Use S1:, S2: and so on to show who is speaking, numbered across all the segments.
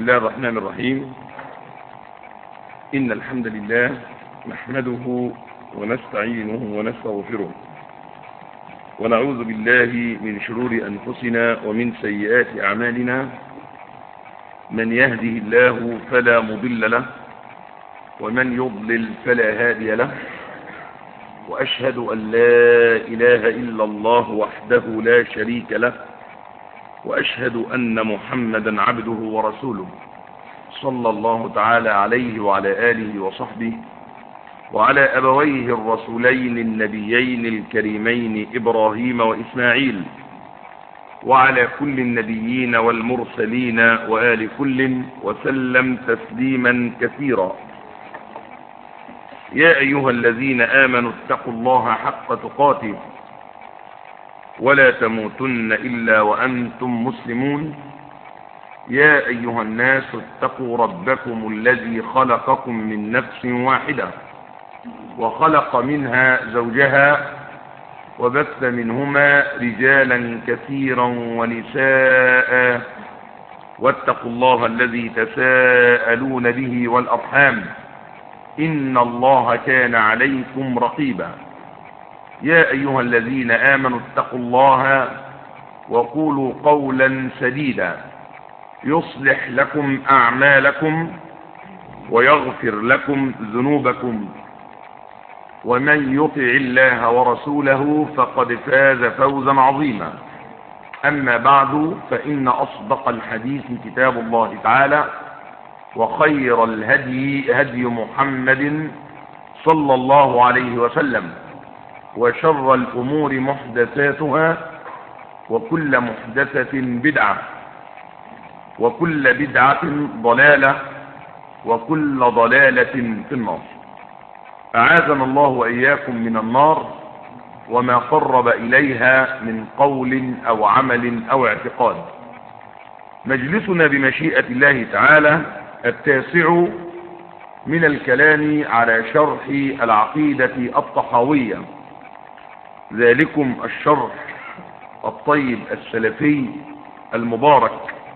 S1: الله الرحمن الرحيم إن الحمد لله نحمده ونستعينه ونستغفره ونعوذ بالله من شرور أنفسنا ومن سيئات أعمالنا من يهده الله فلا مضل له ومن يضلل فلا هادي له وأشهد أن لا إله إلا الله وحده لا شريك له وأشهد أن محمدا عبده ورسوله صلى الله تعالى عليه وعلى آله وصحبه وعلى أبويه الرسولين النبيين الكريمين إبراهيم وإسماعيل وعلى كل النبيين والمرسلين وآل كل وسلم تسليما كثيرا يا أيها الذين آمنوا اتقوا الله حق تقاته ولا تموتن إلا وأنتم مسلمون يا أيها الناس اتقوا ربكم الذي خلقكم من نفس واحدة وخلق منها زوجها وبث منهما رجالا كثيرا ونساء واتقوا الله الذي تساءلون به والأرحام إن الله كان عليكم رقيبا يا أيها الذين آمنوا اتقوا الله وقولوا قولا سديدا يصلح لكم أعمالكم ويغفر لكم ذنوبكم ومن يطع الله ورسوله فقد فاز فوزا عظيما أما بعد فإن أصدق الحديث كتاب الله تعالى وخير الهدي هدي محمد صلى الله عليه وسلم وشر الأمور محدثاتها وكل محدثة بدعة وكل بدعة ضلالة وكل ضلالة في النار أعاذنا الله وإياكم من النار وما قرب إليها من قول أو عمل أو اعتقاد مجلسنا بمشيئة الله تعالى التاسع من الكلام على شرح العقيدة الطحاوية ذلكم الشرح الطيب السلفي المبارك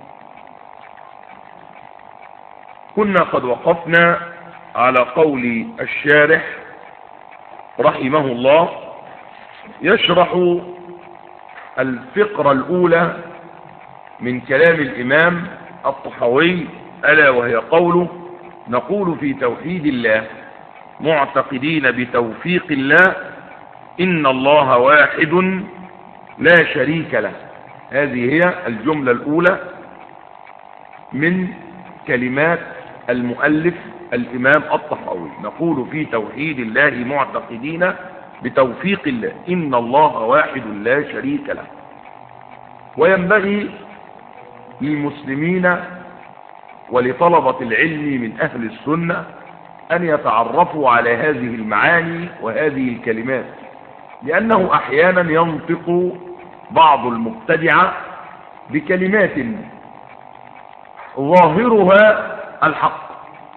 S1: كنا قد وقفنا على قول الشارح رحمه الله يشرح الفقرة الأولى من كلام الإمام الطحاوي ألا وهي قوله نقول في توحيد الله معتقدين بتوفيق الله إن الله واحد لا شريك له هذه هي الجملة الأولى من كلمات المؤلف الإمام الطحاوي نقول في توحيد الله معتقدين بتوفيق الله إن الله واحد لا شريك له وينبغي للمسلمين ولطلبة العلم من أهل السنة أن يتعرفوا على هذه المعاني وهذه الكلمات لأنه أحيانا ينطق بعض المبتدعة بكلمات ظاهرها الحق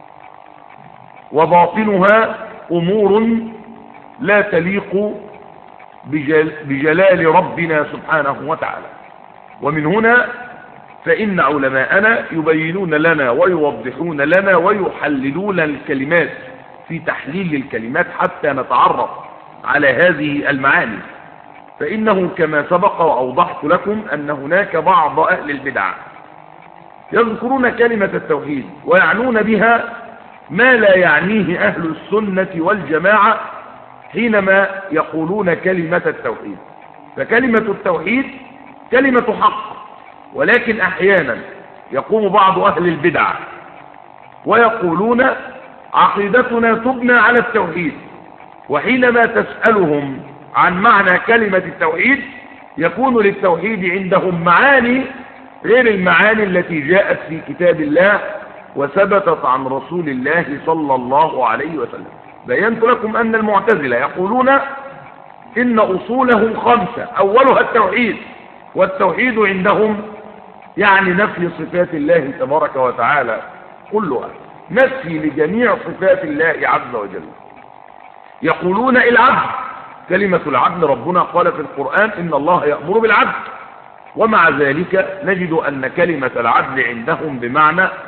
S1: وباطنها أمور لا تليق بجل بجلال ربنا سبحانه وتعالى ومن هنا فإن علماءنا يبينون لنا ويوضحون لنا ويحللون الكلمات في تحليل الكلمات حتى نتعرف على هذه المعاني فإنه كما سبق وأوضحت لكم أن هناك بعض أهل البدع يذكرون كلمة التوحيد ويعنون بها ما لا يعنيه أهل السنة والجماعة حينما يقولون كلمة التوحيد فكلمة التوحيد كلمة حق ولكن أحيانا يقوم بعض أهل البدع ويقولون عقيدتنا تبنى على التوحيد وحينما تسألهم عن معنى كلمة التوحيد يكون للتوحيد عندهم معاني غير المعاني التي جاءت في كتاب الله وثبتت عن رسول الله صلى الله عليه وسلم بينت لكم أن المعتزلة يقولون إن أصولهم خمسة أولها التوحيد والتوحيد عندهم يعني نفي صفات الله تبارك وتعالى كلها نفي لجميع صفات الله عز وجل يقولون العدل كلمة العدل ربنا قال في القرآن إن الله يأمر بالعدل ومع ذلك نجد أن كلمة العدل عندهم بمعنى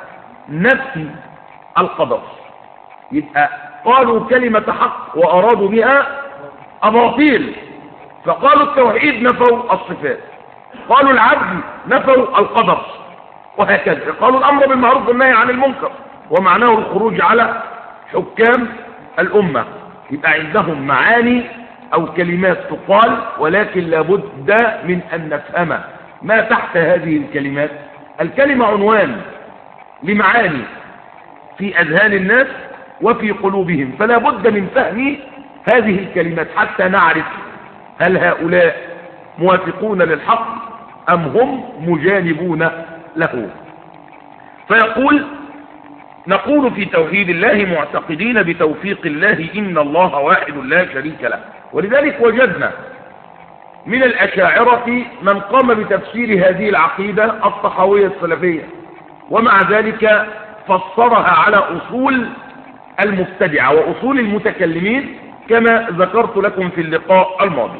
S1: نفي القدر يبقى قالوا كلمة حق وأرادوا بها أباطيل فقالوا التوحيد نفوا الصفات قالوا العبد نفوا القدر وهكذا قالوا الأمر بالمعروف والنهي عن المنكر ومعناه الخروج على حكام الأمة يبقى عندهم معاني أو كلمات تقال ولكن لابد من أن نفهم ما تحت هذه الكلمات الكلمة عنوان لمعاني في أذهان الناس وفي قلوبهم فلا بد من فهم هذه الكلمات حتى نعرف هل هؤلاء موافقون للحق أم هم مجانبون له فيقول نقول في توحيد الله معتقدين بتوفيق الله إن الله واحد لا شريك له ولذلك وجدنا من الأشاعرة من قام بتفسير هذه العقيدة الطحاوية السلفية ومع ذلك فسرها على أصول المبتدعة وأصول المتكلمين كما ذكرت لكم في اللقاء الماضي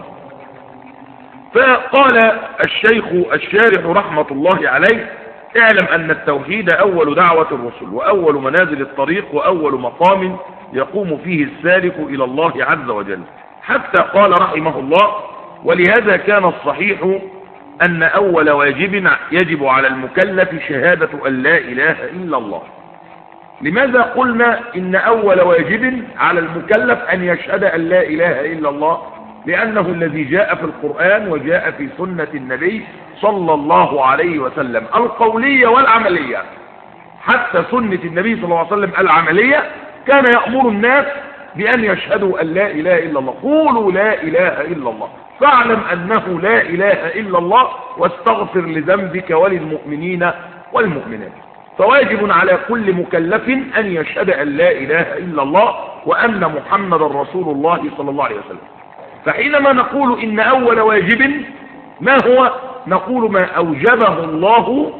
S1: فقال الشيخ الشارح رحمة الله عليه اعلم أن التوحيد أول دعوة الرسل وأول منازل الطريق وأول مقام يقوم فيه السالك إلى الله عز وجل حتى قال رحمه الله ولهذا كان الصحيح أن أول واجب يجب على المكلف شهادة أن لا إله إلا الله لماذا قلنا إن أول واجب على المكلف أن يشهد أن لا إله إلا الله لأنه الذي جاء في القرآن وجاء في سنة النبي صلى الله عليه وسلم القولية والعملية حتى سنة النبي صلى الله عليه وسلم العملية كان يأمر الناس بأن يشهدوا أن لا إله إلا الله قولوا لا إله إلا الله فاعلم أنه لا إله إلا الله واستغفر لذنبك وللمؤمنين والمؤمنات فواجب على كل مكلف أن يشهد أن لا إله إلا الله وأن محمد رسول الله صلى الله عليه وسلم فحينما نقول إن أول واجب ما هو نقول ما أوجبه الله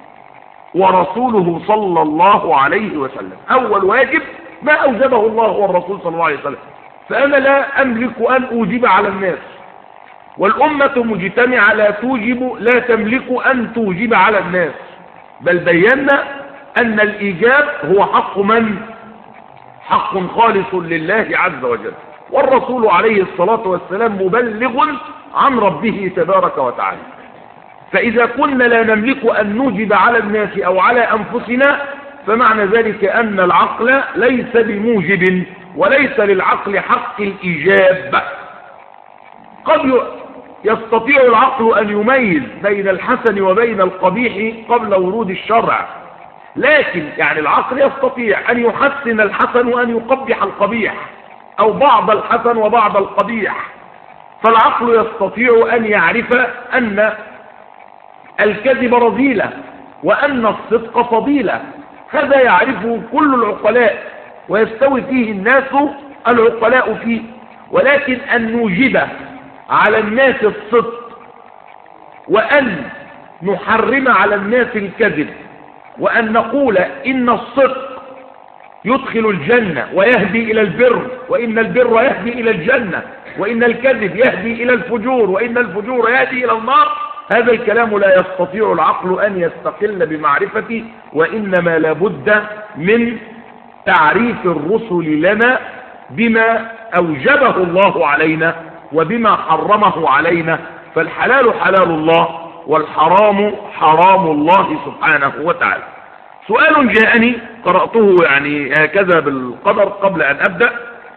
S1: ورسوله صلى الله عليه وسلم أول واجب ما أوجبه الله والرسول صلى الله عليه وسلم فأنا لا أملك أن أوجب على الناس والأمة مجتمعة لا توجب لا تملك أن توجب على الناس بل بينا أن الإيجاب هو حق من حق خالص لله عز وجل والرسول عليه الصلاة والسلام مبلغ عن ربه تبارك وتعالى فإذا كنا لا نملك أن نوجب على الناس أو على أنفسنا فمعنى ذلك أن العقل ليس بموجب وليس للعقل حق الإيجاب قد يستطيع العقل أن يميز بين الحسن وبين القبيح قبل ورود الشرع لكن يعني العقل يستطيع أن يحسن الحسن وأن يقبح القبيح أو بعض الحسن وبعض القبيح فالعقل يستطيع أن يعرف أن الكذب رذيلة وأن الصدق فضيلة هذا يعرفه كل العقلاء ويستوي فيه الناس العقلاء فيه ولكن أن نوجب على الناس الصدق وأن نحرم على الناس الكذب وأن نقول إن الصدق يدخل الجنة ويهدي إلى البر وإن البر يهدي إلى الجنة وإن الكذب يهدي إلى الفجور وإن الفجور يهدي إلى النار هذا الكلام لا يستطيع العقل أن يستقل بمعرفته وإنما لابد من تعريف الرسل لنا بما أوجبه الله علينا وبما حرمه علينا فالحلال حلال الله والحرام حرام الله سبحانه وتعالى سؤال جاءني قرأته يعني هكذا بالقدر قبل أن أبدأ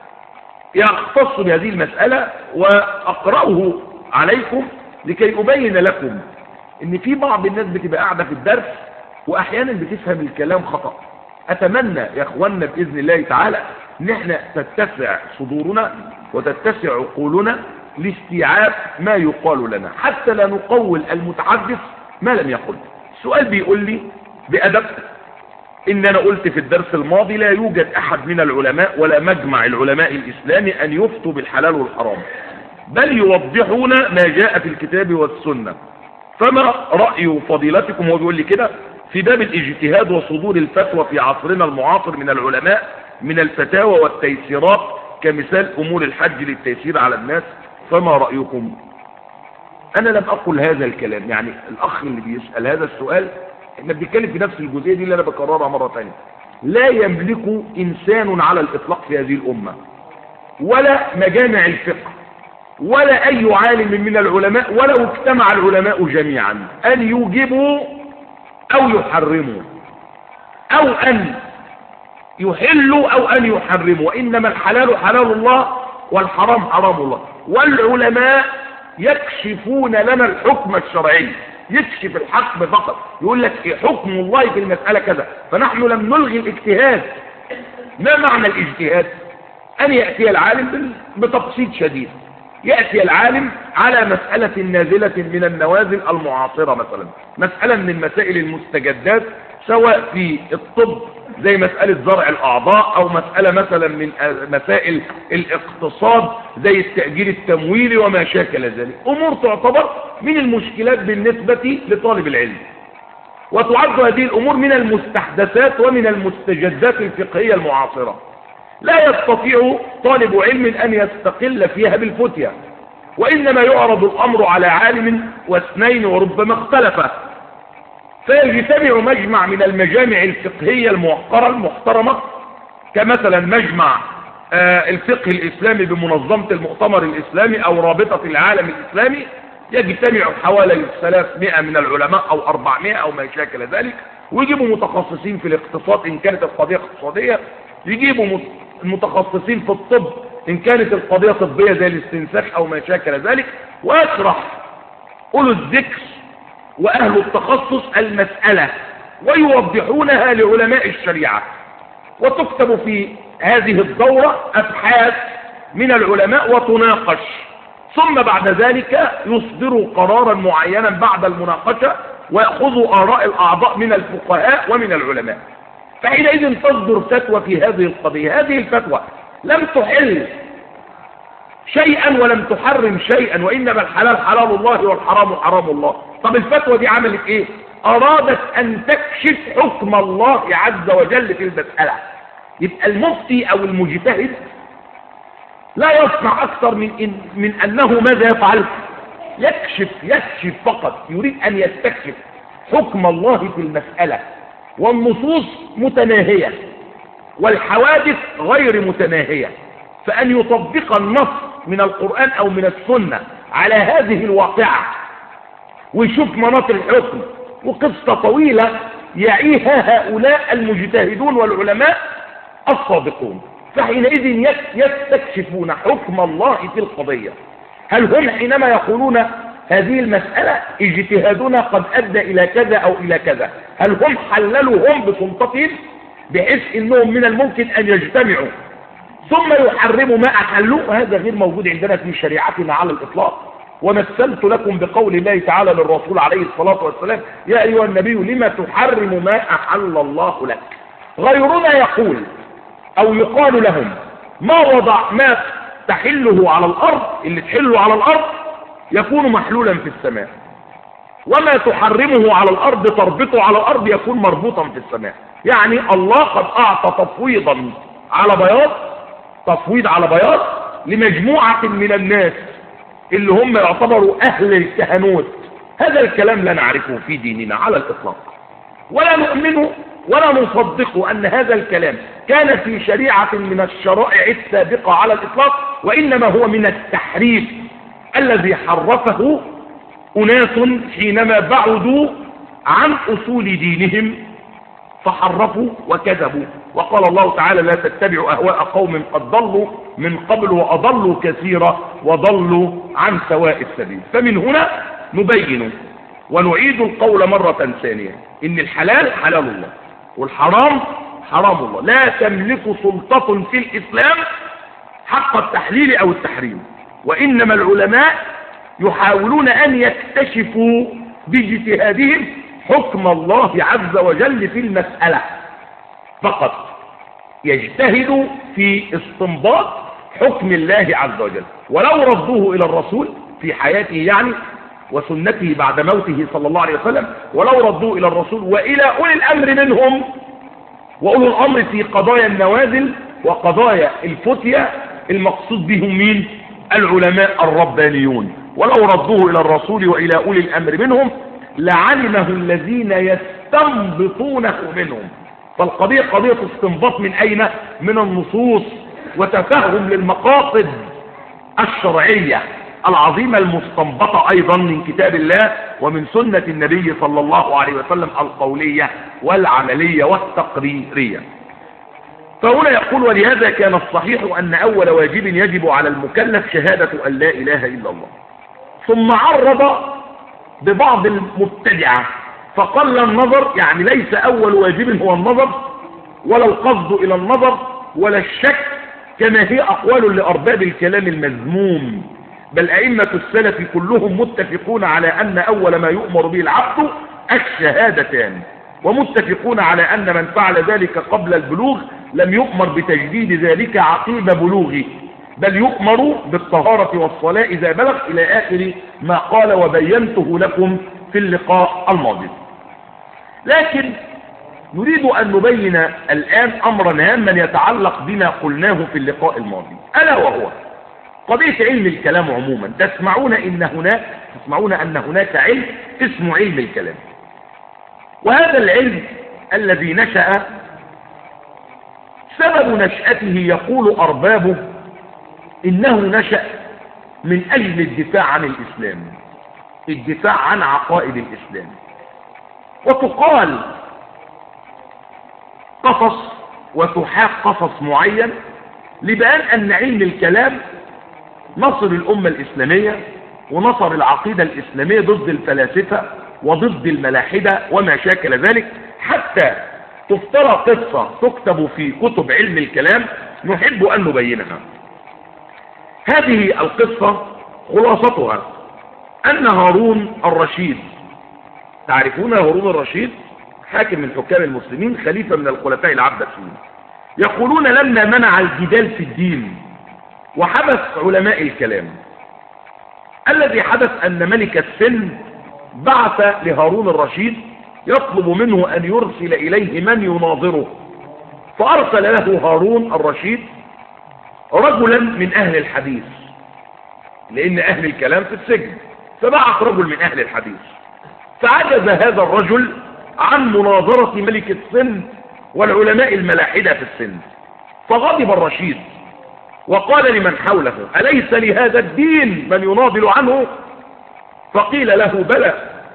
S1: يختص بهذه المسألة وأقرأه عليكم لكي أبين لكم ان في بعض الناس بتبقى قاعدة في الدرس واحيانا بتفهم الكلام خطأ اتمنى يا اخوانا باذن الله تعالى ان احنا تتسع صدورنا وتتسع عقولنا لاستيعاب ما يقال لنا حتى لا نقول المتحدث ما لم يقل السؤال بيقول لي بأدب إن أنا قلت في الدرس الماضي لا يوجد أحد من العلماء ولا مجمع العلماء الإسلامي أن يفتوا بالحلال والحرام بل يوضحون ما جاء في الكتاب والسنة فما رأي فضيلتكم هو بيقول لي كده في باب الاجتهاد وصدور الفتوى في عصرنا المعاصر من العلماء من الفتاوى والتيسيرات كمثال أمور الحج للتيسير على الناس فما رأيكم أنا لم أقل هذا الكلام يعني الأخ اللي بيسأل هذا السؤال احنا بنتكلم في نفس الجزئية دي اللي انا بكررها مرة ثانيه لا يملك انسان على الاطلاق في هذه الامة ولا مجامع الفقه ولا اي عالم من العلماء ولو اجتمع العلماء جميعا ان يوجبوا او يحرموا او ان يحلوا او ان يحرموا وانما الحلال حلال الله والحرام حرام الله والعلماء يكشفون لنا الحكم الشرعي يكشف الحكم فقط يقول لك إيه حكم الله في المسألة كذا فنحن لم نلغي الاجتهاد ما معنى الاجتهاد أن يأتي العالم بتبسيط شديد يأتي العالم على مسألة نازلة من النوازل المعاصرة مثلا مسألة من المسائل المستجدات سواء في الطب زي مسألة زرع الأعضاء أو مسألة مثلا من مسائل الاقتصاد زي التأجير التمويلي وما شاكل ذلك أمور تعتبر من المشكلات بالنسبة لطالب العلم وتعد هذه الأمور من المستحدثات ومن المستجدات الفقهية المعاصرة لا يستطيع طالب علم أن يستقل فيها بالفتية وإنما يعرض الأمر على عالم واثنين وربما اختلفا فيجتمع مجمع من المجامع الفقهية الموقرة المحترمة كمثلا مجمع آه الفقه الإسلامي بمنظمة المؤتمر الإسلامي أو رابطة العالم الإسلامي يجتمع حوالي 300 من العلماء أو 400 أو ما شاكل ذلك ويجيبوا متخصصين في الاقتصاد إن كانت القضية اقتصادية يجيبوا متخصصين في الطب إن كانت القضية طبية زي الاستنساخ أو ما شاكل ذلك ويشرح أولو الذكر وأهل التخصص المسألة ويوضحونها لعلماء الشريعة وتكتب في هذه الدورة أبحاث من العلماء وتناقش ثم بعد ذلك يصدروا قرارا معينا بعد المناقشة ويأخذوا آراء الأعضاء من الفقهاء ومن العلماء فحينئذ تصدر فتوى في هذه القضية هذه الفتوى لم تحل شيئا ولم تحرم شيئا وإنما الحلال حلال الله والحرام حرام الله طب الفتوى دي عملت ايه ارادت ان تكشف حكم الله عز وجل في المسألة يبقى المفتي او المجتهد لا يصنع اكثر من, إن من انه ماذا يفعل يكشف يكشف فقط يريد ان يستكشف حكم الله في المسألة والنصوص متناهية والحوادث غير متناهية فأن يطبق النص من القرآن أو من السنة على هذه الواقعة ويشوف مناط الحكم وقصة طويلة يعيها هؤلاء المجتهدون والعلماء الصادقون فحينئذ يستكشفون حكم الله في القضية هل هم حينما يقولون هذه المسألة اجتهادنا قد أدى إلى كذا أو إلى كذا هل هم حللوا هم بسلطتهم بحيث أنهم من الممكن أن يجتمعوا ثم يحرموا ما أحلوا هذا غير موجود عندنا في شريعتنا على الإطلاق ومثلت لكم بقول الله تعالى للرسول عليه الصلاة والسلام يا أيها النبي لما تحرم ما أحل الله لك غيرنا يقول أو يقال لهم ما وضع ما تحله على الأرض اللي تحله على الأرض يكون محلولا في السماء وما تحرمه على الأرض تربطه على الأرض يكون مربوطا في السماء يعني الله قد أعطى تفويضا على بياض تفويض على بياض لمجموعة من الناس اللي هم يعتبروا أهل الكهنوت هذا الكلام لا نعرفه في ديننا على الإطلاق ولا نؤمن ولا نصدق أن هذا الكلام كان في شريعة من الشرائع السابقة على الإطلاق وإنما هو من التحريف الذي حرفه أناس حينما بعدوا عن أصول دينهم فحرفوا وكذبوا وقال الله تعالى لا تتبعوا أهواء قوم قد ضلوا من قبل وأضلوا كثيرا وضلوا عن سواء السبيل فمن هنا نبين ونعيد القول مرة ثانية إن الحلال حلال الله والحرام حرام الله لا تملك سلطة في الإسلام حق التحليل أو التحريم وإنما العلماء يحاولون أن يكتشفوا باجتهادهم حكم الله عز وجل في المسألة فقط يجتهد في استنباط حكم الله عز وجل ولو ردوه إلى الرسول في حياته يعني وسنته بعد موته صلى الله عليه وسلم ولو ردوه إلى الرسول وإلى أولي الأمر منهم وأولو الأمر في قضايا النوازل وقضايا الفتية المقصود بهم مين العلماء الربانيون ولو ردوه إلى الرسول وإلى أولي الأمر منهم لعلمه الذين يستنبطونه منهم فالقضية قضية استنباط من أين؟ من النصوص وتفهم للمقاصد الشرعية العظيمة المستنبطة أيضا من كتاب الله ومن سنة النبي صلى الله عليه وسلم القولية والعملية والتقريرية فهنا يقول ولهذا كان الصحيح أن أول واجب يجب على المكلف شهادة أن لا إله إلا الله ثم عرض ببعض المبتدعة فقل النظر يعني ليس أول واجب هو النظر ولا القصد إلى النظر ولا الشك كما هي أقوال لأرباب الكلام المذموم بل أئمة السلف كلهم متفقون على أن أول ما يؤمر به العبد الشهادتان ومتفقون على أن من فعل ذلك قبل البلوغ لم يؤمر بتجديد ذلك عقيب بلوغه بل يؤمر بالطهارة والصلاة إذا بلغ إلى آخر ما قال وبينته لكم في اللقاء الماضي لكن نريد أن نبين الآن أمرا هاما يتعلق بما قلناه في اللقاء الماضي ألا وهو قضية علم الكلام عموما تسمعون إن هناك تسمعون أن هناك علم اسمه علم الكلام وهذا العلم الذي نشأ سبب نشأته يقول أربابه إنه نشأ من أجل الدفاع عن الإسلام الدفاع عن عقائد الإسلام وتقال قصص وتحاق قصص معين لبيان أن علم الكلام نصر الأمة الإسلامية ونصر العقيدة الإسلامية ضد الفلاسفة وضد الملاحدة وما شاكل ذلك حتى تفترى قصة تكتب في كتب علم الكلام نحب أن نبينها هذه القصة خلاصتها أن هارون الرشيد تعرفون هارون الرشيد حاكم من حكام المسلمين خليفة من الخلفاء العباسيين يقولون لما منع الجدال في الدين وحبس علماء الكلام الذي حدث أن ملك السن بعث لهارون الرشيد يطلب منه أن يرسل إليه من يناظره فأرسل له هارون الرشيد رجلا من أهل الحديث لأن أهل الكلام في السجن فبعث رجل من أهل الحديث فعجز هذا الرجل عن مناظرة ملك السن والعلماء الملاحدة في السن فغضب الرشيد وقال لمن حوله أليس لهذا الدين من يناضل عنه فقيل له بلى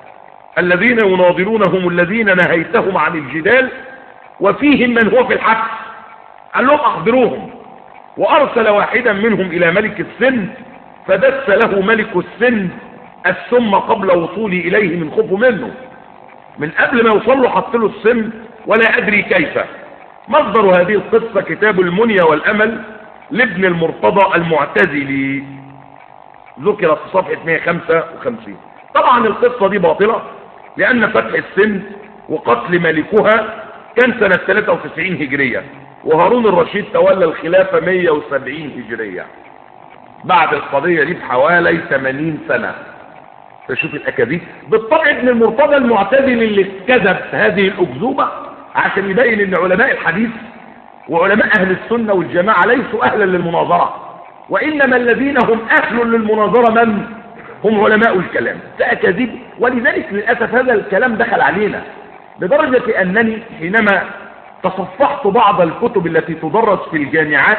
S1: الذين يناضلون هم الذين نهيتهم عن الجدال وفيهم من هو في الحبس قال لهم أخبروهم وأرسل واحدا منهم إلى ملك السن فدس له ملك السن السم قبل وصولي إليه من خوفه منه من قبل ما يوصل له حط له السم ولا أدري كيف مصدر هذه القصة كتاب المنيا والأمل لابن المرتضى المعتزلي ذكرت في صفحة 155 طبعا القصة دي باطلة لأن فتح السن وقتل ملكها كان سنة 93 هجرية وهارون الرشيد تولى الخلافة 170 هجرية بعد القضية دي بحوالي 80 سنة فشوف الأكاذيب بالطبع ابن المرتضى المعتزلي اللي كذب هذه الأكذوبة عشان يبين ان علماء الحديث وعلماء أهل السنة والجماعة ليسوا أهلا للمناظرة وإنما الذين هم أهل للمناظرة من هم علماء الكلام ده أكاذيب ولذلك للأسف هذا الكلام دخل علينا لدرجة أنني حينما تصفحت بعض الكتب التي تدرس في الجامعات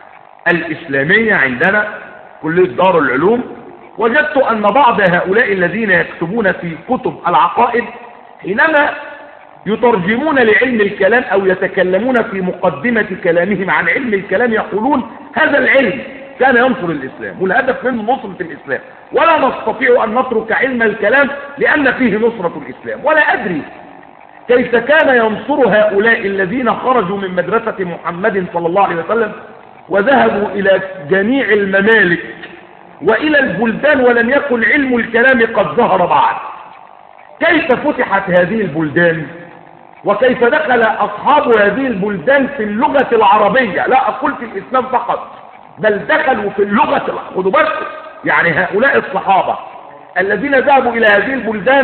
S1: الإسلامية عندنا كلية دار العلوم وجدت أن بعض هؤلاء الذين يكتبون في كتب العقائد حينما يترجمون لعلم الكلام أو يتكلمون في مقدمة كلامهم عن علم الكلام يقولون هذا العلم كان ينصر الإسلام والهدف منه نصرة الإسلام ولا نستطيع أن نترك علم الكلام لأن فيه نصرة الإسلام ولا أدري كيف كان ينصر هؤلاء الذين خرجوا من مدرسة محمد صلى الله عليه وسلم وذهبوا إلى جميع الممالك وإلى البلدان ولم يكن علم الكلام قد ظهر بعد كيف فتحت هذه البلدان وكيف دخل أصحاب هذه البلدان في اللغة العربية لا أقول في الإسلام فقط بل دخلوا في اللغة خدوا بالكم يعني هؤلاء الصحابة الذين ذهبوا إلى هذه البلدان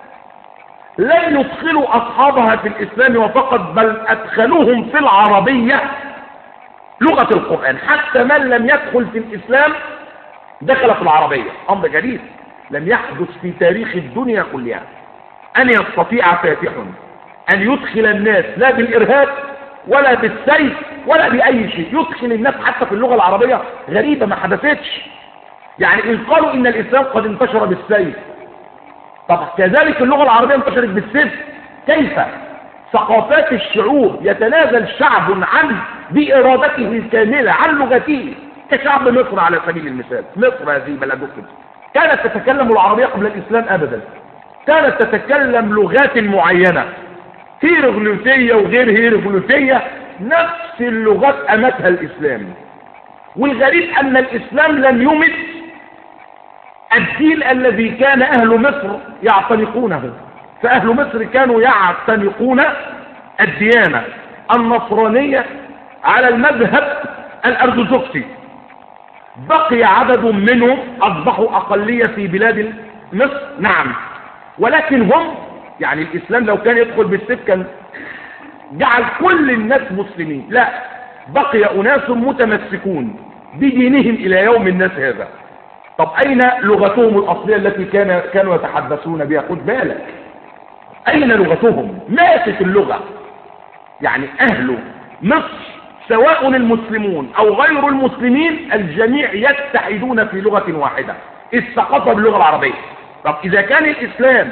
S1: لم يدخلوا أصحابها في الإسلام وفقط بل أدخلوهم في العربية لغة القرآن حتى من لم يدخل في الإسلام دخل في العربية أمر جديد لم يحدث في تاريخ الدنيا كلها أن يستطيع فاتح أن يدخل الناس لا بالإرهاب ولا بالسيف ولا بأي شيء يدخل الناس حتى في اللغة العربية غريبة ما حدثتش يعني إن قالوا إن الإسلام قد انتشر بالسيف طب كذلك اللغة العربية انتشرت بالسيف كيف ثقافات الشعوب يتنازل شعب عن بإرادته الكاملة عن لغته كشعب مصر على سبيل المثال مصر هذه بلدكم كانت تتكلم العربية قبل الإسلام أبدا كانت تتكلم لغات معينة هيروغليفية وغير هيروغليفية نفس اللغات أمتها الإسلام والغريب أن الإسلام لم يمت الدين الذي كان أهل مصر يعتنقونه فأهل مصر كانوا يعتنقون الديانة النصرانية على المذهب الأرثوذكسي بقي عدد منهم أصبحوا أقلية في بلاد مصر نعم ولكن هم يعني الإسلام لو كان يدخل بالسيف كان جعل كل الناس مسلمين لا بقي أناس متمسكون بدينهم إلى يوم الناس هذا طب أين لغتهم الأصلية التي كان كانوا يتحدثون بها خد بالك أين لغتهم ماتت اللغة يعني أهل مصر سواء المسلمون أو غير المسلمين الجميع يتحدون في لغة واحدة الثقافة باللغة العربية طب إذا كان الإسلام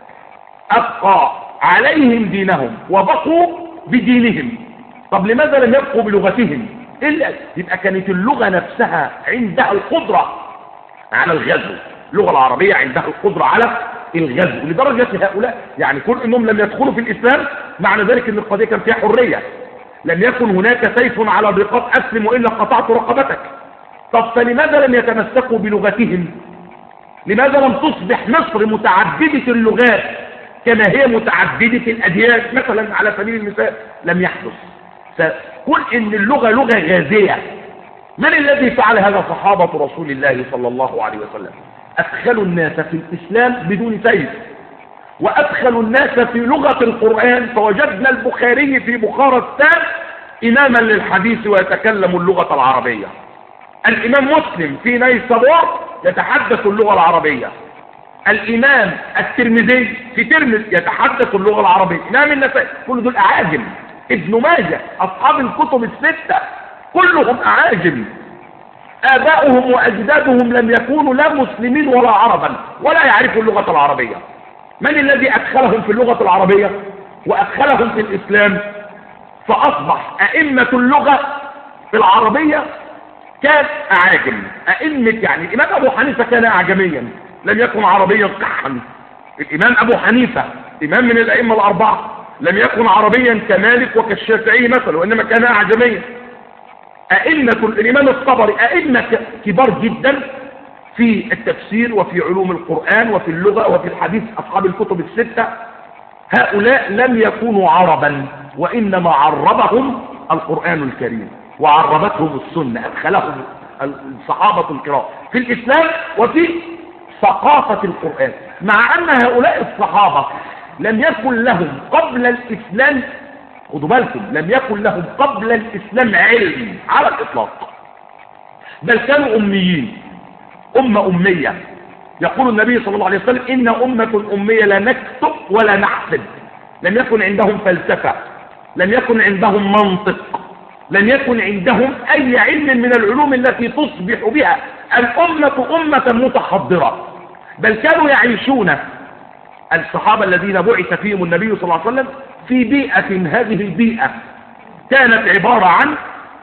S1: أبقى عليهم دينهم وبقوا بدينهم طب لماذا لم يبقوا بلغتهم إلا يبقى كانت اللغة نفسها عندها القدرة على الغزو اللغة العربية عندها القدرة على الغزو لدرجة هؤلاء يعني كل انهم لم يدخلوا في الاسلام معنى ذلك ان القضية كان فيها حرية لم يكن هناك سيف على الرقاب اسلم والا قطعت رقبتك طب فلماذا لم يتمسكوا بلغتهم لماذا لم تصبح مصر متعددة اللغات كما هي متعددة الأديان مثلا على سبيل المثال لم يحدث فقل إن اللغة لغة غازية من الذي فعل هذا صحابة رسول الله صلى الله عليه وسلم أدخلوا الناس في الإسلام بدون سيف وأدخلوا الناس في لغة القرآن فوجدنا البخاري في بخارى السام إماما للحديث ويتكلم اللغة العربية الإمام مسلم في نيسابور يتحدث اللغة العربية الإمام الترمذي في ترمذ يتحدث اللغة العربية إمام النسائي كل دول أعاجم ابن ماجه أصحاب الكتب الستة كلهم أعاجم آباؤهم وأجدادهم لم يكونوا لا مسلمين ولا عربا ولا يعرفوا اللغة العربية من الذي أدخلهم في اللغة العربية وأدخلهم في الإسلام فأصبح أئمة اللغة في العربية كان أعاجم أئمة يعني الإمام أبو حنيفة كان أعجميا لم يكن عربيا قحا الإمام أبو حنيفة إمام من الأئمة الأربعة لم يكن عربيا كمالك وكالشافعي مثلا وإنما كان أعجميا أئمة الإمام الطبري أئمة كبار جدا في التفسير وفي علوم القرآن وفي اللغة وفي الحديث أصحاب الكتب الستة هؤلاء لم يكونوا عربا وإنما عربهم القرآن الكريم وعربتهم السنة أدخلهم الصحابة الكرام في الإسلام وفي ثقافة القرآن مع أن هؤلاء الصحابة لم يكن لهم قبل الإسلام خدوا بالكم لم يكن لهم قبل الإسلام علم على الإطلاق بل كانوا أميين أمة أمية يقول النبي صلى الله عليه وسلم إن أمة أمية لا نكتب ولا نحسب لم يكن عندهم فلسفة لم يكن عندهم منطق لم يكن عندهم أي علم من العلوم التي تصبح بها الأمة أمة متحضرة بل كانوا يعيشون الصحابة الذين بعث فيهم النبي صلى الله عليه وسلم في بيئة هذه البيئة كانت عبارة عن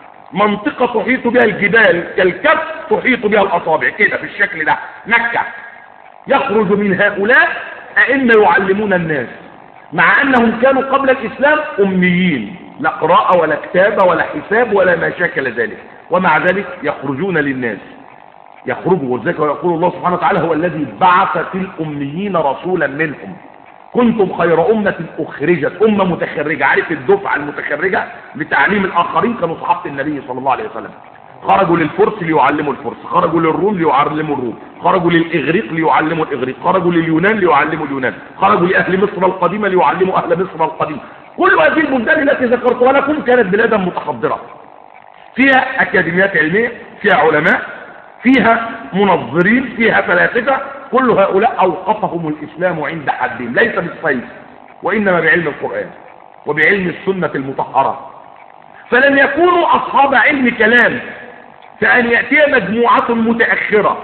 S1: منطقة تحيط بها الجبال كالكف تحيط بها الأصابع كده في الشكل ده مكة يخرج من هؤلاء أئمة يعلمون الناس مع أنهم كانوا قبل الإسلام أميين لا قراءة ولا كتابة ولا حساب ولا ما شاكل ذلك ومع ذلك يخرجون للناس يخرجوا وذلك ويقول الله سبحانه وتعالى هو الذي بعث في الأميين رسولا منهم كنتم خير أمة أخرجت أمة متخرجة عارف الدفعة المتخرجة لتعليم الآخرين كانوا صحابة النبي صلى الله عليه وسلم خرجوا للفرس ليعلموا الفرس خرجوا للروم ليعلموا الروم خرجوا للإغريق ليعلموا الإغريق خرجوا لليونان ليعلموا اليونان خرجوا لأهل مصر القديمة ليعلموا أهل مصر القديمة كل هذه البلدان التي ذكرتها لكم كانت بلادا متحضرة فيها أكاديميات علمية فيها علماء فيها منظرين فيها فلاسفة كل هؤلاء أوقفهم الإسلام عند حدهم ليس بالسيف وإنما بعلم القرآن وبعلم السنة المطهرة فلن يكونوا أصحاب علم كلام فأن يأتي مجموعة متأخرة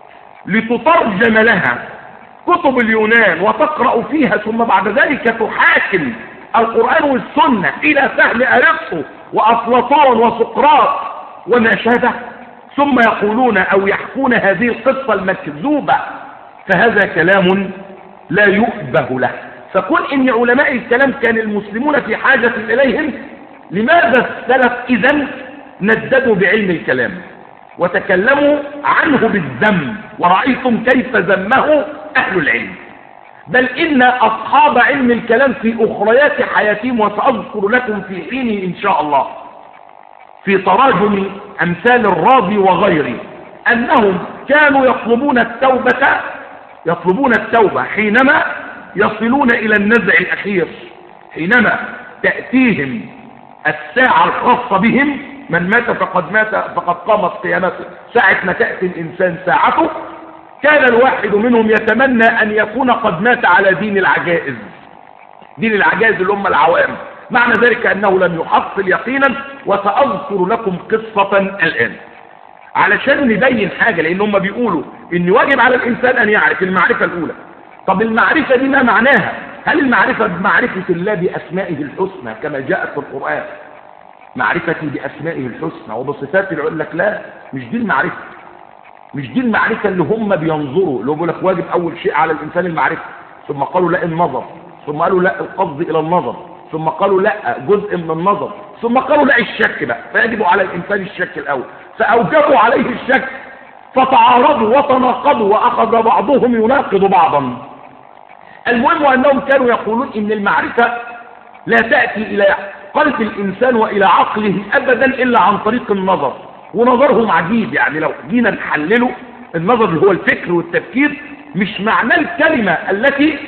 S1: لتترجم لها كتب اليونان وتقرأ فيها ثم بعد ذلك تحاكم القرآن والسنة إلى فهم أرسطو وأفلاطون وسقراط وما شابه ثم يقولون أو يحكون هذه القصة المكذوبة فهذا كلام لا يؤبه له فكون إن علماء الكلام كان المسلمون في حاجة إليهم لماذا السلف إذا نددوا بعلم الكلام وتكلموا عنه بالذم ورأيتم كيف ذمه أهل العلم بل إن أصحاب علم الكلام في أخريات حياتهم وسأذكر لكم في حينه إن شاء الله في تراجم أمثال الراضي وغيره أنهم كانوا يطلبون التوبة يطلبون التوبة حينما يصلون إلى النزع الأخير حينما تأتيهم الساعة الخاصة بهم من مات فقد مات فقد قامت قيامته ساعة ما تأتي الإنسان ساعته كان الواحد منهم يتمنى أن يكون قد مات على دين العجائز دين العجائز اللي هم العوام معنى ذلك أنه لم يحصل يقينا وسأذكر لكم قصة الآن علشان نبين حاجة لأن هم بيقولوا إن واجب على الإنسان أن يعرف المعرفة الأولى طب المعرفة دي ما معناها هل المعرفة بمعرفة الله بأسمائه الحسنى كما جاءت في القرآن معرفتي بأسمائه الحسنى وبصفاته يقول لك لا مش دي المعرفة مش دي المعرفة اللي هم بينظروا اللي هو بيقول لك واجب أول شيء على الإنسان المعرفة ثم قالوا لا النظر ثم قالوا لا القصد إلى النظر ثم قالوا لا جزء من النظر ثم قالوا لا الشك بقى فيجب على الإنسان الشك الأول فأوجبوا عليه الشك فتعارضوا وتناقضوا وأخذ بعضهم يناقض بعضا المهم أنهم كانوا يقولون إن المعرفة لا تأتي إلى قلب الإنسان وإلى عقله أبدا إلا عن طريق النظر ونظرهم عجيب يعني لو جينا نحلله النظر اللي هو الفكر والتفكير مش معنى الكلمة التي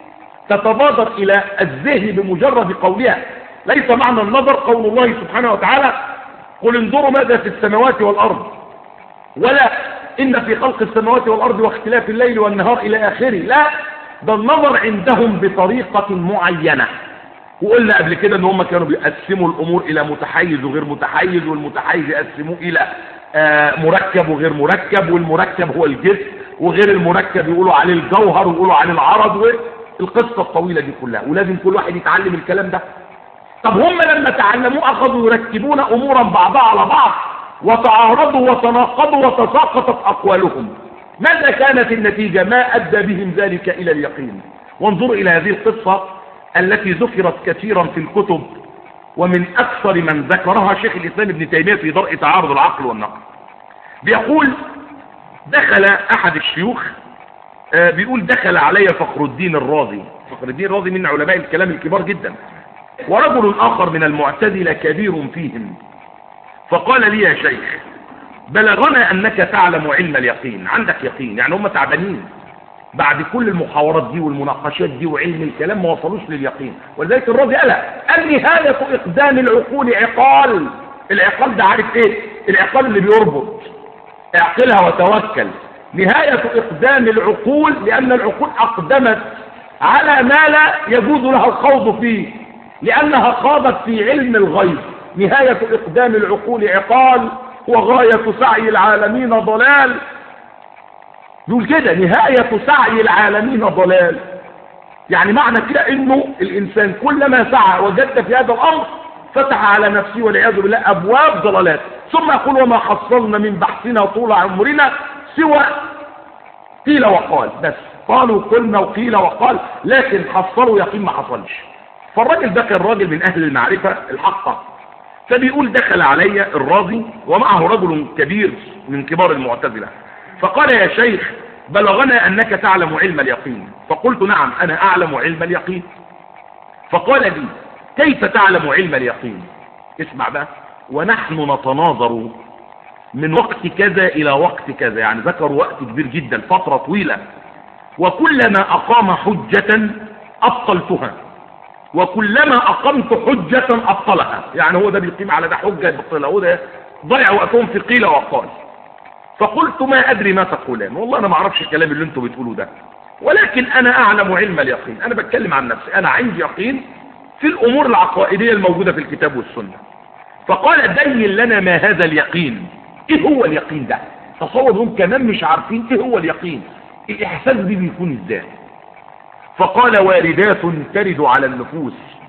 S1: تتبادر إلى الذهن بمجرد قولها ليس معنى النظر قول الله سبحانه وتعالى قل انظروا ماذا في السماوات والأرض ولا إن في خلق السماوات والأرض واختلاف الليل والنهار إلى آخره لا ده النظر عندهم بطريقة معينة وقلنا قبل كده ان هم كانوا بيقسموا الامور الى متحيز وغير متحيز والمتحيز يقسموه الى آه مركب وغير مركب والمركب هو الجسم وغير المركب يقولوا عليه الجوهر ويقولوا عليه العرض والقصة الطويلة دي كلها ولازم كل واحد يتعلم الكلام ده طب هم لما تعلموه اخذوا يركبون امورا بعضها على بعض وتعارضوا وتناقضوا وتساقطت اقوالهم ماذا كانت النتيجة ما ادى بهم ذلك الى اليقين وانظروا الى هذه القصة التي ذكرت كثيرا في الكتب ومن أكثر من ذكرها شيخ الإسلام ابن تيمية في درء تعارض العقل والنقل بيقول دخل أحد الشيوخ آه بيقول دخل علي فخر الدين الرازي فخر الدين الرازي من علماء الكلام الكبار جدا ورجل آخر من المعتزلة كبير فيهم فقال لي يا شيخ بلغنا أنك تعلم علم اليقين عندك يقين يعني هم تعبانين بعد كل المحاورات دي والمناقشات دي وعلم الكلام ما وصلوش لليقين ولذلك الراضي قالها النهاية إقدام العقول عقال العقال ده عارف ايه العقال اللي بيربط اعقلها وتوكل نهاية إقدام العقول لأن العقول أقدمت على ما لا يجوز لها الخوض فيه لأنها خاضت في علم الغيب نهاية إقدام العقول عقال وغاية سعي العالمين ضلال يقول كده نهاية سعي العالمين ضلال يعني معنى كده انه الانسان كلما سعى وجد في هذا الامر فتح على نفسه والعياذ بالله ابواب ضلالات ثم يقول وما حصلنا من بحثنا طول عمرنا سوى قيل وقال بس قالوا قلنا وقيل وقال لكن حصلوا يقين ما حصلش فالراجل ده كان راجل من اهل المعرفة الحقة فبيقول دخل علي الراضي ومعه رجل كبير من كبار المعتزلة فقال يا شيخ بلغنا أنك تعلم علم اليقين فقلت نعم أنا أعلم علم اليقين فقال لي كيف تعلم علم اليقين اسمع بقى ونحن نتناظر من وقت كذا إلى وقت كذا يعني ذكروا وقت كبير جدا فترة طويلة وكلما أقام حجة أبطلتها وكلما أقمت حجة أبطلها يعني هو ده بيقيم على ده حجة يبطلها هو ده ضيع وقتهم في قيل وقال فقلت ما أدري ما تقولان والله أنا ما أعرفش الكلام اللي أنتم بتقولوا ده ولكن أنا أعلم علم اليقين أنا بتكلم عن نفسي أنا عندي يقين في الأمور العقائدية الموجودة في الكتاب والسنة فقال بين لنا ما هذا اليقين إيه هو اليقين ده تصور هم كمان مش عارفين إيه هو اليقين الإحساس دي بيكون إزاي فقال واردات ترد على النفوس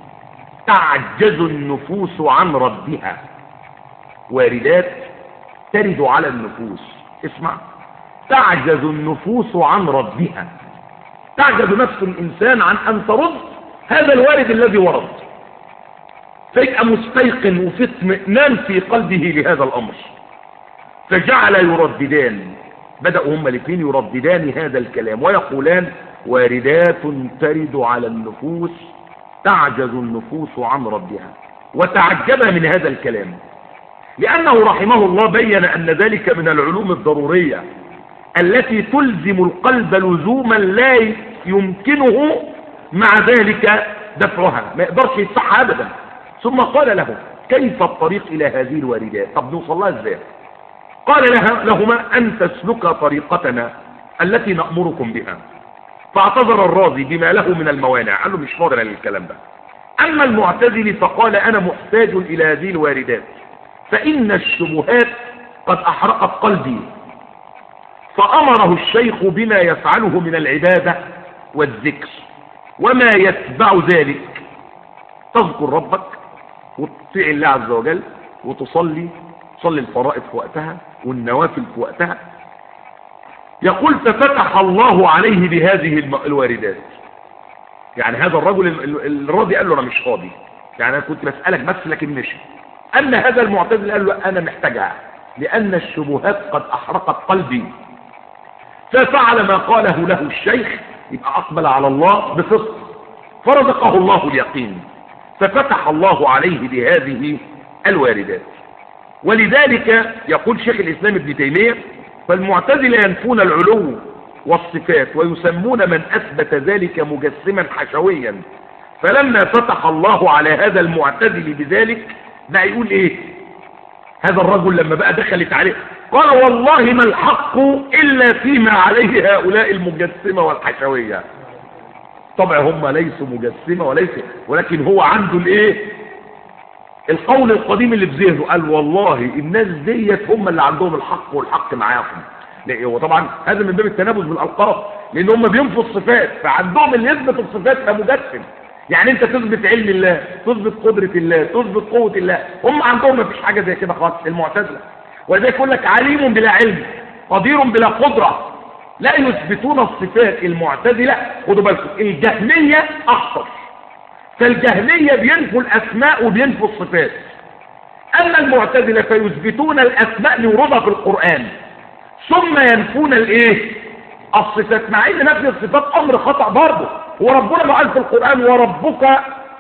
S1: تعجز النفوس عن ردها واردات ترد على النفوس اسمع تعجز النفوس عن ردها تعجز نفس الإنسان عن أن ترد هذا الوارد الذي ورد فيبقى مستيقن وفي اطمئنان في قلبه لهذا الأمر فجعل يرددان بدأوا هما الاثنين يرددان هذا الكلام ويقولان واردات ترد على النفوس تعجز النفوس عن ردها وتعجب من هذا الكلام لأنه رحمه الله بين أن ذلك من العلوم الضرورية التي تلزم القلب لزوما لا يمكنه مع ذلك دفعها ما يقدرش يدفعها أبدا ثم قال له كيف الطريق إلى هذه الواردات طب نوصل لها ازاي قال لها لهما أن تسلك طريقتنا التي نأمركم بها فاعتذر الراضي بما له من الموانع قال له مش قادر على الكلام ده أما المعتزلي فقال أنا محتاج إلى هذه الواردات فإن الشبهات قد أحرقت قلبي فأمره الشيخ بما يفعله من العبادة والذكر وما يتبع ذلك تذكر ربك وتطيع الله عز وجل وتصلي تصلي الفرائض في وقتها والنوافل في وقتها يقول ففتح الله عليه بهذه الواردات يعني هذا الرجل الراضي قال له انا مش فاضي يعني انا كنت بسألك بس لكن مشي اما هذا المعتزل قال له انا محتاجها لان الشبهات قد احرقت قلبي ففعل ما قاله له الشيخ يبقى اقبل على الله بفصل فرزقه الله اليقين ففتح الله عليه بهذه الواردات ولذلك يقول شيخ الاسلام ابن تيمية فالمعتزلة ينفون العلو والصفات ويسمون من اثبت ذلك مجسما حشويا فلما فتح الله على هذا المعتزل بذلك بقى يقول ايه هذا الرجل لما بقى دخلت عليه قال والله ما الحق الا فيما عليه هؤلاء المجسمة والحشوية طبعا هم ليسوا مجسمة وليس ولكن هو عنده الايه القول القديم اللي في ذهنه قال والله الناس ديت هم اللي عندهم الحق والحق معاهم هو طبعا هذا من باب التنابز بالالقاب لان هم بينفوا الصفات فعندهم اللي يثبت الصفات كمجسم يعني انت تثبت علم الله تثبت قدرة الله تثبت قوة الله هم عندهم ما فيش حاجة زي كده خالص المعتزلة ولذلك يقول لك عليم بلا علم قدير بلا قدرة لا يثبتون الصفات المعتزلة خدوا بالكم الجهمية اخطر فالجهمية بينفوا الاسماء وبينفوا الصفات اما المعتزلة فيثبتون الاسماء لورودها في القرآن ثم ينفون الايه الصفات مع ان نفي الصفات امر خطأ برضه وربنا ما قال في القرآن وربك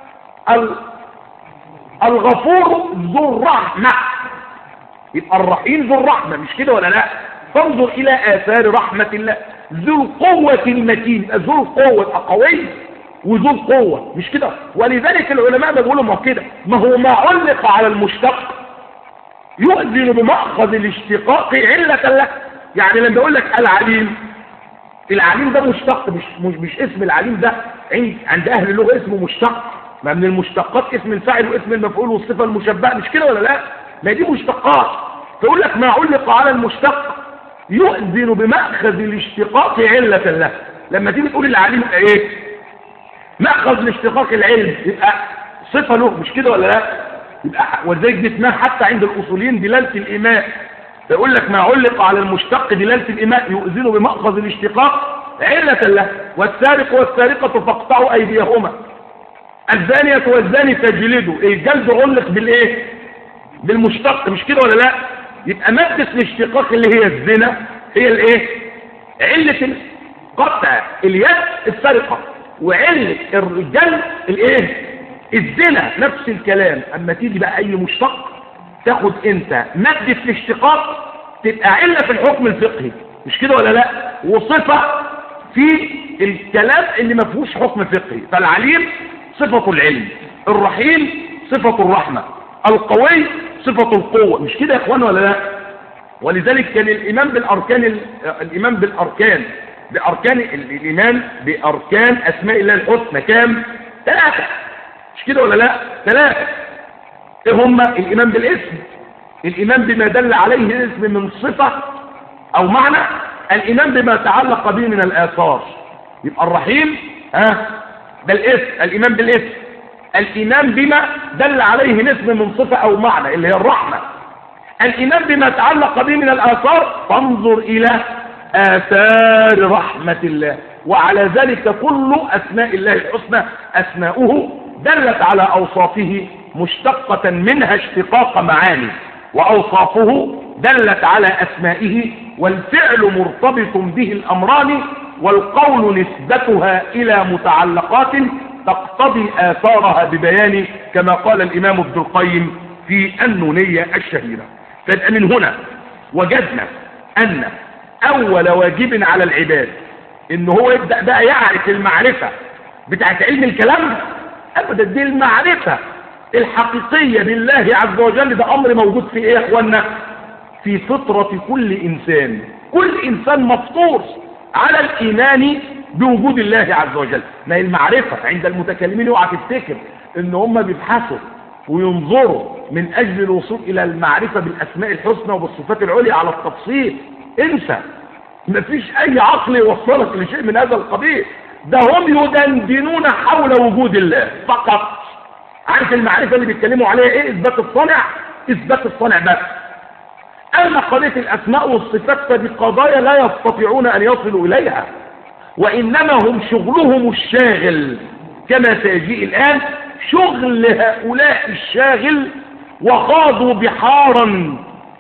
S1: الغفور ذو الرحمة يبقى الرحيم ذو الرحمة مش كده ولا لا فانظر الى اثار رحمة الله ذو القوة المتين ذو القوة قوي وذو القوة مش كده ولذلك العلماء بيقولوا ما كده ما هو ما علق على المشتق يؤذن بمأخذ الاشتقاق علة له يعني لما يقول لك العليم العليم ده مشتق مش, مش, مش اسم العليم ده عند, عند اهل اللغة اسمه مشتق ما من المشتقات اسم الفاعل واسم المفعول والصفة المشبهة مش كده ولا لا ما دي مشتقات فيقول لك ما علق على المشتق يؤذن بمأخذ الاشتقاق علة له لما تيجي تقول العليم ايه مأخذ الاشتقاق العلم يبقى صفة له مش كده ولا لا يبقى ولذلك دي اسمها حتى عند الاصوليين دلالة الإيماء فيقول لك ما علق على المشتق دلالة الإيماء يؤذن بمأخذ الاشتقاق علة له والسارق والسارقة فاقطعوا أيديهما الزانية والزاني فجلدوا الجلد علق بالايه بالمشتق مش كده ولا لا يبقى مادة الاشتقاق اللي هي الزنا هي الايه علة قطع اليد السرقة وعلة الرجال الايه الزنا نفس الكلام اما تيجي بقى اي مشتق تاخد انت مادة الاشتقاق تبقى علة في الحكم الفقهي مش كده ولا لا وصفة في الكلام اللي ما فيهوش حكم فقهي فالعليم صفة العلم الرحيم صفة الرحمة القوي صفة القوة مش كده يا اخوان ولا لا ولذلك كان الامام بالاركان الامام بالاركان بأركان الإيمان بأركان أسماء الله الحسنى كام ثلاثة مش كده ولا لا ثلاثة ايه هم الإيمان بالاسم الإيمان بما دل عليه الاسم من صفة أو معنى الإيمان بما تعلق به من الآثار يبقى الرحيم ها ده الاسم الإيمان بالاسم الإيمان بما دل عليه الاسم من صفة أو معنى اللي هي الرحمة الإيمان بما تعلق به من الآثار فانظر إلى آثار رحمة الله وعلى ذلك كل أسماء الله الحسنى أسماؤه دلت على أوصافه مشتقة منها اشتقاق معاني وأوصافه دلت على أسمائه والفعل مرتبط به الأمران والقول نسبتها إلى متعلقات تقتضي آثارها ببيان كما قال الإمام ابن القيم في النونية الشهيرة فيبقى من هنا وجدنا أن أول واجب على العباد إن هو يبدأ بقى يعرف المعرفة بتاعت علم الكلام أبدا دي المعرفة الحقيقية بالله عز وجل ده أمر موجود في إيه يا إخوانا في فطرة كل إنسان كل إنسان مفطور على الإيمان بوجود الله عز وجل ما هي المعرفة عند المتكلمين اوعى تفتكر ان هم بيبحثوا وينظروا من اجل الوصول الى المعرفة بالاسماء الحسنى وبالصفات العليا على التفصيل انسى مفيش اي عقل يوصلك لشيء من هذا القبيل ده هم يدندنون حول وجود الله فقط عارف المعرفة اللي بيتكلموا عليها ايه اثبات الصنع اثبات الصنع بس اما قضية الاسماء والصفات فدي قضايا لا يستطيعون ان يصلوا اليها وإنما هم شغلهم الشاغل كما سيجيء الآن شغل هؤلاء الشاغل وخاضوا بحارا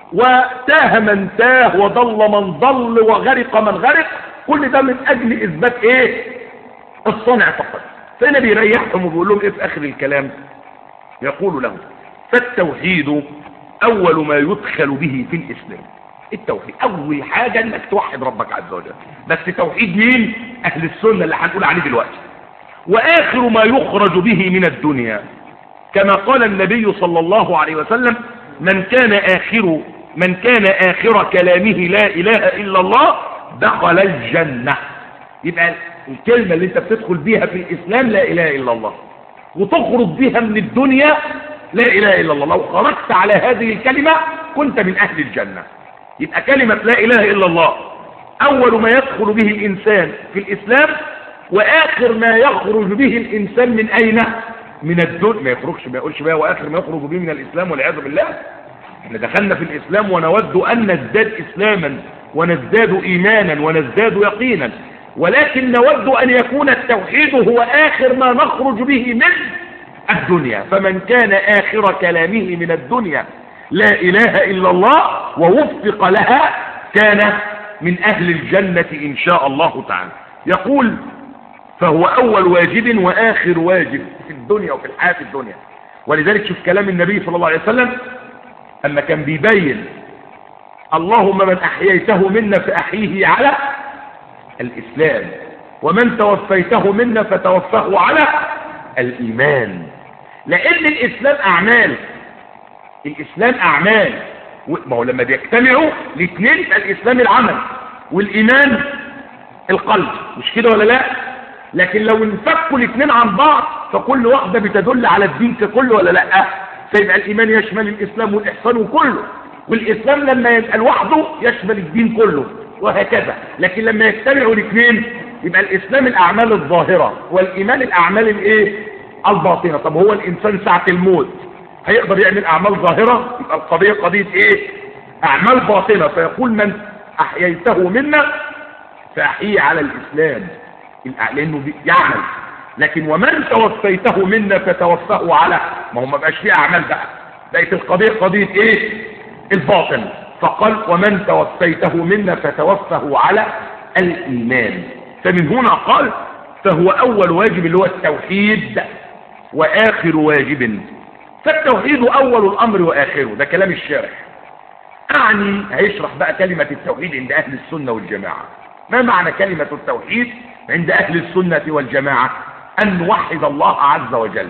S1: وتاه من تاه وضل من ضل وغرق من غرق كل ده من أجل إثبات إيه الصنع فقط فهنا بيريحهم وبيقول لهم إيه في آخر الكلام يقول لهم فالتوحيد أول ما يدخل به في الإسلام التوحيد اول حاجة انك توحد ربك عز وجل بس توحيد مين اهل السنة اللي هنقول عليه دلوقتي واخر ما يخرج به من الدنيا كما قال النبي صلى الله عليه وسلم من كان اخر من كان اخر كلامه لا اله الا الله دخل الجنة يبقى الكلمة اللي انت بتدخل بيها في الاسلام لا اله الا الله وتخرج بها من الدنيا لا اله الا الله لو خرجت على هذه الكلمة كنت من اهل الجنة يبقى كلمة لا إله إلا الله أول ما يدخل به الإنسان في الإسلام وآخر ما يخرج به الإنسان من أين من الدنيا ما يخرجش ما يقولش بقى وآخر ما يخرج به من الإسلام والعياذ بالله احنا دخلنا في الإسلام ونود أن نزداد إسلاما ونزداد إيمانا ونزداد يقينا ولكن نود أن يكون التوحيد هو آخر ما نخرج به من الدنيا فمن كان آخر كلامه من الدنيا لا إله إلا الله ووفق لها كان من أهل الجنة إن شاء الله تعالى يقول فهو أول واجب وآخر واجب في الدنيا وفي الحياة الدنيا ولذلك شوف كلام النبي صلى الله عليه وسلم أما كان بيبين اللهم من أحييته منا فأحيه على الإسلام ومن توفيته منا فتوفاه على الإيمان لأن الإسلام أعمال الإسلام أعمال ما هو لما بيجتمعوا الاثنين يبقى الإسلام العمل والإيمان القلب مش كده ولا لا لكن لو انفكوا الاثنين عن بعض فكل واحدة بتدل على الدين ككل ولا لا فيبقى الإيمان يشمل الإسلام والإحسان وكله والإسلام لما يبقى لوحده يشمل الدين كله وهكذا لكن لما يجتمعوا الاثنين يبقى الإسلام الأعمال الظاهرة والإيمان الأعمال الإيه الباطنة طب هو الإنسان ساعة الموت هيقدر يعمل اعمال ظاهرة يبقى القضية قضية ايه اعمال باطنة فيقول من احييته منا فاحيي على الاسلام لانه يعمل لكن ومن توفيته منا فتوفاه على ما هو ما بقاش فيه اعمال بقى بقت القضية قضية ايه الباطن فقال ومن توفيته منا فتوفه على الايمان فمن هنا قال فهو اول واجب اللي هو التوحيد واخر واجب فالتوحيد أول الأمر وآخره ده كلام الشارح أعني هيشرح بقى كلمة التوحيد عند أهل السنة والجماعة ما معنى كلمة التوحيد عند أهل السنة والجماعة أن نوحد الله عز وجل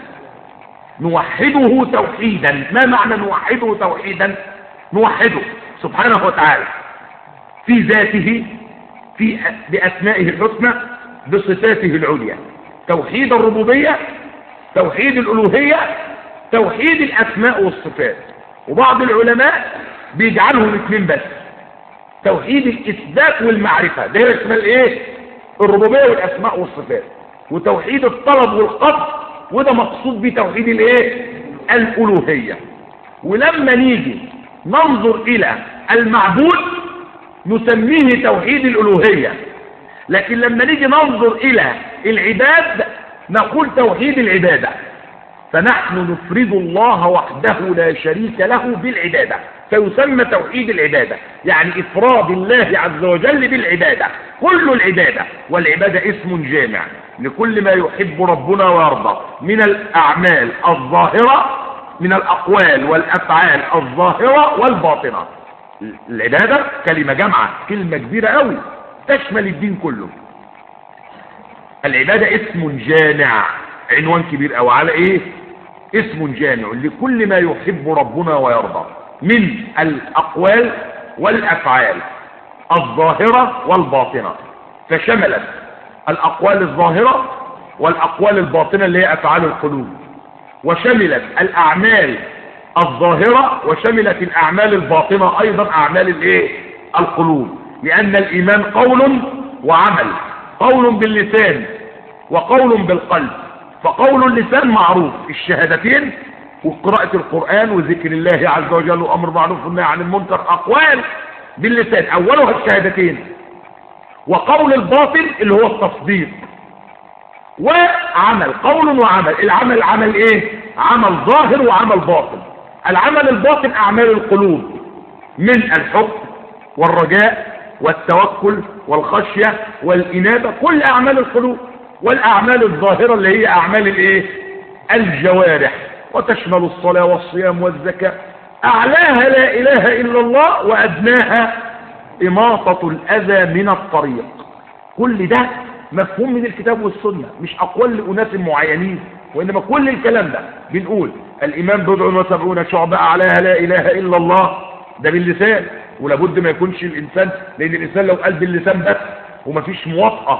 S1: نوحده توحيدا ما معنى نوحده توحيدا نوحده سبحانه وتعالى في ذاته في بأسمائه الحسنى بصفاته العليا توحيد الربوبية توحيد الألوهية توحيد الأسماء والصفات وبعض العلماء بيجعلهم اثنين بس توحيد الإثبات والمعرفة ده اسمها الايه الربوبية والأسماء والصفات وتوحيد الطلب والقصد وده مقصود بتوحيد الايه الألوهية ولما نيجي ننظر إلى المعبود نسميه توحيد الألوهية لكن لما نيجي ننظر إلى العباد نقول توحيد العبادة فنحن نفرد الله وحده لا شريك له بالعبادة فيسمى توحيد العبادة يعني إفراد الله عز وجل بالعبادة كل العبادة والعبادة اسم جامع لكل ما يحب ربنا ويرضى من الأعمال الظاهرة من الأقوال والأفعال الظاهرة والباطنة العبادة كلمة جامعة كلمة كبيرة قوي تشمل الدين كله العبادة اسم جامع عنوان كبير قوي على ايه اسم جامع لكل ما يحب ربنا ويرضى من الأقوال والأفعال الظاهرة والباطنة فشملت الأقوال الظاهرة والأقوال الباطنة اللي هي أفعال القلوب وشملت الأعمال الظاهرة وشملت الأعمال الباطنة أيضا أعمال الإيه؟ القلوب لأن الإيمان قول وعمل قول باللسان وقول بالقلب فقول اللسان معروف الشهادتين وقراءة القرآن وذكر الله عز وجل وأمر معروف والنهي عن المنكر أقوال باللسان أولها الشهادتين وقول الباطن اللي هو التصديق وعمل قول وعمل العمل عمل ايه عمل ظاهر وعمل باطن العمل الباطن اعمال القلوب من الحب والرجاء والتوكل والخشية والإنابة كل أعمال القلوب والأعمال الظاهرة اللي هي أعمال الإيه؟ الجوارح وتشمل الصلاة والصيام والزكاة أعلاها لا إله إلا الله وأدناها إماطة الأذى من الطريق كل ده مفهوم من الكتاب والسنة مش أقوال لأناس معينين وإنما كل الكلام ده بنقول الإيمان بضع وسبعون شعبة أعلاها لا إله إلا الله ده باللسان ولابد ما يكونش الإنسان لأن الإنسان لو قال باللسان بس ومفيش موافقة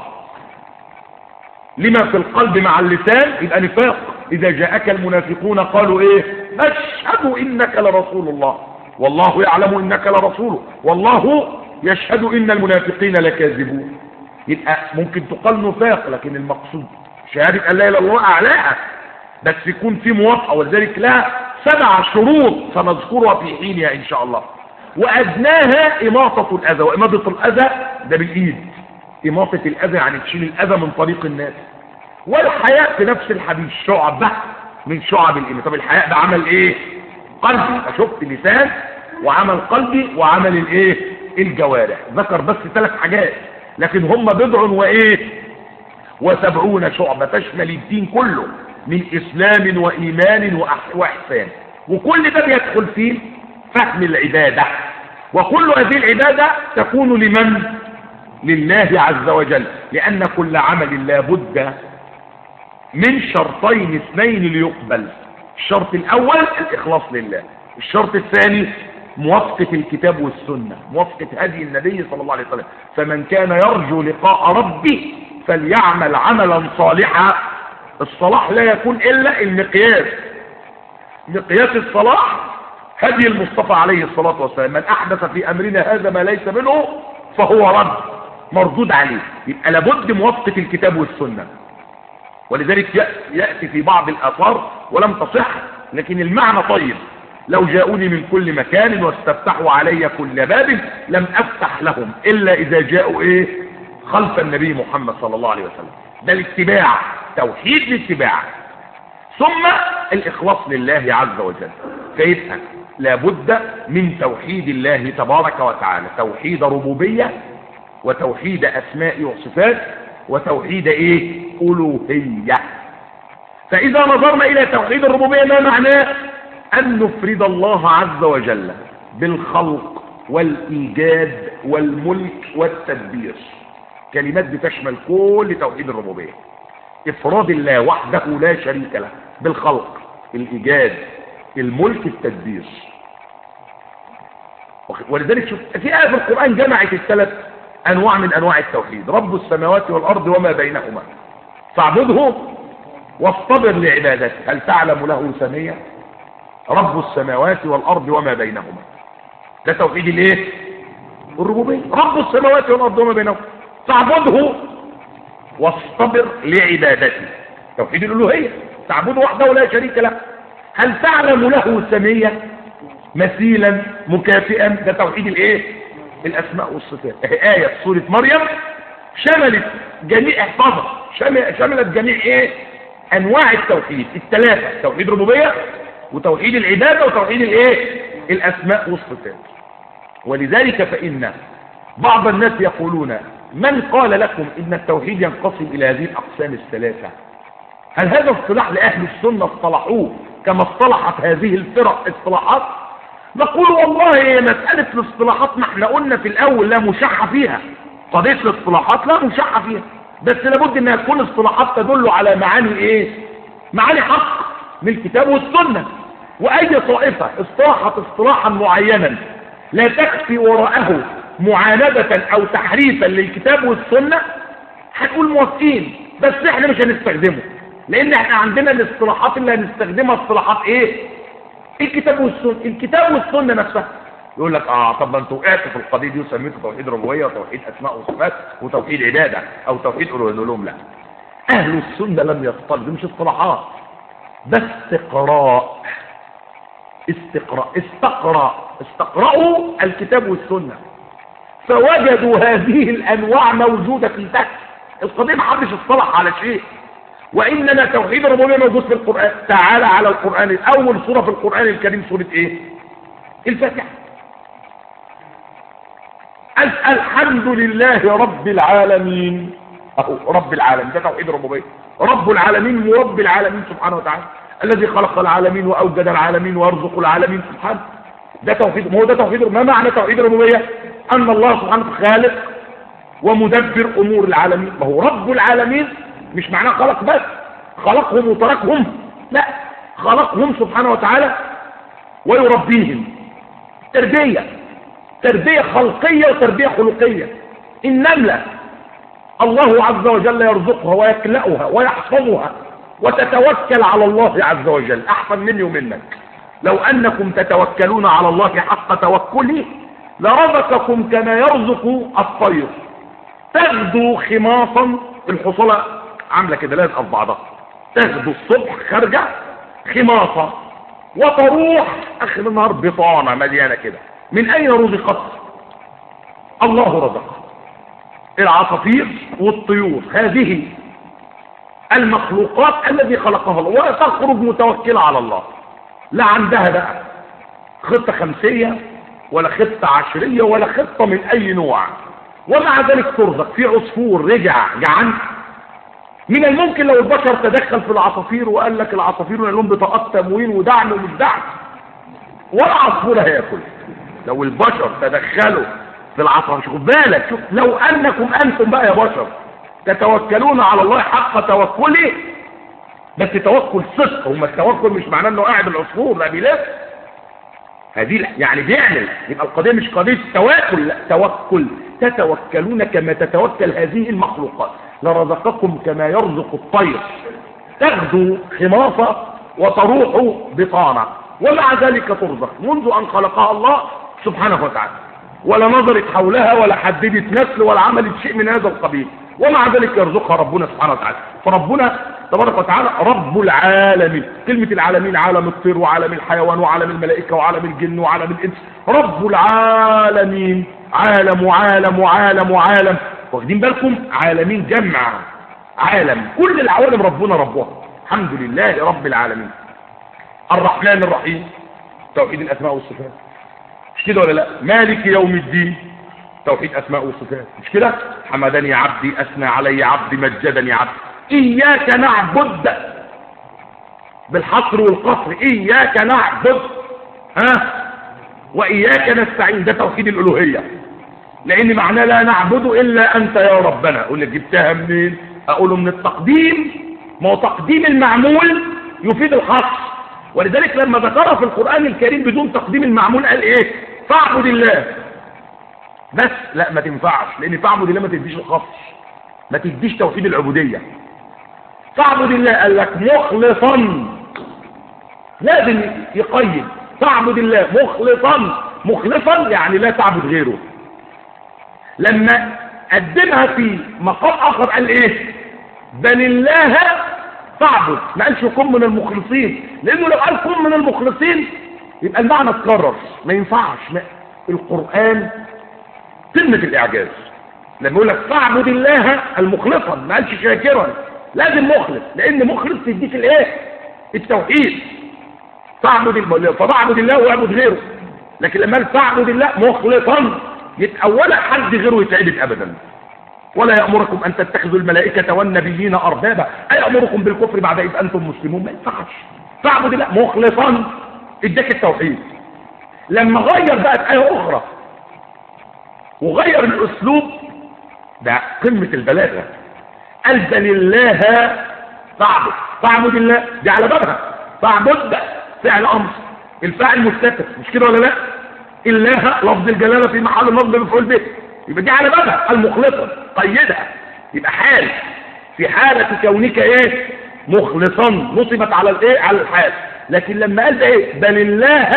S1: لما في القلب مع اللسان يبقى نفاق إذا جاءك المنافقون قالوا إيه نشهد إنك لرسول الله والله يعلم إنك لرسوله والله يشهد إن المنافقين لكاذبون يبقى ممكن تقال نفاق لكن المقصود شهادة أن لا إله إلا الله أعلاها بس يكون في موافقة ولذلك لها سبع شروط سنذكرها في حينها إن شاء الله وأدناها إماطة الأذى وإماطة الأذى ده بالإيد إماطة الأذى يعني تشيل الأذى من طريق الناس والحياء في نفس الحديث شعبة من شعب الإيمان طب الحياء ده عمل إيه قلبي شفت لسان وعمل قلبي وعمل الإيه الجوارح ذكر بس ثلاث حاجات لكن هم بضع وإيه وسبعون شعبة تشمل الدين كله من إسلام وإيمان وإحسان وكل ده بيدخل فيه فهم العبادة وكل هذه العبادة تكون لمن لله عز وجل لأن كل عمل لا بد من شرطين اثنين ليقبل الشرط الأول الإخلاص لله الشرط الثاني موافقة الكتاب والسنة موافقة هدي النبي صلى الله عليه وسلم فمن كان يرجو لقاء ربه فليعمل عملا صالحا الصلاح لا يكون إلا المقياس مقياس الصلاح هدي المصطفى عليه الصلاة والسلام من أحدث في أمرنا هذا ما ليس منه فهو رد مردود عليه يبقى لابد موافقة الكتاب والسنة ولذلك يأتي في بعض الآثار ولم تصح لكن المعنى طيب لو جاءوني من كل مكان واستفتحوا علي كل باب لم أفتح لهم إلا إذا جاءوا إيه خلف النبي محمد صلى الله عليه وسلم ده الاتباع توحيد الاتباع ثم الإخلاص لله عز وجل فيبقى لابد من توحيد الله تبارك وتعالى توحيد ربوبية وتوحيد أسماء وصفات وتوحيد إيه ألوهية فإذا نظرنا إلى توحيد الربوبية ما معناه أن نفرد الله عز وجل بالخلق والإيجاد والملك والتدبير كلمات بتشمل كل توحيد الربوبية إفراد الله وحده لا شريك له بالخلق الإيجاد الملك التدبير ولذلك شوف في آية في القرآن جمعت الثلاث أنواع من أنواع التوحيد رب السماوات والأرض وما بينهما فاعبده واصطبر لعبادته هل تعلم له سمية رب السماوات والأرض وما بينهما ده توحيد الايه الربوبية رب السماوات والأرض وما بينهما فاعبده واصطبر لعبادته توحيد الألوهية تعبده وحده لا شريك له هل تعلم له سمية مثيلا مكافئا ده توحيد الايه الاسماء والصفات آية سورة مريم شملت جميع احفظها شملت جميع ايه انواع التوحيد الثلاثة توحيد ربوبية وتوحيد العبادة وتوحيد الايه الاسماء والصفات ولذلك فإن بعض الناس يقولون من قال لكم إن التوحيد ينقسم إلى هذه الأقسام الثلاثة هل هذا اصطلاح لأهل السنة اصطلحوه كما اصطلحت هذه الفرق اصطلاحات نقول والله مسألة الاصطلاحات ما احنا قلنا في الأول لا مشحة فيها قضية الاصطلاحات لا مشحة فيها بس لابد انها تكون اصطلاحات تدل على معاني ايه معاني حق من الكتاب والسنة واي طائفة اصطلحت اصطلاحا معينا لا تخفي وراءه معاندة او تحريفا للكتاب والسنة هنقول موافقين بس احنا مش هنستخدمه لان احنا عندنا الاصطلاحات اللي هنستخدمها اصطلاحات ايه الكتاب والسنة الكتاب والسنة نفسها يقول لك اه طب ما انتوا وقعتوا في القضيه دي وسميتوا توحيد ربوبيه وتوحيد اسماء وصفات وتوحيد عباده او توحيد الوهيه لهم لا اهل السنه لم يصطلحوا مش اصطلاحات ده استقراء استقراء استقرا استقرأوا الكتاب والسنه فوجدوا هذه الانواع موجوده في تحت القضيه ما حدش اصطلح على شيء وإنما توحيد الربوبية موجود في القرآن تعالى على القرآن أول سورة في القرآن الكريم سورة إيه الفاتحة الحمد لله رب العالمين أهو رب العالمين ده توحيد الربوبية رب العالمين ورب العالمين سبحانه وتعالى الذي خلق العالمين وأوجد العالمين ويرزق العالمين سبحانه ده توحيد ما هو ده توحيد ما معنى توحيد الربوبية أن الله سبحانه خالق ومدبر أمور العالمين ما هو رب العالمين مش معناه خلق بس خلقهم وتركهم لا خلقهم سبحانه وتعالى ويربيهم تربية تربية خلقية وتربية خلقية النملة الله عز وجل يرزقها ويكلأها ويحفظها وتتوكل على الله عز وجل أحسن مني ومنك لو أنكم تتوكلون على الله حق توكله لرزقكم كما يرزق الطير تغدو خماصا الحصولة عاملة كده لازقة في بعضها تاخده الصبح خارجة خماصة وتروح اخر النهار بطانة مليانة كده من اين رزقت الله رزقها العصافير والطيور هذه المخلوقات الذي خلقها الله وتخرج متوكلة على الله لا عندها بقى خطة خمسية ولا خطة عشرية ولا خطة من اي نوع ومع ذلك ترزق في عصفور رجع جعان من الممكن لو البشر تدخل في العصافير وقال لك العصافير لهم بطاقات تموين ودعم ومش دعم ولا عصفور هياكل لو البشر تدخلوا في العصافير شوف بالك شوف لو انكم انتم بقى يا بشر تتوكلون على الله حق توكله بس توكل صدق هما التوكل مش معناه انه قاعد العصفور لا بيلف هذه يعني بيعمل يبقى القضيه مش قضيه توكل لا توكل تتوكلون كما تتوكل هذه المخلوقات لرزقكم كما يرزق الطير تغدو خماصة وتروح بطانة ومع ذلك ترزق منذ أن خلقها الله سبحانه وتعالى ولا نظرت حولها ولا حددت نسل ولا عملت شيء من هذا القبيل ومع ذلك يرزقها ربنا سبحانه وتعالى فربنا تبارك وتعالى رب العالمين كلمة العالمين عالم الطير وعالم الحيوان وعالم الملائكة وعالم الجن وعالم الإنس رب العالمين عالم وعالم وعالم وعالم واخدين بالكم عالمين جمع عالم كل العوالم ربنا ربها الحمد لله رب العالمين الرحمن الرحيم توحيد الأسماء والصفات مش كده ولا لا مالك يوم الدين توحيد أسماء والصفات مش كده حمدني عبدي أثنى علي عبدي مجدني عبدي إياك نعبد بالحصر والقصر إياك نعبد ها وإياك نستعين ده توحيد الألوهية لان معناه لا نعبد الا انت يا ربنا اقول لك جبتها منين اقوله من التقديم ما هو تقديم المعمول يفيد الحصر ولذلك لما ذكرها في القرآن الكريم بدون تقديم المعمول قال ايه فاعبد الله بس لا ما تنفعش لان تعبد الله ما تديش الخص ما تديش توحيد العبودية تعبد الله قال لك مخلصا لازم يقيد تعبد الله مخلصا مخلصا يعني لا تعبد غيره لما قدمها في مقام اخر قال ايه بل الله تعبد ما قالش كن من المخلصين لانه لو قال كن من المخلصين يبقى المعنى اتكرر ما ينفعش ما القرآن قمة الاعجاز لما يقول لك تعبد الله المخلصا ما قالش شاكرا لازم مخلص لان مخلص تديك الايه التوحيد تعبد الله فبعبد الله واعبد غيره لكن لما قال تعبد الله مخلصا يبقى ولا حد غيره يتعبد ابدا ولا يأمركم أن تتخذوا الملائكة والنبيين أربابا أيأمركم بالكفر بعد إذ أنتم مسلمون ما ينفعش تعبد الله مخلصا اداك التوحيد لما غير بقى آية أخرى وغير الأسلوب ده قمة البلاغة قال بل الله تعبد تعبد الله دي على بابها تعبد فعل أمر الفاعل مستتر مش كده ولا لا الله لفظ الجلالة في محل نصب مفعول به يبقى دي على بابها المخلصة قيدها يبقى حال في حالة كونك ايه مخلصا نصبت على الايه على الحال لكن لما قال ده ايه بل الله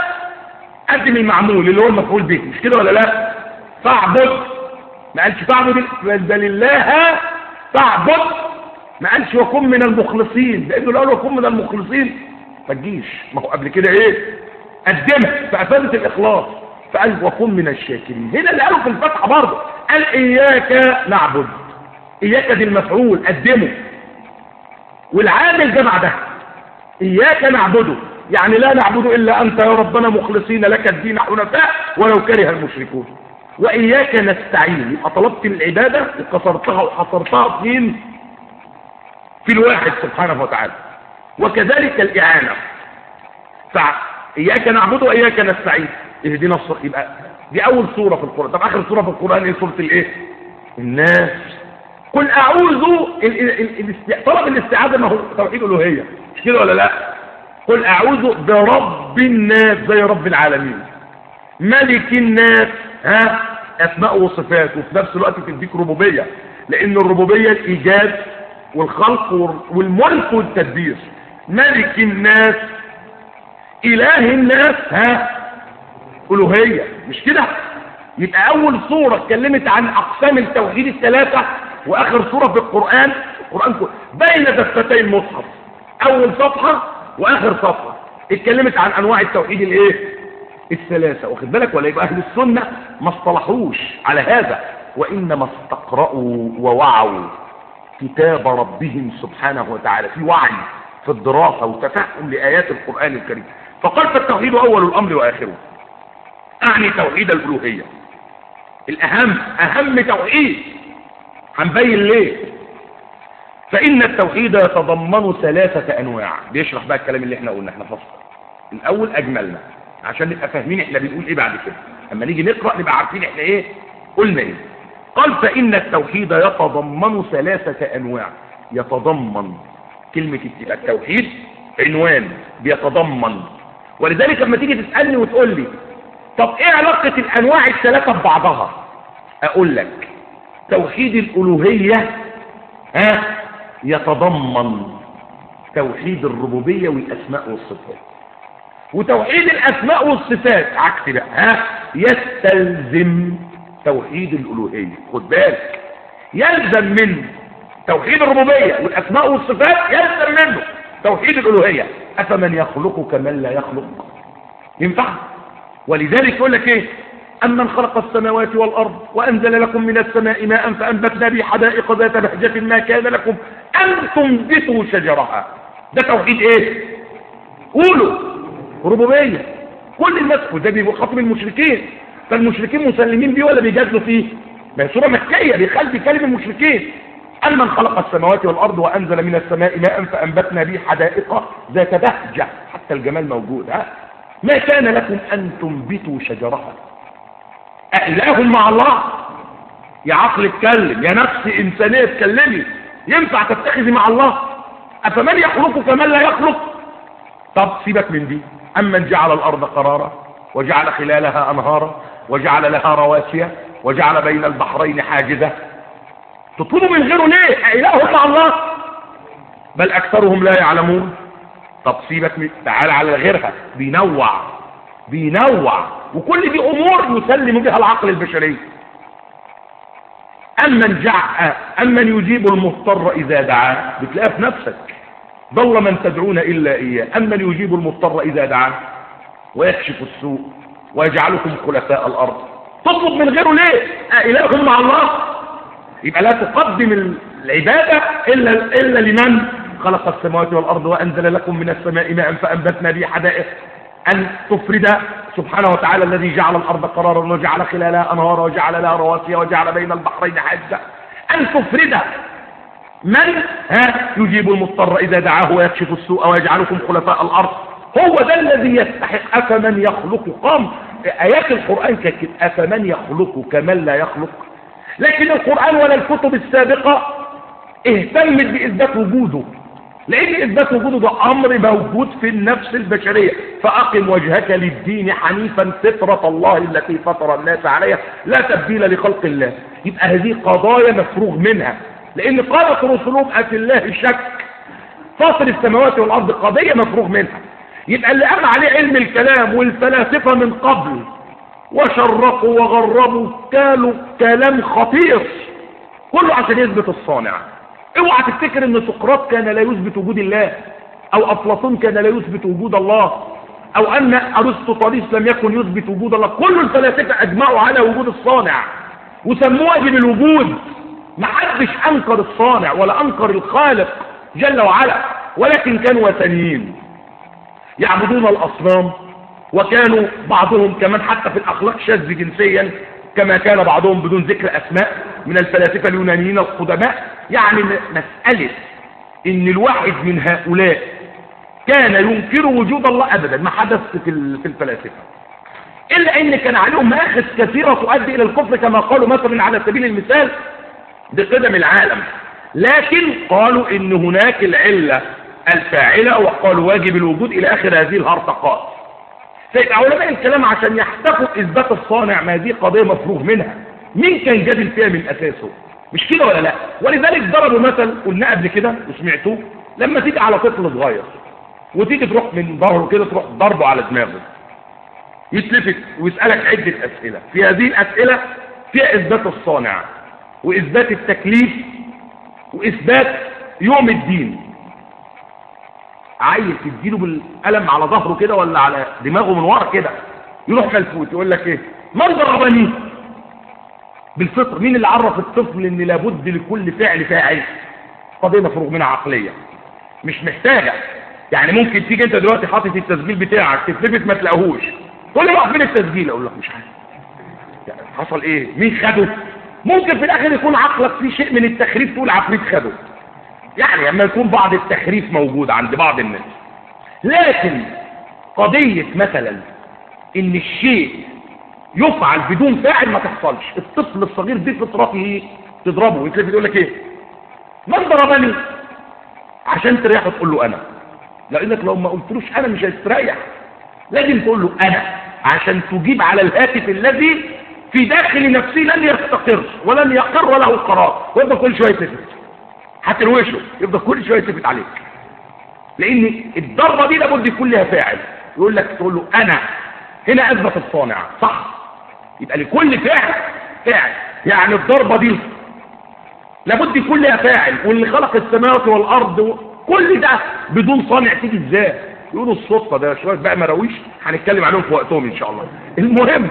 S1: قدم المعمول اللي هو المفعول به مش كده ولا لا فاعبد ما قالش فاعبد بل الله فاعبد ما قالش وكن من المخلصين لانه لو قال وكن من المخلصين ما تجيش ما هو قبل كده ايه قدمها فافادت الاخلاص فقال وكن من الشاكرين هنا اللي قالوا في الفتحه برضه قال اياك نعبد اياك دي المفعول قدمه والعامل ده بعدها اياك نعبده يعني لا نعبد الا انت يا ربنا مخلصين لك الدين حنفاء ولو كره المشركون واياك نستعين يبقى طلبت العباده وكسرتها وحصرتها فين في الواحد سبحانه وتعالى وكذلك الاعانه فاياك نعبد واياك نستعين اهدنا الصراط يبقى دي اول سوره في القران طب اخر سوره في القران ايه سوره الايه الناس قل اعوذ ال ال ال ال طلب الاستعاذه ما هو توحيد الالوهيه مش كده ولا لا قل اعوذ برب الناس زي رب العالمين ملك الناس ها اسماء وصفات وفي نفس الوقت تديك ربوبيه لان الربوبيه الايجاد والخلق والملك والتدبير ملك الناس اله الناس ها الوهيه مش كده يبقى اول سوره اتكلمت عن اقسام التوحيد الثلاثه واخر سوره في القران القران كله بين دفتي المصحف اول صفحه واخر صفحه اتكلمت عن انواع التوحيد الايه الثلاثه واخد بالك ولا يبقى اهل السنه ما اصطلحوش على هذا وانما استقرأوا ووعوا كتاب ربهم سبحانه وتعالى في وعي في الدراسه وتفهم لايات القران الكريم فقال فالتوحيد اول الامر واخره اعني توحيد الالوهيه الاهم اهم توحيد هنبين ليه فان التوحيد يتضمن ثلاثه انواع بيشرح بقى الكلام اللي احنا قلنا احنا فصل الاول اجملنا عشان نبقى فاهمين احنا بنقول ايه بعد كده اما نيجي نقرا نبقى عارفين احنا ايه قلنا ايه قال فان التوحيد يتضمن ثلاثه انواع يتضمن كلمه يبقى التوحيد عنوان بيتضمن ولذلك لما تيجي تسالني وتقول لي طب ايه علاقة الانواع الثلاثة ببعضها اقول لك توحيد الالوهية ها يتضمن توحيد الربوبية والاسماء والصفات وتوحيد الاسماء والصفات عكس بقى ها يستلزم توحيد الالوهية خد بالك يلزم من توحيد الربوبية والاسماء والصفات يلزم منه توحيد الالوهية افمن يخلق كمن لا يخلق ينفع ولذلك يقول لك ايه أمن خلق السماوات والأرض وأنزل لكم من السماء ماء فأنبتنا به حدائق ذات بهجة ما كان لكم أن تنبتوا شجرها ده توحيد ايه قولوا ربوبية كل الناس وده بيبقى خاطب المشركين فالمشركين مسلمين بيه ولا بيجادلوا فيه ما هي سورة مكية بيخلي كلمة المشركين أمن خلق السماوات والأرض وأنزل من السماء ماء فأنبتنا به حدائق ذات بهجة حتى الجمال موجود ها ما كان لكم أن تنبتوا شجرها أإله مع الله يا عقل اتكلم يا نفس إنسانية اتكلمي ينفع تتخذي مع الله أفمن يخلق كمن لا يخلق طب سيبك من دي أمن جعل الأرض قرارا وجعل خلالها أنهارا وجعل لها رواسي وجعل بين البحرين حاجزة تطلبوا من غيره ليه إله مع الله بل أكثرهم لا يعلمون طب سيبك من تعال على غيرها بينوع بينوع وكل دي أمور يسلم بها العقل البشري أمن جع أمن يجيب المضطر إذا دعاه بتلاقيها في نفسك ضل من تدعون إلا إياه أمن يجيب المضطر إذا دعاه ويكشف السوء ويجعلكم خلفاء الأرض تطلب من غيره ليه إله مع الله يبقى لا تقدم العبادة إلا, إلا لمن خلق السماوات والأرض وأنزل لكم من السماء ماء فأنبتنا به حدائق أن تفرد سبحانه وتعالى الذي جعل الأرض قرارا وجعل خلالها أنهارا وجعل لها رواسي وجعل بين البحرين حاجة أن تفرد من ها يجيب المضطر إذا دعاه ويكشف السوء ويجعلكم خلفاء الأرض هو ده الذي يستحق أفمن يخلق قام آيات القرآن كانت أفمن يخلق كمن لا يخلق لكن القرآن ولا الكتب السابقة اهتمت بإثبات وجوده لأن إثبات وجوده ده أمر موجود في النفس البشرية فأقم وجهك للدين حنيفا فطرة الله التي فطر الناس عليها لا تبديل لخلق الله يبقى هذه قضايا مفروغ منها لأن قالت رسلهم أفي الله شك فاطر السماوات والأرض قضية مفروغ منها يبقى اللي قام عليه علم الكلام والفلاسفة من قبل وشرقوا وغربوا قالوا كلام خطير كله عشان يثبت الصانع اوعى تفتكر ان سقراط كان لا يثبت وجود الله او افلاطون كان لا يثبت وجود الله او ان ارسطوطاليس لم يكن يثبت وجود الله كل الفلاسفه اجمعوا على وجود الصانع وسموه واجب الوجود ما حدش انكر الصانع ولا انكر الخالق جل وعلا ولكن كانوا وثنيين يعبدون الاصنام وكانوا بعضهم كمان حتى في الاخلاق شاذ جنسيا كما كان بعضهم بدون ذكر اسماء من الفلاسفه اليونانيين القدماء يعني مساله ان الواحد من هؤلاء كان ينكر وجود الله ابدا ما حدث في في الفلاسفه الا ان كان عليهم مآخذ كثيره تؤدي الى الكفر كما قالوا مثلا على سبيل المثال بقدم العالم لكن قالوا ان هناك العله الفاعله وقالوا واجب الوجود الى اخر هذه الهرطقات فيبقى علماء الكلام عشان يحتفوا اثبات الصانع ما دي قضيه مفروغ منها مين كان جادل فيها من اساسه مش كده ولا لا ولذلك ضربوا مثل قلنا قبل كده وسمعتوه لما تيجي على طفل صغير وتيجي تروح من ظهره كده تروح ضربه على دماغه يتلفت ويسألك عدة أسئلة في هذه الأسئلة فيها إثبات الصانع وإثبات التكليف وإثبات يوم الدين عايز تديله بالقلم على ظهره كده ولا على دماغه من ورا كده يروح ملفوت يقول لك ايه من ضربني بالفطر مين اللي عرف الطفل ان لابد لكل فعل فاعل قضيه مفروغ منها عقليه مش محتاجه يعني ممكن تيجي انت دلوقتي حاطط التسجيل بتاعك تتلفت ما تلاقوهوش تقول لي فين التسجيل اقول لك مش عارف يعني حصل ايه مين خده ممكن في الاخر يكون عقلك فيه شيء من التخريف تقول عفريت خده يعني لما يكون بعض التخريف موجود عند بعض الناس لكن قضية مثلا ان الشيء يفعل بدون فاعل ما تحصلش الطفل الصغير دي فطرته تضربه ويتلفت يقول لك ايه من ضربني عشان تريحه تقول له انا لانك لو ما قلتلوش انا مش هيستريح لازم تقول له انا عشان تجيب على الهاتف الذي في داخل نفسه لن يستقر ولن يقر وله قرار ويفضل كل شويه يتلفت هتروشه يفضل كل شويه يتلفت عليك لان الضربه دي لابد يكون لها فاعل يقول لك تقول له انا هنا اثبت الصانع صح يبقى لكل فعل فاعل يعني الضربه دي لابد يكون لها فاعل واللي خلق السماوات والارض كل ده بدون صانع تيجي ازاي يقولوا الصدفه ده شويه بقى مراويش هنتكلم عليهم في وقتهم ان شاء الله المهم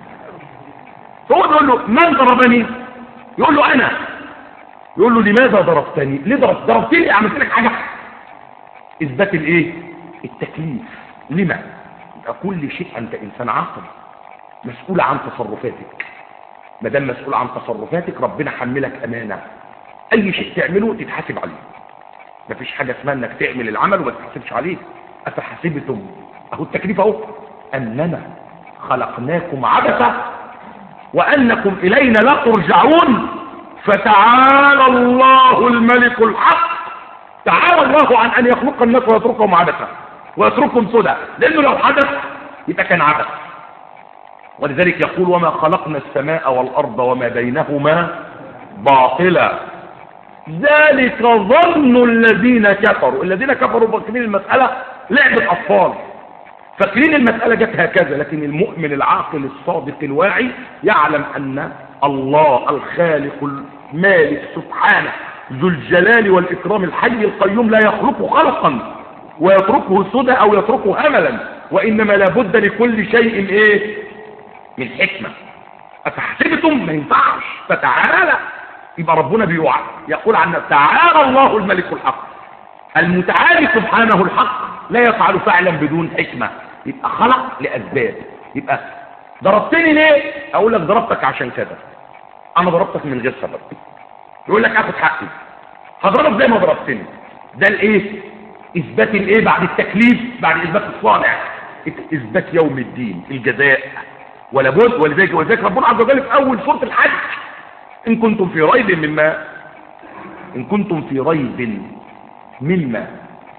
S1: هو بيقول له من ضربني يقول له انا يقول له لماذا ضربتني ليه ضربت ضربتني عملت لك حاجه اثبات الايه التكليف لما يبقى كل شيء انت انسان عاقل مسؤول عن تصرفاتك ما دام مسؤول عن تصرفاتك ربنا حملك امانه اي شيء تعمله تتحاسب عليه مفيش حاجه اسمها انك تعمل العمل وما تتحاسبش عليه افحسبتم اهو التكليف اهو اننا خلقناكم عبثا وانكم الينا لا ترجعون فتعالى الله الملك الحق تعالى الله عن ان يخلق الناس ويتركهم عبثا ويتركهم سدى لانه لو حدث يبقى كان عبث ولذلك يقول وما خلقنا السماء والأرض وما بينهما باطلا ذلك ظن الذين كفروا الذين كفروا فاكرين المسألة لعبة أطفال فاكرين المسألة جت هكذا لكن المؤمن العاقل الصادق الواعي يعلم أن الله الخالق المالك سبحانه ذو الجلال والإكرام الحي القيوم لا يخلق خلقا ويتركه سدى أو يتركه هملا وإنما لابد لكل شيء إيه من حكمة أفحسبتم ما ينفعش فتعالى يبقى ربنا بيوعى يقول عن تعالى الله الملك الحق المتعالي سبحانه الحق لا يفعل فعلا بدون حكمة يبقى خلق لأسباب يبقى ضربتني ليه اقول لك ضربتك عشان كذا انا ضربتك من غير سبب يقول لك اخد حقي هضربك زي ما ضربتني ده الايه اثبات الايه بعد التكليف بعد اثبات الصانع اثبات يوم الدين الجزاء ولا بد ولذلك ولذلك ربنا عز وجل في اول سوره الحج ان كنتم في ريب مما ان كنتم في ريب مما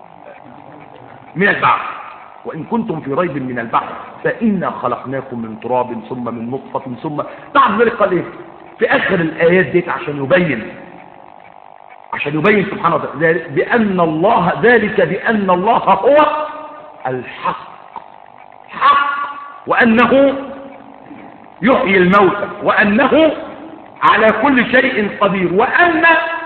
S1: من البعث وإن كنتم في ريب من البعث فإنا خلقناكم من تراب ثم من نطفة ثم بعد ذلك قال إيه في آخر الآيات ديت عشان يبين عشان يبين سبحانه وتعالى بأن الله ذلك بأن الله هو الحق حق وأنه يحيي الموتى وأنه على كل شيء قدير وأن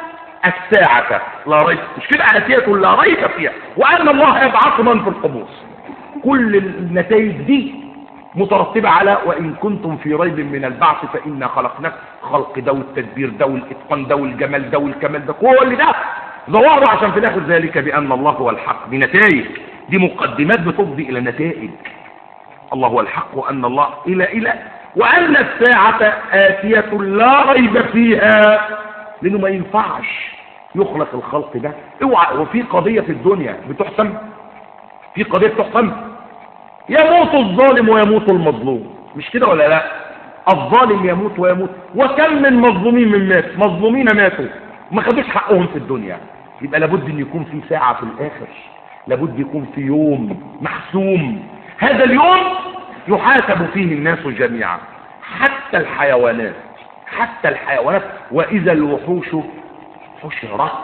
S1: الساعة لا ريب مش كده آتية لا ريب فيها وأن الله يبعث من في القبور كل النتائج دي مترتبة على وإن كنتم في ريب من البعث فإنا خلقناك خلق ده والتدبير ده والإتقان ده والجمال ده والكمال ده كل ده ظواهره عشان في الآخر ذلك بأن الله هو الحق دي نتائج دي مقدمات بتفضي إلى نتائج الله هو الحق وأن الله إلى إلى وأن الساعة آتية لا ريب فيها لأنه ما ينفعش يخلق الخلق ده اوعى وفي قضية في الدنيا بتحسم في قضية بتحسم يموت الظالم ويموت المظلوم مش كده ولا لا الظالم يموت ويموت وكم من مظلومين من مات مظلومين ماتوا ما خدوش حقهم في الدنيا يبقى لابد ان يكون في ساعة في الاخر لابد يكون في يوم محسوم هذا اليوم يحاسب فيه الناس جميعا حتى الحيوانات حتى الحيوانات واذا الوحوش حشرت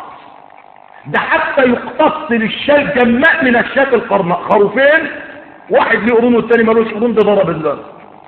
S1: ده حتى يقتص للشاة جماء من الشاة القرناء خروفين واحد ليه قرون والتاني ملوش قرون ده ضرب الله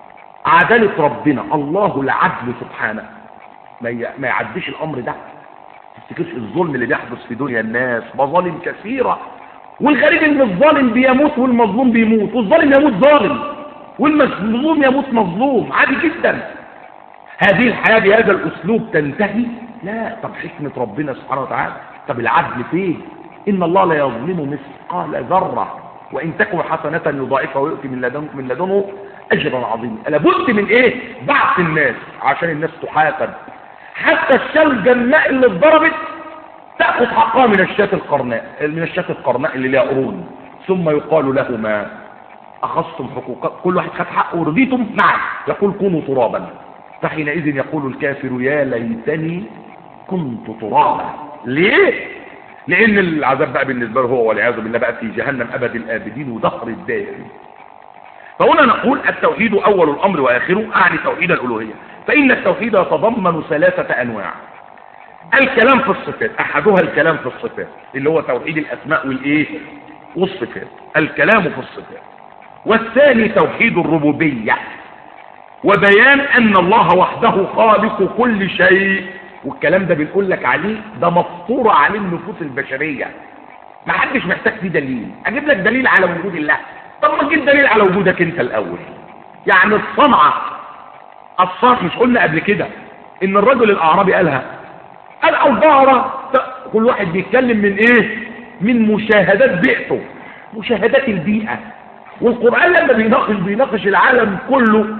S1: عدالة ربنا الله العدل سبحانه ما ما يعديش الامر ده تفتكرش الظلم اللي بيحدث في دنيا الناس مظالم كثيرة والغريب ان الظالم بيموت والمظلوم بيموت والظالم يموت ظالم والمظلوم يموت مظلوم عادي جدا هذه الحياة بهذا الاسلوب تنتهي لا طب حكمة ربنا سبحانه وتعالى طب العدل فين ان الله لا يظلم مثقال ذرة وان تكن حسنة يضاعفها ويؤتي من لدنه, من لدنه اجرا عظيما لابد من ايه بعث الناس عشان الناس تحاسب حتى الشاة الجناء اللي اتضربت تأخذ حقها من الشاة القرناء من الشاة القرناء اللي ليها قرون ثم يقال لهما أخذتم حقوق كل واحد خد حقه ورضيتم نعم يقول كونوا ترابا فحينئذ يقول الكافر يا ليتني كنت ترابا ليه لان العذاب بقى بالنسبه له هو والعياذ بالله بقى في جهنم ابد الابدين ودهر الدائم فهنا نقول التوحيد اول الامر واخره اعني توحيد الالوهيه فان التوحيد يتضمن ثلاثه انواع الكلام في الصفات احدها الكلام في الصفات اللي هو توحيد الاسماء والايه والصفات الكلام في الصفات والثاني توحيد الربوبيه وبيان ان الله وحده خالق كل شيء والكلام ده بنقول لك عليه ده مفطور عليه النفوس البشريه ما حدش محتاج فيه دليل اجيب لك دليل على وجود الله طب ما تجيب دليل على وجودك انت الاول يعني الصنعه الصنعه مش قلنا قبل كده ان الرجل الاعرابي قالها قال البقره كل واحد بيتكلم من ايه من مشاهدات بيئته مشاهدات البيئه والقران لما بيناقش بيناقش العالم كله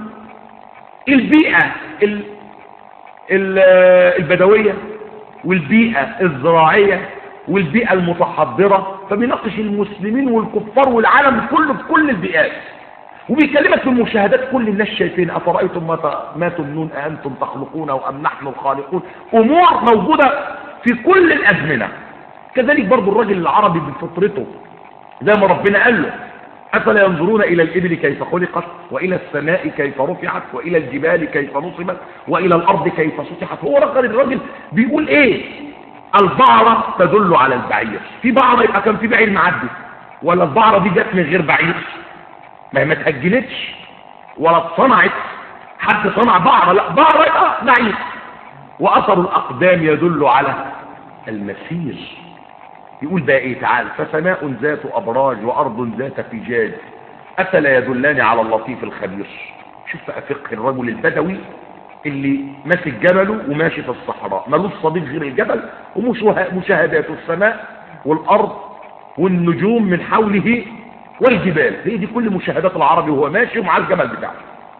S1: البيئة ال ال البدوية والبيئة الزراعية والبيئة المتحضرة فبيناقش المسلمين والكفار والعالم كله في كل البيئات وبيكلمك في المشاهدات كل الناس شايفين أفرأيتم ما تمنون أأنتم تخلقونه أم نحن الخالقون أمور موجودة في كل الأزمنة كذلك برضو الراجل العربي بفطرته زي ما ربنا قال له أفلا ينظرون إلى الإبل كيف خلقت وإلى السماء كيف رفعت وإلى الجبال كيف نصبت وإلى الأرض كيف سطحت هو رجل الراجل بيقول إيه البعرة تدل على البعير في بعرة يبقى كان في بعير معدي ولا البعرة دي جت من غير بعير ما هي ما تهجلتش ولا اتصنعت حد صنع بعرة لا بعرة يبقى بعير وأثر الأقدام يدل على المسير يقول بقى ايه تعال فسماء ذات ابراج وارض ذات فجاج افلا يدلان على اللطيف الخبير شوف بقى فقه الرجل البدوي اللي ماسك جبله وماشي في الصحراء ملوش صديق غير الجبل ومشاهدات السماء والارض والنجوم من حوله والجبال هي دي كل مشاهدات العربي وهو ماشي ومعاه الجمل بتاعه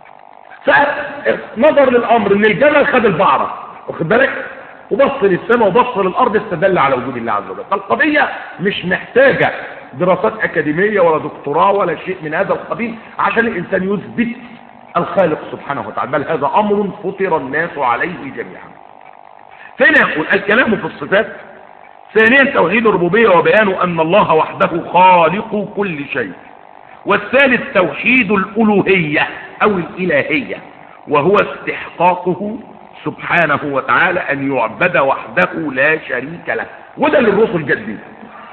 S1: فنظر للامر ان الجبل خد البعره واخد بالك وبص للسماء وبص للأرض استدل على وجود الله عز وجل فالقضية مش محتاجة دراسات أكاديمية ولا دكتوراه ولا شيء من هذا القبيل عشان الإنسان يثبت الخالق سبحانه وتعالى بل هذا أمر فطر الناس عليه جميعا فهنا يقول الكلام في الصفات ثانيا توحيد الربوبية وبيان أن الله وحده خالق كل شيء والثالث توحيد الألوهية أو الإلهية وهو استحقاقه سبحانه وتعالى أن يعبد وحده لا شريك له وده اللي الرسل جت بيه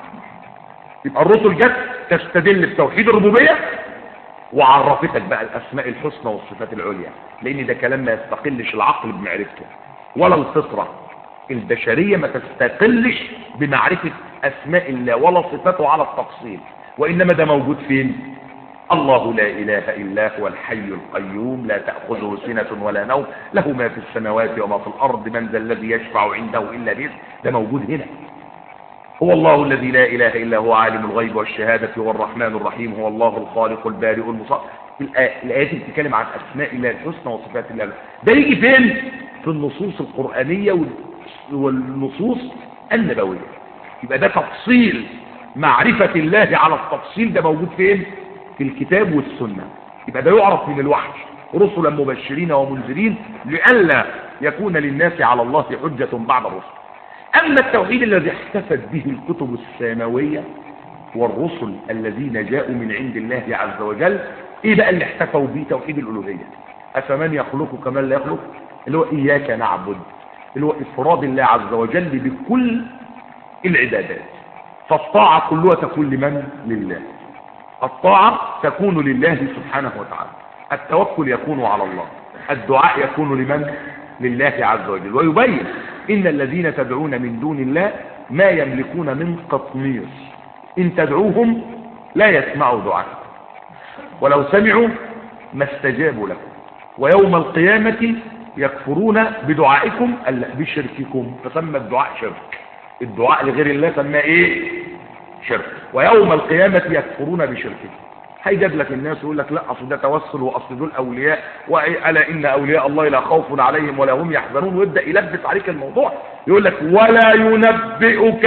S1: يبقى الرسل جت تستدل بتوحيد الربوبية وعرفتك بقى الأسماء الحسنى والصفات العليا لأن ده كلام ما يستقلش العقل بمعرفته ولا الفطرة البشرية ما تستقلش بمعرفة أسماء الله ولا صفاته على التفصيل وإنما ده موجود فين الله لا إله إلا هو الحي القيوم لا تأخذه سنة ولا نوم له ما في السماوات وما في الأرض من ذا الذي يشفع عنده إلا بإذن ده موجود هنا هو الله الذي لا إله إلا هو عالم الغيب والشهادة هو الرحمن الرحيم هو الله الخالق البارئ المصاب الآيات بتتكلم عن أسماء الله الحسنى وصفات الله ده يجي فين في النصوص القرآنية والنصوص النبوية يبقى ده تفصيل معرفة الله على التفصيل ده موجود فين في الكتاب والسنة يبقى ده يعرف من الوحي رسلا مبشرين ومنذرين لئلا يكون للناس على الله حجة بعد الرسل أما التوحيد الذي احتفت به الكتب السماوية والرسل الذين جاءوا من عند الله عز وجل ايه بقى اللي احتفوا به توحيد الألوهية أفمن يخلق كمن لا يخلق اللي هو إياك نعبد اللي هو إفراد الله عز وجل بكل العبادات فالطاعة كلها تكون لمن لله الطاعة تكون لله سبحانه وتعالى التوكل يكون على الله الدعاء يكون لمن لله عز وجل ويبين إن الذين تدعون من دون الله ما يملكون من قطمير إن تدعوهم لا يسمعوا دعاءكم ولو سمعوا ما استجابوا لكم ويوم القيامة يكفرون بدعائكم ألا بشرككم فسمى الدعاء شرك الدعاء لغير الله سمى ايه شرك ويوم القيامة يكفرون بشركه هيجاب لك الناس يقول لك لا اصل ده توسل واصل دول اولياء والا ان اولياء الله لا خوف عليهم ولا هم يحزنون ويبدا يلبس عليك الموضوع يقول لك ولا ينبئك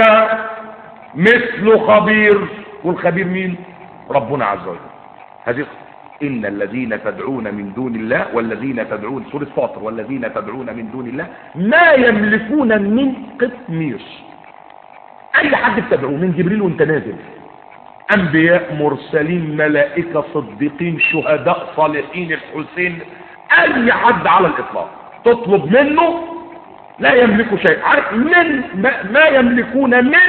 S1: مثل خبير والخبير مين ربنا عز وجل هذه إن الذين تدعون من دون الله والذين تدعون سورة فاطر والذين تدعون من دون الله ما يملكون من قطمير أي حد بتدعوه من جبريل وانت نازل أنبياء مرسلين ملائكة صديقين شهداء صالحين الحسين أي حد على الإطلاق تطلب منه لا يملك شيء عارف من ما, ما يملكون من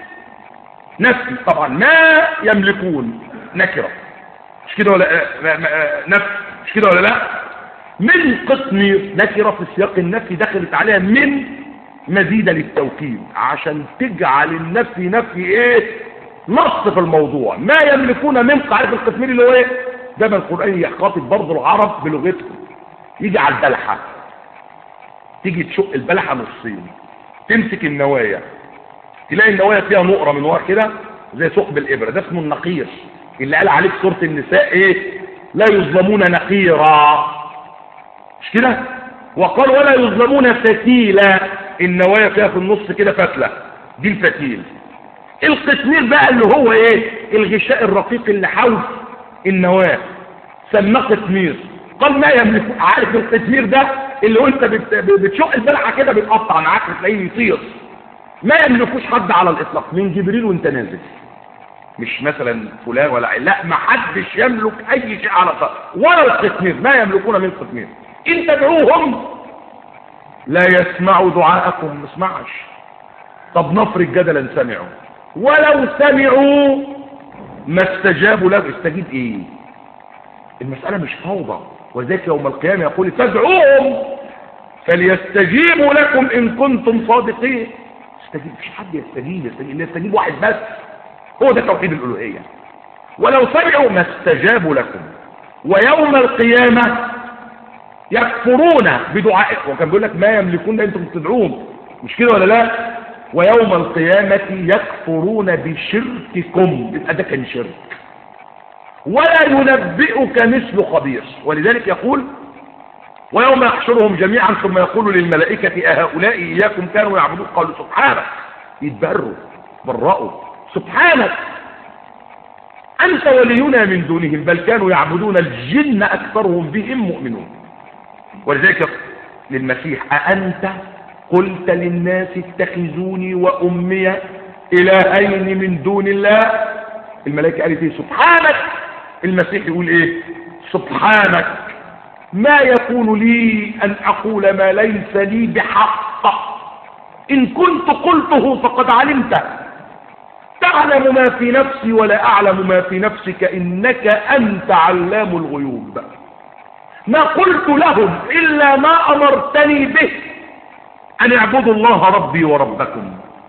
S1: نفسي طبعا ما يملكون نكره مش كده ولا نفس مش كده ولا لا من قطمير نكره في سياق النفي دخلت عليها من مزيدة للتوكيد عشان تجعل النفي نفي ايه نص في الموضوع ما يملكون من عارف القطمير اللي هو ايه ده من القرآن يخاطب برضه العرب بلغتهم يجي على البلحة تيجي تشق البلحة نصين تمسك النوايا تلاقي النوايا فيها نقرة من ورا كده زي ثقب الإبرة ده اسمه النقير اللي قال عليك سورة النساء ايه لا يظلمون نقيرا مش كده وقال ولا يظلمون فتيلا النوايا فيها في النص كده فتلة دي الفتيل القطمير بقى اللي هو ايه الغشاء الرقيق اللي حول النواة سماه قطمير قال ما يملك عارف القطمير ده اللي هو انت بت... بتشق البلعه كده بيتقطع معاك تلاقيه يطير ما يملكوش حد على الاطلاق من جبريل وانت نازل مش مثلا فلان ولا عين. لا ما حدش يملك اي شيء على الارض ولا القطمير ما يملكون من قطمير ان تدعوهم لا يسمعوا دعاءكم ما اسمعش طب نفرض جدلا سمعوا ولو سمعوا ما استجابوا له استجيب ايه المسألة مش فوضى وذلك يوم القيامة يقول فادعوهم فليستجيبوا لكم ان كنتم صادقين استجيب مش حد يستجيب يستجيب يستجيب واحد بس هو ده توحيد الالوهيه ولو سمعوا ما استجابوا لكم ويوم القيامه يكفرون بدعائكم وكان بيقول لك ما يملكون انتم تدعون مش كده ولا لا ويوم القيامه يكفرون بشرككم يبقى ده كان شرك ولا ينبئك مثل خبير ولذلك يقول ويوم يحشرهم جميعا ثم يقول للملائكة أهؤلاء إياكم كانوا يعبدون قالوا سبحانك يتبروا برأوا سبحانك أنت ولينا من دونهم بل كانوا يعبدون الجن أكثرهم بهم مؤمنون ولذلك للمسيح أأنت قلت للناس اتخذوني وأمي إلهين من دون الله الملائكة قالت ايه سبحانك المسيح يقول ايه سبحانك ما يكون لي أن أقول ما ليس لي بحق إن كنت قلته فقد علمته تعلم ما في نفسي ولا أعلم ما في نفسك إنك أنت علام الغيوب ما قلت لهم إلا ما أمرتني به أن اعبدوا الله ربي وربكم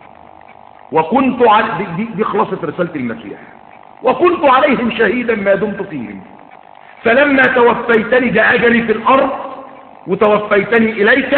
S1: وكنت على دي, دي خلاصة رسالة المسيح وكنت عليهم شهيدا ما دمت فيهم فلما توفيتني ده أجلي في الأرض وتوفيتني إليك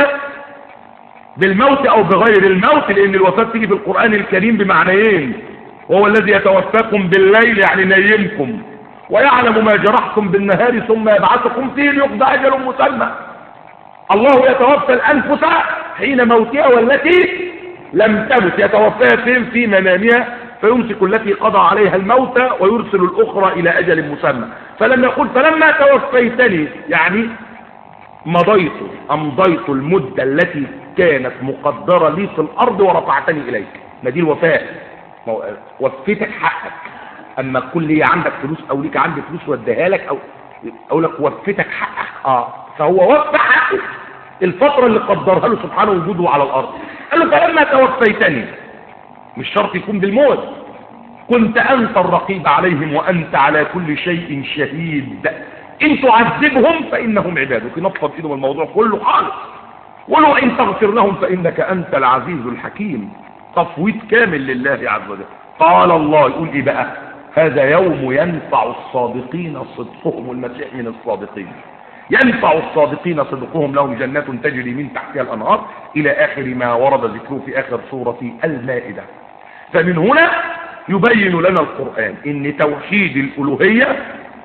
S1: بالموت أو بغير الموت لأن الوفاة تيجي في القرآن الكريم بمعنيين وهو الذي يتوفاكم بالليل يعني نيمكم ويعلم ما جرحتم بالنهار ثم يبعثكم فيه ليقضى أجل مسمى الله يتوفى الأنفس حين موتها والتي لم تمت يتوفاها فين في منامها فيمسك التي قضى عليها الموت ويرسل الأخرى إلى أجل مسمى فلما يقول فلما توفيتني يعني مضيت أمضيت المدة التي كانت مقدرة لي في الأرض ورفعتني إليك ما دي الوفاة وفيتك حقك أما كل لي عندك فلوس أو ليك عندي فلوس وديها لك أو أقول لك وفيتك حقك آه فهو وفى حقه الفترة اللي قدرها له سبحانه وجوده على الأرض قال له فلما توفيتني مش شرط يكون بالموت كنت أنت الرقيب عليهم وأنت على كل شيء شهيد إن تعذبهم فإنهم عبادك نفض إيده الموضوع كله خالص ولو إن تغفر لهم فإنك أنت العزيز الحكيم تفويض كامل لله عز وجل قال الله يقول إيه بقى هذا يوم ينفع الصادقين صدقهم المسيح من الصادقين ينفع الصادقين صدقهم لهم جنات تجري من تحتها الأنهار إلى آخر ما ورد ذكره في آخر سورة المائدة فمن هنا يبين لنا القرآن ان توحيد الألوهية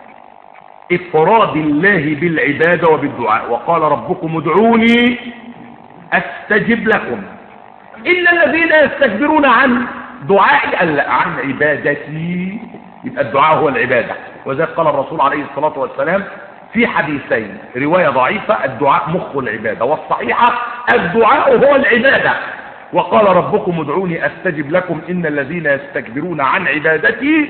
S1: افراد الله بالعبادة وبالدعاء وقال ربكم ادعوني استجب لكم إن الذين يستكبرون عن دعائي عن عبادتي يبقى الدعاء هو العبادة وذلك قال الرسول عليه الصلاة والسلام في حديثين رواية ضعيفة الدعاء مخ العبادة والصحيحة الدعاء هو العبادة وقال ربكم ادعوني استجب لكم ان الذين يستكبرون عن عبادتي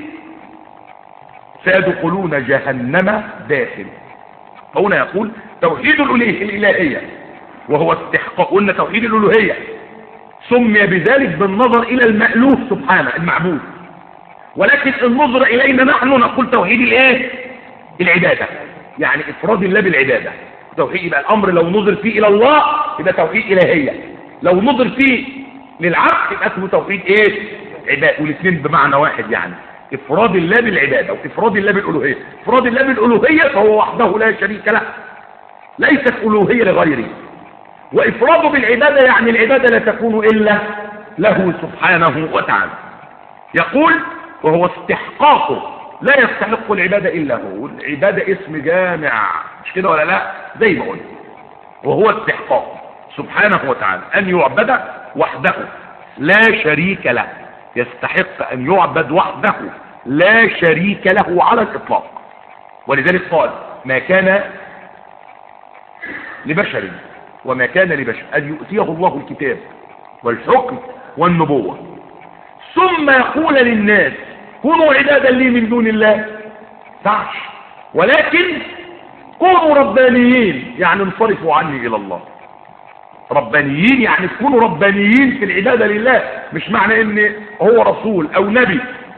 S1: سيدخلون جهنم داخل هنا يقول توحيد الالهية وهو استحقاق قلنا توحيد الالوهية سمي بذلك بالنظر الى المألوف سبحانه المعبود ولكن النظر الينا نحن نقول توحيد الايه العبادة يعني افراد الله بالعبادة توحيد يبقى الامر لو نظر فيه الى الله يبقى توحيد الهية لو نظر فيه للعبد يبقى اسمه توحيد ايه عباد والاثنين بمعنى واحد يعني افراد الله بالعبادة وافراد الله بالالوهية افراد الله بالالوهية فهو وحده لا شريك له ليست الوهية لغيره وافراده بالعبادة يعني العبادة لا تكون الا له سبحانه وتعالى يقول وهو استحقاقه لا يستحق العبادة الا هو العبادة اسم جامع مش كده ولا لا زي ما قلت وهو استحقاقه سبحانه وتعالى أن يعبد وحده لا شريك له يستحق أن يعبد وحده لا شريك له على الإطلاق ولذلك قال ما كان لبشر وما كان لبشر أن يؤتيه الله الكتاب والحكم والنبوة ثم يقول للناس كونوا عبادا لي من دون الله تعش ولكن كونوا ربانيين يعني انصرفوا عني الى الله ربانيين يعني تكونوا ربانيين في العبادة لله مش معنى ان هو رسول او نبي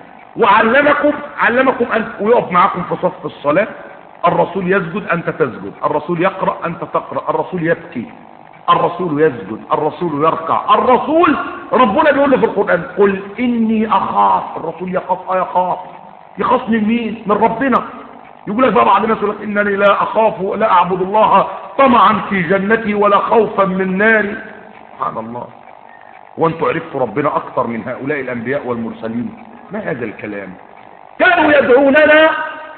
S1: وعلمكم علمكم ان ويقف معكم في صف الصلاة الرسول يسجد انت تسجد الرسول يقرأ انت تقرأ الرسول يبكي الرسول يسجد الرسول يركع الرسول ربنا بيقول له في القرآن قل اني اخاف الرسول يخاف اه يخاف يخاف من مين من ربنا يقول لك بقى بعض الناس يقول لك انني لا اخاف لا اعبد الله طمعا في جنتي ولا خوفا من ناري سبحان الله وانتم عرفتوا ربنا اكثر من هؤلاء الانبياء والمرسلين ما هذا الكلام كانوا يدعوننا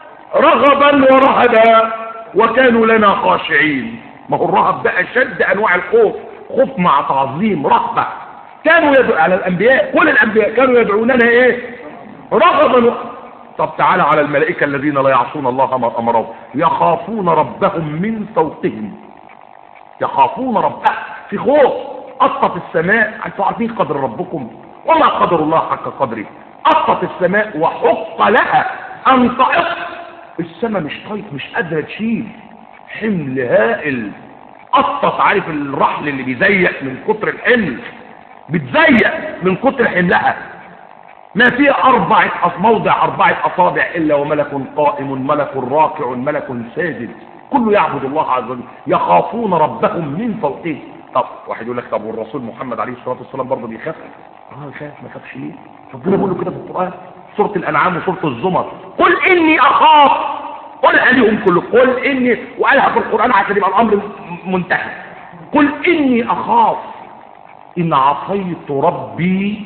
S1: رغبا ورهبا وكانوا لنا خاشعين ما هو الرهب ده اشد انواع الخوف خوف مع تعظيم رهبه كانوا يدعو على الانبياء كل الانبياء كانوا يدعوننا ايه رغبا و... طب تعالى على الملائكة الذين لا يعصون الله ما أمرهم يخافون ربهم من فوقهم يخافون ربهم في خوف أطت السماء أنتم عارفين قدر ربكم وما قدر الله حق قدره أطت السماء وحق لها أن تعط السماء مش طايق مش قادرة تشيل حمل هائل قطت عارف الرحل اللي بيزيق من كتر الحمل بتزيق من كتر حملها ما فيها أربعة موضع أربعة أصابع إلا وملك قائم ملك راكع ملك ساجد كله يعبد الله عز وجل يخافون ربهم من فوقهم طب واحد يقول لك طب والرسول محمد عليه الصلاة والسلام برضه بيخاف اه يخاف ما يخافش ليه ربنا بيقول له كده في القرآن سورة الأنعام وسورة الزمر قل إني أخاف قل عليهم كله قل إني وقالها في القرآن عشان يبقى الأمر منتهي قل إني أخاف إن عصيت ربي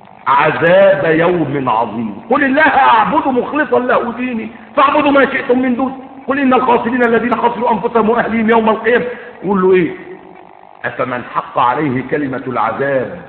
S1: عذاب يوم عظيم قل الله أعبد مخلصا له ديني فاعبدوا ما شئتم من دون قل إن الخاسرين الذين خسروا أنفسهم وأهليهم يوم القيامة قل له إيه أفمن حق عليه كلمة العذاب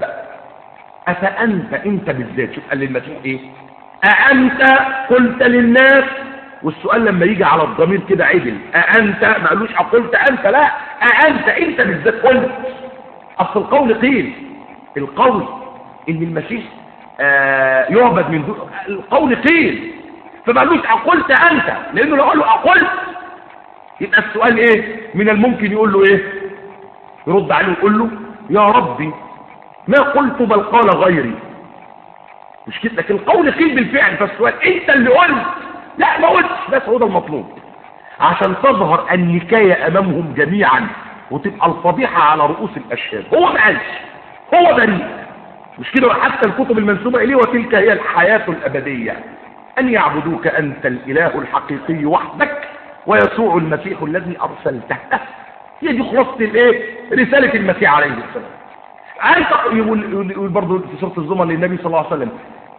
S1: أفأنت أنت بالذات شوف قال للمسيح إيه أأنت قلت للناس والسؤال لما يجي على الضمير كده عدل أأنت ما قالوش قلت أنت لا أأنت أنت بالذات قلت أصل القول قيل القول إن المسيح آه يعبد من دون القول قيل فما قالوش أقلت أنت لأنه لو قال له أقلت يبقى السؤال إيه من الممكن يقول له إيه يرد عليه ويقول له يا ربي ما قلت بل قال غيري مش كده لكن القول قيل بالفعل فالسؤال انت اللي قلت لا ما قلتش بس هو ده المطلوب عشان تظهر النكاية امامهم جميعا وتبقى الفضيحة على رؤوس الاشهاد هو ما قالش هو بريء مش كده حتى الكتب المنسوبة اليه وتلك هي الحياة الابدية ان يعبدوك انت الاله الحقيقي وحدك ويسوع المسيح الذي ارسلته هي دي خلاصة الايه رسالة المسيح عليه السلام انت يقول, يقول برضه في سورة الزمر للنبي صلى الله عليه وسلم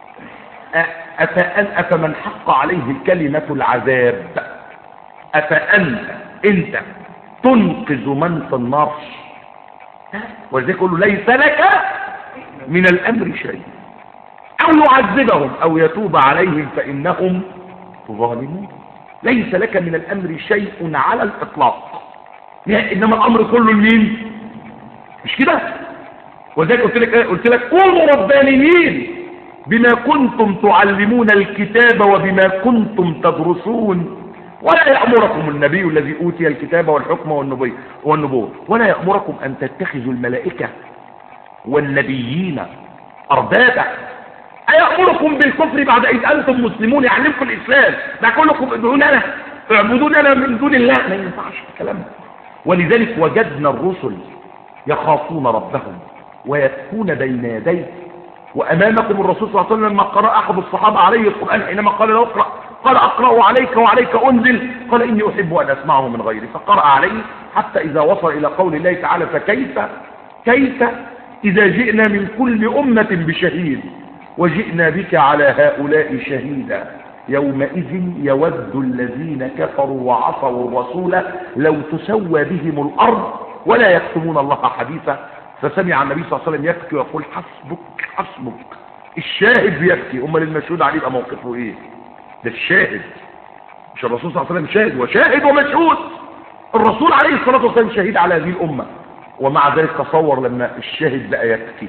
S1: أفأن أفمن حق عليه كلمة العذاب أفأنت أنت تنقذ من في النار ولذلك يقول له ليس لك من الأمر شيء أو يعذبهم أو يتوب عليهم فإنهم ظالمون ليس لك من الأمر شيء على الإطلاق إنما الأمر كله لمين مش كده وذلك قلت لك قلت لك كونوا ربانيين بما كنتم تعلمون الكتاب وبما كنتم تدرسون ولا يأمركم النبي الذي أوتي الكتاب والحكم والنبي والنبوة ولا يأمركم أن تتخذوا الملائكة والنبيين أربابا أيأمركم بالكفر بعد إذ أنتم مسلمون يعلمكم الإسلام ده كلكم ادعوننا اعبدوننا من دون الله ما ينفعش الكلام ده ولذلك وجدنا الرسل يخافون ربهم ويتكون بين يديه وأمامكم الرسول صلى الله عليه وسلم لما قرأ أحد الصحابة عليه القرآن حينما قال له اقرأ قال أقرأ عليك وعليك أنزل قال إني أحب أن أسمعه من غيري فقرأ عليه حتى إذا وصل إلى قول الله تعالى فكيف كيف إذا جئنا من كل أمة بشهيد وجئنا بك على هؤلاء شهيدا يومئذ يود الذين كفروا وعصوا الرسول لو تسوى بهم الأرض ولا يكتمون الله حديثا فسمع النبي صلى الله عليه وسلم يبكي ويقول حسبك حسبك الشاهد بيبكي امال المشهود عليه يبقى موقفه ايه ده الشاهد مش الرسول صلى الله عليه وسلم شاهد وشاهد ومشهود الرسول عليه الصلاة والسلام شهيد على هذه الأمة ومع ذلك تصور لما الشاهد بقى يبكي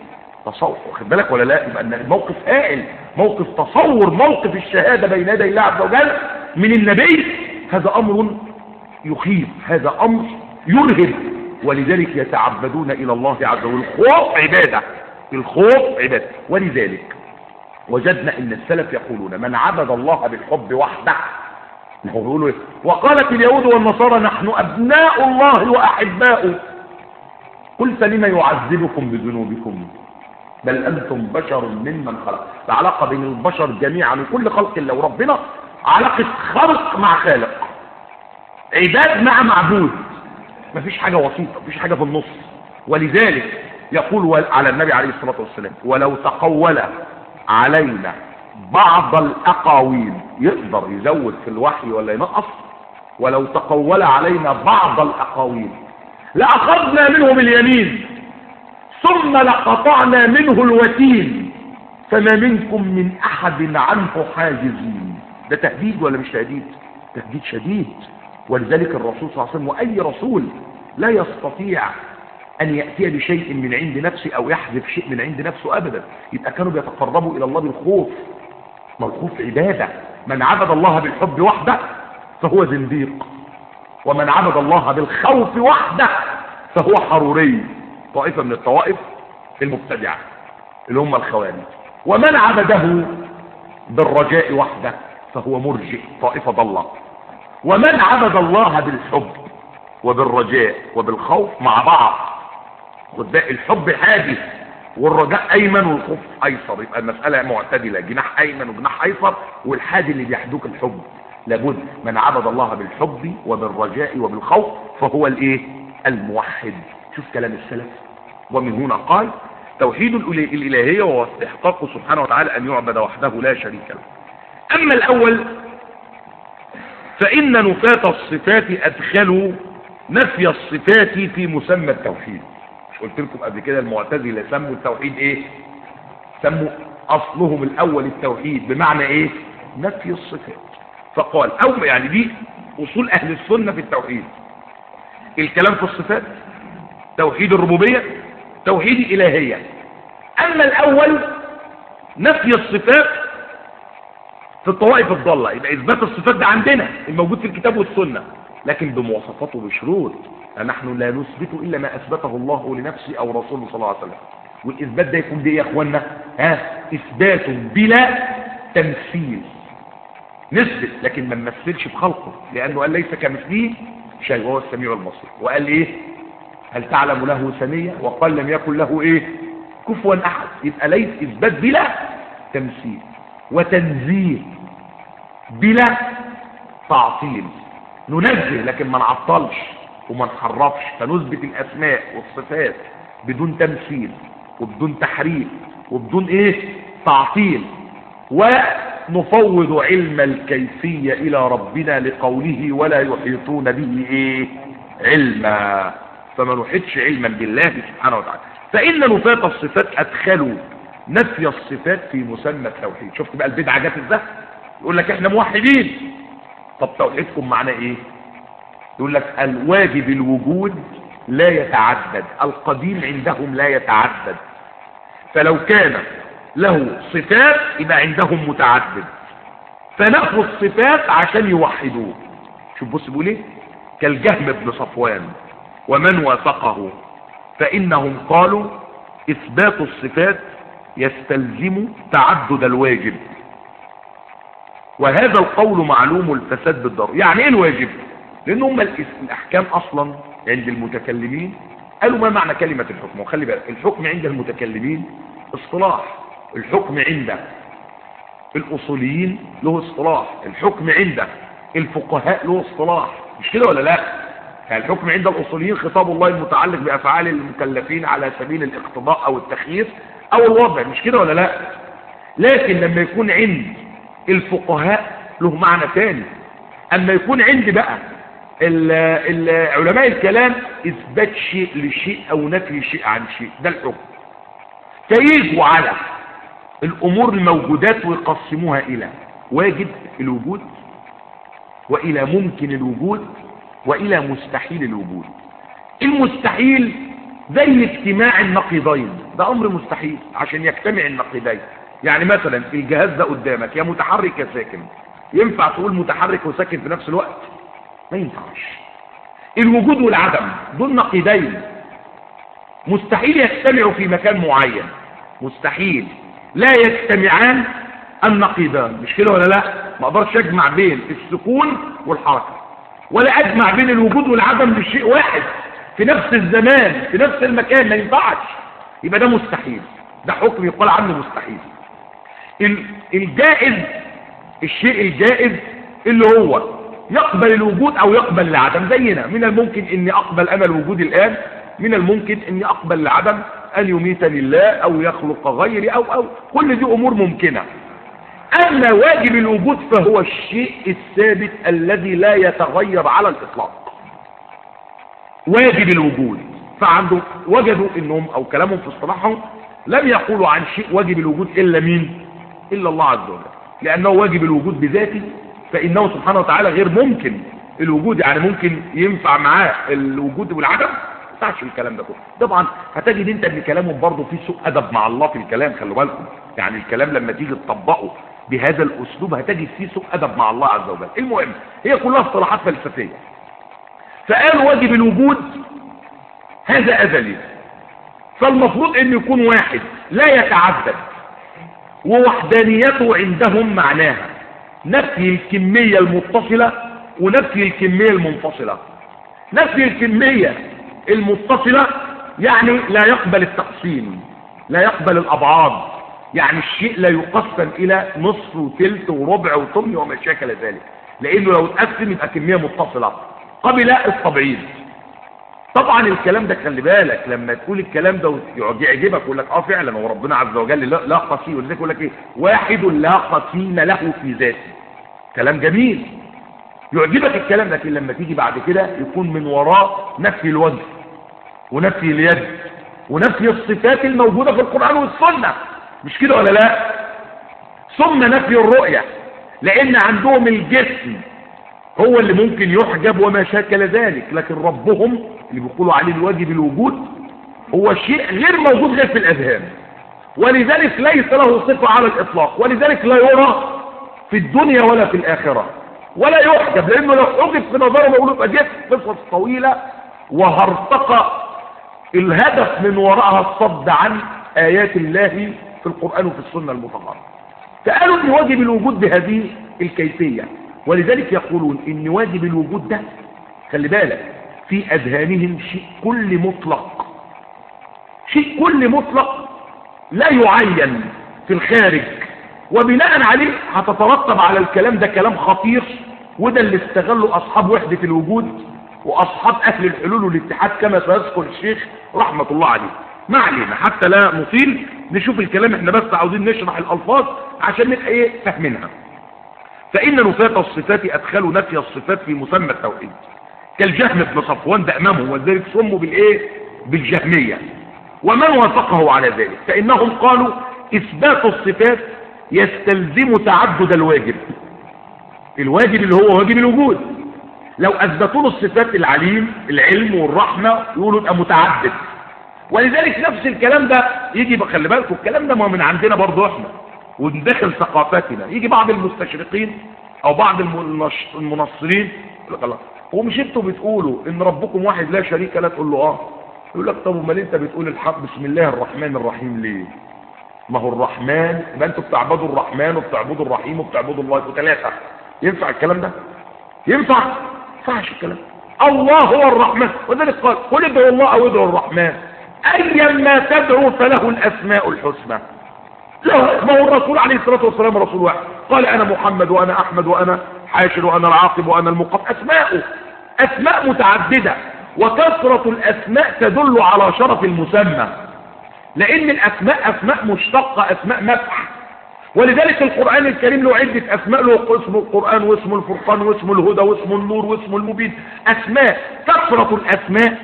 S1: تصور واخد بالك ولا لا يبقى إن الموقف هائل موقف تصور موقف الشهادة بين يدي الله عز وجل من النبي هذا أمر يخيف هذا أمر يرهب ولذلك يتعبدون إلى الله عز وجل الخوف عبادة الخوف عبادة ولذلك وجدنا ان السلف يقولون من عبد الله بالحب وحده هو بيقولوا ايه وقالت اليهود والنصارى نحن ابناء الله واحباؤه قل فلم يعذبكم بذنوبكم بل انتم بشر ممن خلق العلاقه بين البشر جميعا وكل خلق الله وربنا علاقه خلق مع خالق عباد مع معبود مفيش حاجه وسيطه مفيش حاجه في النص ولذلك يقول على النبي عليه الصلاه والسلام ولو تقول علينا بعض الأقاويل يقدر يزود في الوحي ولا ينقص ولو تقول علينا بعض الأقاويل لأخذنا منه باليمين ثم لقطعنا منه الوتين فما منكم من أحد عنه حاجزين ده تهديد ولا مش تهديد تهديد شديد ولذلك الرسول صلى الله عليه وسلم وأي رسول لا يستطيع أن يأتي بشيء من عند نفسه أو يحذف شيء من عند نفسه أبدا يبقى كانوا بيتقربوا إلى الله بالخوف ما الخوف عبادة من عبد الله بالحب وحده فهو زنديق ومن عبد الله بالخوف وحده فهو حروري طائفة من الطوائف المبتدعة اللي هم الخوارج ومن عبده بالرجاء وحده فهو مرجئ طائفة ضلة ومن عبد الله بالحب وبالرجاء وبالخوف مع بعض خد بالك الحب حادث والرجاء ايمن والخوف ايسر يبقى المساله معتدله جناح ايمن وجناح ايسر والحادي اللي بيحدوك الحب لابد من عبد الله بالحب وبالرجاء وبالخوف فهو الايه الموحد شوف كلام السلف ومن هنا قال توحيد الالهيه وهو استحقاق سبحانه وتعالى ان يعبد وحده لا شريك له اما الاول فان نفاة الصفات ادخلوا نفي الصفات في مسمى التوحيد مش قلت لكم قبل كده المعتزله سموا التوحيد ايه سموا اصلهم الاول التوحيد بمعنى ايه نفي الصفات فقال او يعني دي اصول اهل السنه في التوحيد الكلام في الصفات توحيد الربوبيه توحيد الالهيه اما الاول نفي الصفات في الطوائف الضاله يبقى اثبات الصفات ده عندنا الموجود في الكتاب والسنه لكن بمواصفات وبشروط نحن لا نثبت الا ما اثبته الله لنفسه او رسوله صلى الله عليه وسلم والاثبات ده يكون بايه يا اخوانا ها اثبات بلا تمثيل نثبت لكن ما نمثلش بخلقه لانه قال ليس كمثله شيء وهو السميع البصير وقال ايه هل تعلم له سميه وقال لم يكن له ايه كفوا احد يبقى ليس اثبات بلا تمثيل وتنزيه بلا تعطيل ننزه لكن ما نعطلش وما نحرفش فنثبت الاسماء والصفات بدون تمثيل وبدون تحريف وبدون ايه تعطيل ونفوض علم الكيفية الى ربنا لقوله ولا يحيطون به ايه علما فما نحيطش علما بالله سبحانه وتعالى فان نفاة الصفات ادخلوا نفي الصفات في مسمى التوحيد شفت بقى البدعة جت ازاي يقول لك احنا موحدين طب توحيدكم معناه ايه يقول لك الواجب الوجود لا يتعدد القديم عندهم لا يتعدد فلو كان له صفات يبقى عندهم متعدد فنأخذ الصفات عشان يوحدوه شوف بص بيقول ايه كالجهم بن صفوان ومن وافقه فإنهم قالوا إثبات الصفات يستلزم تعدد الواجب وهذا القول معلوم الفساد بالضرورة يعني ايه الواجب لان هم الاحكام اصلا عند المتكلمين قالوا ما معنى كلمة الحكم وخلي بالك الحكم عند المتكلمين اصطلاح الحكم عند الاصوليين له اصطلاح الحكم عند الفقهاء له اصطلاح مش كده ولا لا الحكم عند الاصوليين خطاب الله المتعلق بافعال المكلفين على سبيل الاقتضاء او التخيير او الوضع مش كده ولا لا لكن لما يكون عند الفقهاء له معنى ثاني اما يكون عندي بقى ال ال علماء الكلام اثبات شيء لشيء او نفي شيء عن شيء ده الحكم فيجوا على الامور الموجودات ويقسموها الى واجب الوجود والى ممكن الوجود والى مستحيل الوجود المستحيل زي اجتماع النقيضين ده امر مستحيل عشان يجتمع النقيضين يعني مثلا الجهاز ده قدامك يا متحرك يا ساكن ينفع تقول متحرك وساكن في نفس الوقت ما ينفعش الوجود والعدم دول نقيضين مستحيل يجتمعوا في مكان معين مستحيل لا يجتمعان النقيضان مش كده ولا لا ما اقدرش اجمع بين السكون والحركه ولا اجمع بين الوجود والعدم بشيء واحد في نفس الزمان في نفس المكان ما ينفعش يبقى ده مستحيل ده حكم يقال عنه مستحيل الجائز الشيء الجائز اللي هو يقبل الوجود او يقبل العدم زينا من الممكن اني اقبل انا الوجود الان من الممكن اني اقبل العدم ان يميتني الله او يخلق غيري او او كل دي امور ممكنة اما واجب الوجود فهو الشيء الثابت الذي لا يتغير على الاطلاق واجب الوجود فعنده وجدوا انهم او كلامهم في اصطلاحهم لم يقولوا عن شيء واجب الوجود الا مين الا الله عز وجل لانه واجب الوجود بذاته فانه سبحانه وتعالى غير ممكن الوجود يعني ممكن ينفع معاه الوجود والعدم ما ينفعش الكلام ده كله طبعا هتجد انت ان كلامهم برضه فيه سوء ادب مع الله في الكلام خلوا بالكم يعني الكلام لما تيجي تطبقه بهذا الاسلوب هتجد فيه سوء ادب مع الله عز وجل المهم هي كلها اصطلاحات فلسفيه فقال واجب الوجود هذا ازلي فالمفروض انه يكون واحد لا يتعدد ووحدانيته عندهم معناها نفي الكمية المتصلة ونفي الكمية المنفصلة نفي الكمية المتصلة يعني لا يقبل التقسيم لا يقبل الأبعاد يعني الشيء لا يقسم إلى نصف وثلث وربع وثمن وما شاكل ذلك لأنه لو اتقسم يبقى كمية متصلة قبل التبعيض طبعا الكلام ده خلي بالك لما تقول الكلام ده يعجبك يقول لك اه فعلا هو ربنا عز وجل لا قصير ولذلك يقول لك ايه واحد لا قسيم له في ذاته كلام جميل يعجبك الكلام لكن لما تيجي بعد كده يكون من وراء نفي الوجه ونفي اليد ونفي الصفات الموجودة في القرآن والسنة مش كده ولا لا ثم نفي الرؤية لان عندهم الجسم هو اللي ممكن يحجب وما شاكل ذلك لكن ربهم اللي بيقولوا عليه الواجب الوجود هو شيء غير موجود غير في الأذهان ولذلك ليس له صفة على الإطلاق ولذلك لا يرى في الدنيا ولا في الآخرة ولا يحجب لأنه لو حجب في نظره بيقولوا يبقى جت قصص طويلة وهرتقى الهدف من وراءها الصد عن آيات الله في القرآن وفي السنة المطهرة فقالوا ان واجب الوجود بهذه الكيفية ولذلك يقولون ان واجب الوجود ده خلي بالك في اذهانهم شيء كل مطلق شيء كل مطلق لا يعين في الخارج وبناء عليه هتترتب على الكلام ده كلام خطير وده اللي استغله اصحاب وحدة الوجود واصحاب اهل الحلول والاتحاد كما سيذكر الشيخ رحمة الله عليه ما علينا حتى لا نطيل نشوف الكلام احنا بس عاوزين نشرح الالفاظ عشان نبقى ايه فاهمينها فان نفاة الصفات ادخلوا نفي الصفات في مسمى التوحيد كالجهم بن صفوان ده امامه وذلك سموا بالايه بالجهمية ومن وافقه على ذلك فانهم قالوا اثبات الصفات يستلزم تعدد الواجب الواجب اللي هو واجب الوجود لو اثبتوا له الصفات العليم العلم والرحمة يقولوا يبقى متعدد ولذلك نفس الكلام ده يجي خلي بالكم الكلام ده ما من عندنا برضه احنا وندخل ثقافتنا يجي بعض المستشرقين او بعض المنصرين يقول لك الله هو مش انتوا بتقولوا ان ربكم واحد لا شريك له تقول له اه يقول لك طب امال انت بتقول الحق بسم الله الرحمن الرحيم ليه ما هو الرحمن يبقى انتوا بتعبدوا الرحمن وبتعبدوا الرحيم وبتعبدوا الله وثلاثه ينفع الكلام ده ينفع ما ينفعش الكلام الله هو الرحمن وذلك قال قل ادعوا الله او ادعوا الرحمن ايا ما تدعو فله الاسماء الحسنى لا ما هو الرسول عليه الصلاه والسلام رسول واحد قال انا محمد وانا احمد وانا حاشر وانا العاقب وانا المقف اسماءه اسماء متعدده وكثره الاسماء تدل على شرف المسمى لان الاسماء اسماء مشتقه اسماء مفح ولذلك القرآن الكريم له عدة أسماء له اسم القرآن واسم الفرقان واسم الهدى واسم النور واسم المبين أسماء كثرة الأسماء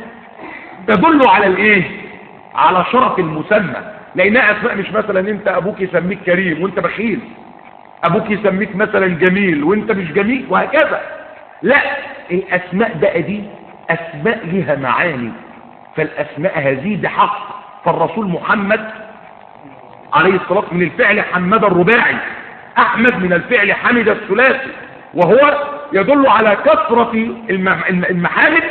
S1: تدل على الإيه على شرف المسمى لأنها أسماء مش مثلا أنت أبوك يسميك كريم وأنت بخيل أبوك يسميك مثلا جميل وأنت مش جميل وهكذا لا الأسماء بقى دي أسماء لها معاني فالأسماء هذه بحق فالرسول محمد عليه الصلاة من الفعل حمد الرباعي أحمد من الفعل حمد الثلاثي وهو يدل على كثرة المحامد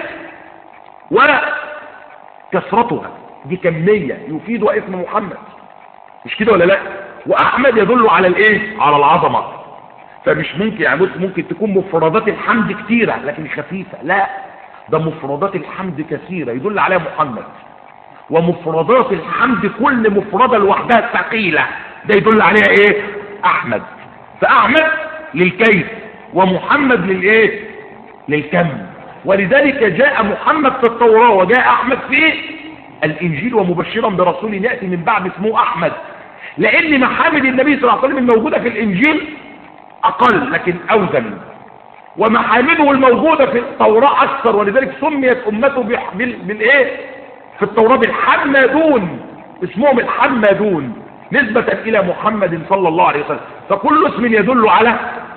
S1: وكثرتها دي كمية يفيد اسم محمد مش كده ولا لا وأحمد يدل على الايه على العظمة فمش ممكن يعني بص ممكن تكون مفردات الحمد كتيرة لكن خفيفة لا ده مفردات الحمد كثيرة يدل عليها محمد ومفردات الحمد كل مفردة لوحدها ثقيلة ده يدل عليها ايه احمد فاحمد للكيف ومحمد للايه للكم ولذلك جاء محمد في التوراة وجاء احمد في الانجيل ومبشرا برسول يأتي من بعد اسمه احمد لان محامد النبي صلى الله عليه وسلم الموجودة في الانجيل اقل لكن اوزن ومحامده الموجودة في التوراة اكثر ولذلك سميت امته بالايه في التوراة بالحمادون اسمهم الحمادون نسبة الى محمد صلى الله عليه وسلم فكل اسم يدل على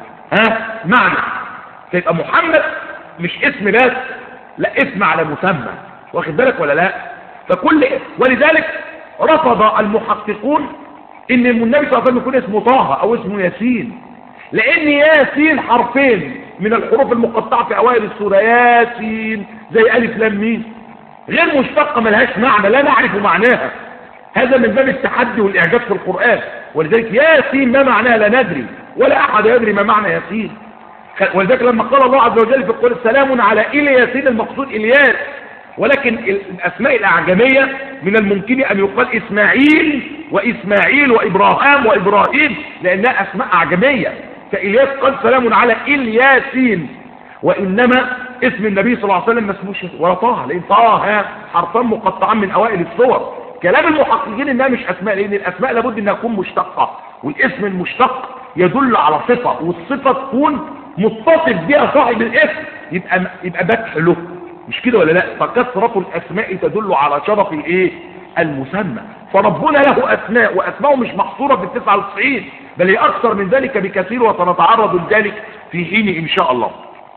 S1: ها معنى فيبقى محمد مش اسم بس لا اسم على مسمى واخد بالك ولا لا فكل ولذلك رفض المحققون ان النبي صلى الله عليه وسلم يكون اسمه طه او اسمه ياسين لان ياسين حرفين من الحروف المقطعه في اوائل السوره ياسين زي الف لام ميم غير مشتقه ملهاش معنى لا نعرف معناها هذا من باب التحدي والاعجاز في القران ولذلك ياسين ما معناها لا ندري ولا احد يدري ما معنى ياسين ولذلك لما قال الله عز وجل في القران سلام على إلي ياسين المقصود الياس ولكن الاسماء الاعجميه من الممكن ان يقال اسماعيل واسماعيل وابراهام وابراهيم لانها اسماء اعجميه فالياس قال سلام على الياسين وانما اسم النبي صلى الله عليه وسلم ما اسموش ولا طه لان طه حرفان مقطعان من اوائل الصور كلام المحققين انها مش اسماء لان الاسماء لابد انها تكون مشتقه والاسم المشتق يدل على صفه والصفه تكون متصف بها صاحب الاسم يبقى يبقى مدح له مش كده ولا لا فكثره الاسماء تدل على شرف الايه المسمى فربنا له اسماء واسماءه مش محصوره في التسعة والتسعين بل هي اكثر من ذلك بكثير وسنتعرض لذلك في حين ان شاء الله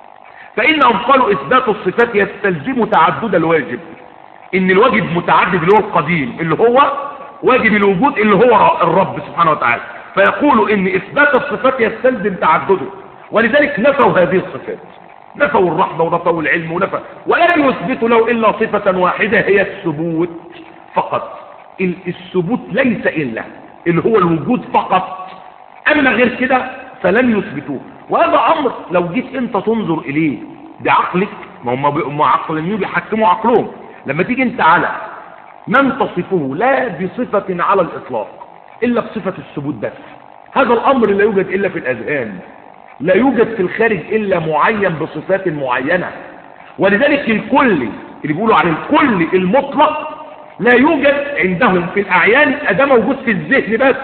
S1: فانهم قالوا اثبات الصفات يستلزم تعدد الواجب ان الواجب متعدد اللي هو القديم اللي هو واجب الوجود اللي هو الرب سبحانه وتعالى فيقول ان اثبات الصفات يستلزم تعدده ولذلك نفوا هذه الصفات نفوا الرحمة ونفوا العلم ونفوا ولم يثبتوا له إلا صفة واحدة هي الثبوت فقط الثبوت ليس إلا اللي هو الوجود فقط أما غير كده فلن يثبتوه وهذا أمر لو جيت أنت تنظر إليه بعقلك ما هم عقلانيين بيحكموا عقلهم لما تيجي أنت على من تصفه لا بصفة على الإطلاق إلا بصفة الثبوت بس هذا الأمر لا يوجد إلا في الأذهان لا يوجد في الخارج إلا معين بصفات معينة ولذلك الكل اللي بيقولوا عن الكل المطلق لا يوجد عندهم في الأعيان ده موجود في الذهن بس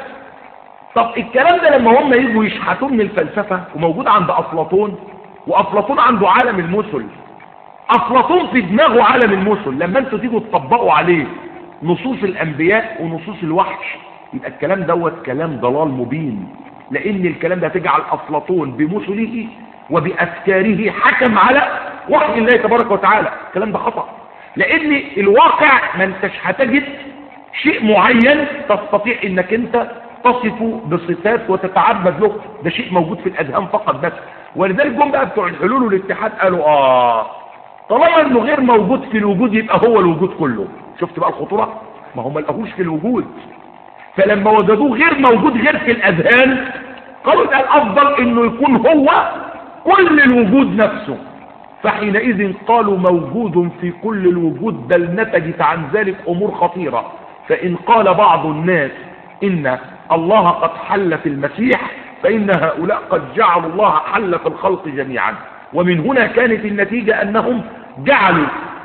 S1: طب الكلام ده لما هم يجوا يشحتوا من الفلسفة وموجود عند أفلاطون وأفلاطون عنده عالم المثل أفلاطون في دماغه عالم المثل لما انتوا تيجوا تطبقوا عليه نصوص الأنبياء ونصوص الوحش يبقى الكلام دوت كلام ضلال مبين لأن الكلام ده تجعل أفلاطون بمثله وبأفكاره حكم على وحي الله تبارك وتعالى الكلام ده خطأ لأن الواقع ما انتش هتجد شيء معين تستطيع انك انت تصفه بصفات وتتعبد له ده شيء موجود في الأذهان فقط بس ولذلك جم بقى بتوع الحلول والاتحاد قالوا آه طالما انه غير موجود في الوجود يبقى هو الوجود كله شفت بقى الخطورة ما هم لقاهوش في الوجود فلما وجدوه غير موجود غير في الأذهان قالوا ده الأفضل انه يكون هو كل الوجود نفسه فحينئذ قالوا موجود في كل الوجود بل نتجت عن ذلك أمور خطيرة فإن قال بعض الناس إن الله قد حل في المسيح فإن هؤلاء قد جعلوا الله حل في الخلق جميعا ومن هنا كانت النتيجة أنهم جعلوا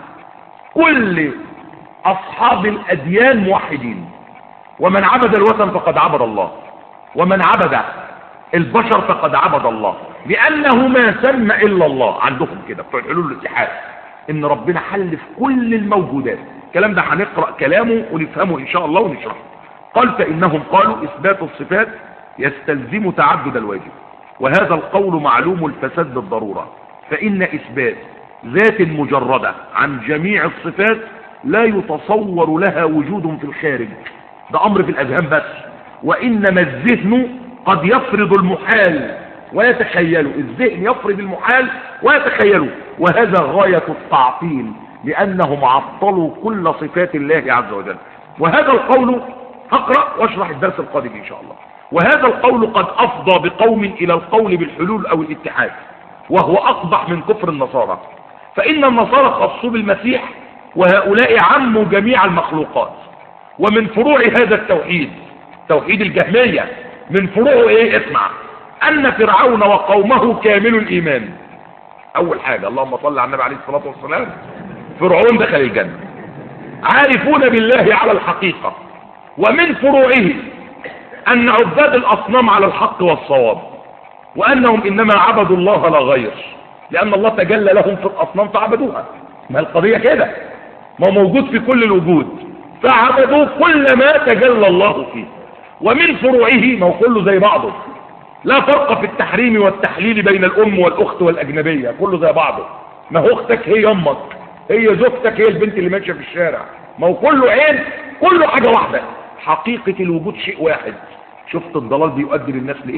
S1: كل أصحاب الأديان موحدين ومن عبد الوثن فقد عبد الله ومن عبد البشر فقد عبد الله لأنه ما سمى إلا الله عندهم كده بتوع الحلول الاتحاد إن ربنا حل في كل الموجودات الكلام ده هنقرأ كلامه ونفهمه إن شاء الله ونشرحه قال فإنهم قالوا إثبات الصفات يستلزم تعدد الواجب وهذا القول معلوم الفساد بالضرورة فإن إثبات ذات مجردة عن جميع الصفات لا يتصور لها وجود في الخارج ده أمر في الأذهان بس وإنما الذهن قد يفرض المحال ويتخيله الذهن يفرض المحال ويتخيله وهذا غاية التعطيل لأنهم عطلوا كل صفات الله عز وجل وهذا القول أقرأ واشرح الدرس القادم إن شاء الله وهذا القول قد أفضى بقوم إلى القول بالحلول أو الاتحاد وهو أقبح من كفر النصارى فإن النصارى خصوا بالمسيح وهؤلاء عموا جميع المخلوقات ومن فروع هذا التوحيد توحيد الجهمية من فروعه ايه اسمع ان فرعون وقومه كامل الايمان اول حاجة اللهم صل على النبي عليه الصلاة والسلام فرعون دخل الجنة عارفون بالله على الحقيقة ومن فروعه ان عباد الاصنام على الحق والصواب وانهم انما عبدوا الله لا غير لان الله تجلى لهم في الاصنام فعبدوها ما القضية كده ما موجود في كل الوجود فعبدوا كل ما تجلى الله فيه ومن فروعه ما هو كله زي بعضه لا فرق في التحريم والتحليل بين الام والاخت والاجنبية كله زي بعضه ما هو اختك هي امك هي زوجتك هي البنت اللي ماشيه في الشارع ما هو كله عين كله حاجة واحدة حقيقة الوجود شيء واحد شفت الضلال بيؤدي للناس لايه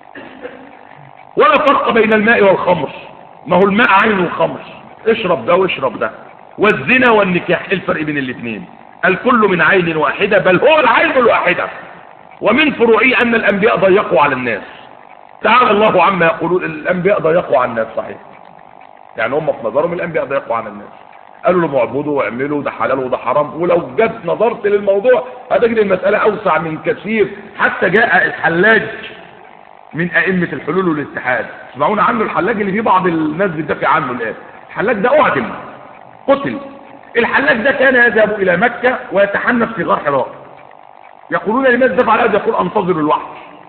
S1: ولا فرق بين الماء والخمر ما هو الماء عين والخمر اشرب ده واشرب ده والزنا والنكاح ايه الفرق بين الاثنين الكل من عين واحدة بل هو العين الواحدة ومن فروعه أن الأنبياء ضيقوا على الناس تعالى الله عما يقولون الأنبياء ضيقوا على الناس صحيح يعني هم في نظرهم الأنبياء ضيقوا على الناس قالوا لهم اعبدوا واعملوا ده حلال وده حرام ولو جد نظرت للموضوع هتجد المسألة أوسع من كثير حتى جاء الحلاج من أئمة الحلول والاتحاد تسمعون عنه الحلاج اللي فيه بعض الناس بتدافع عنه الآن الحلاج ده أعدم قتل الحلاج ده كان يذهب إلى مكة ويتحنف في غار حراء يقولون لماذا دفع هذا يقول انتظر الوحي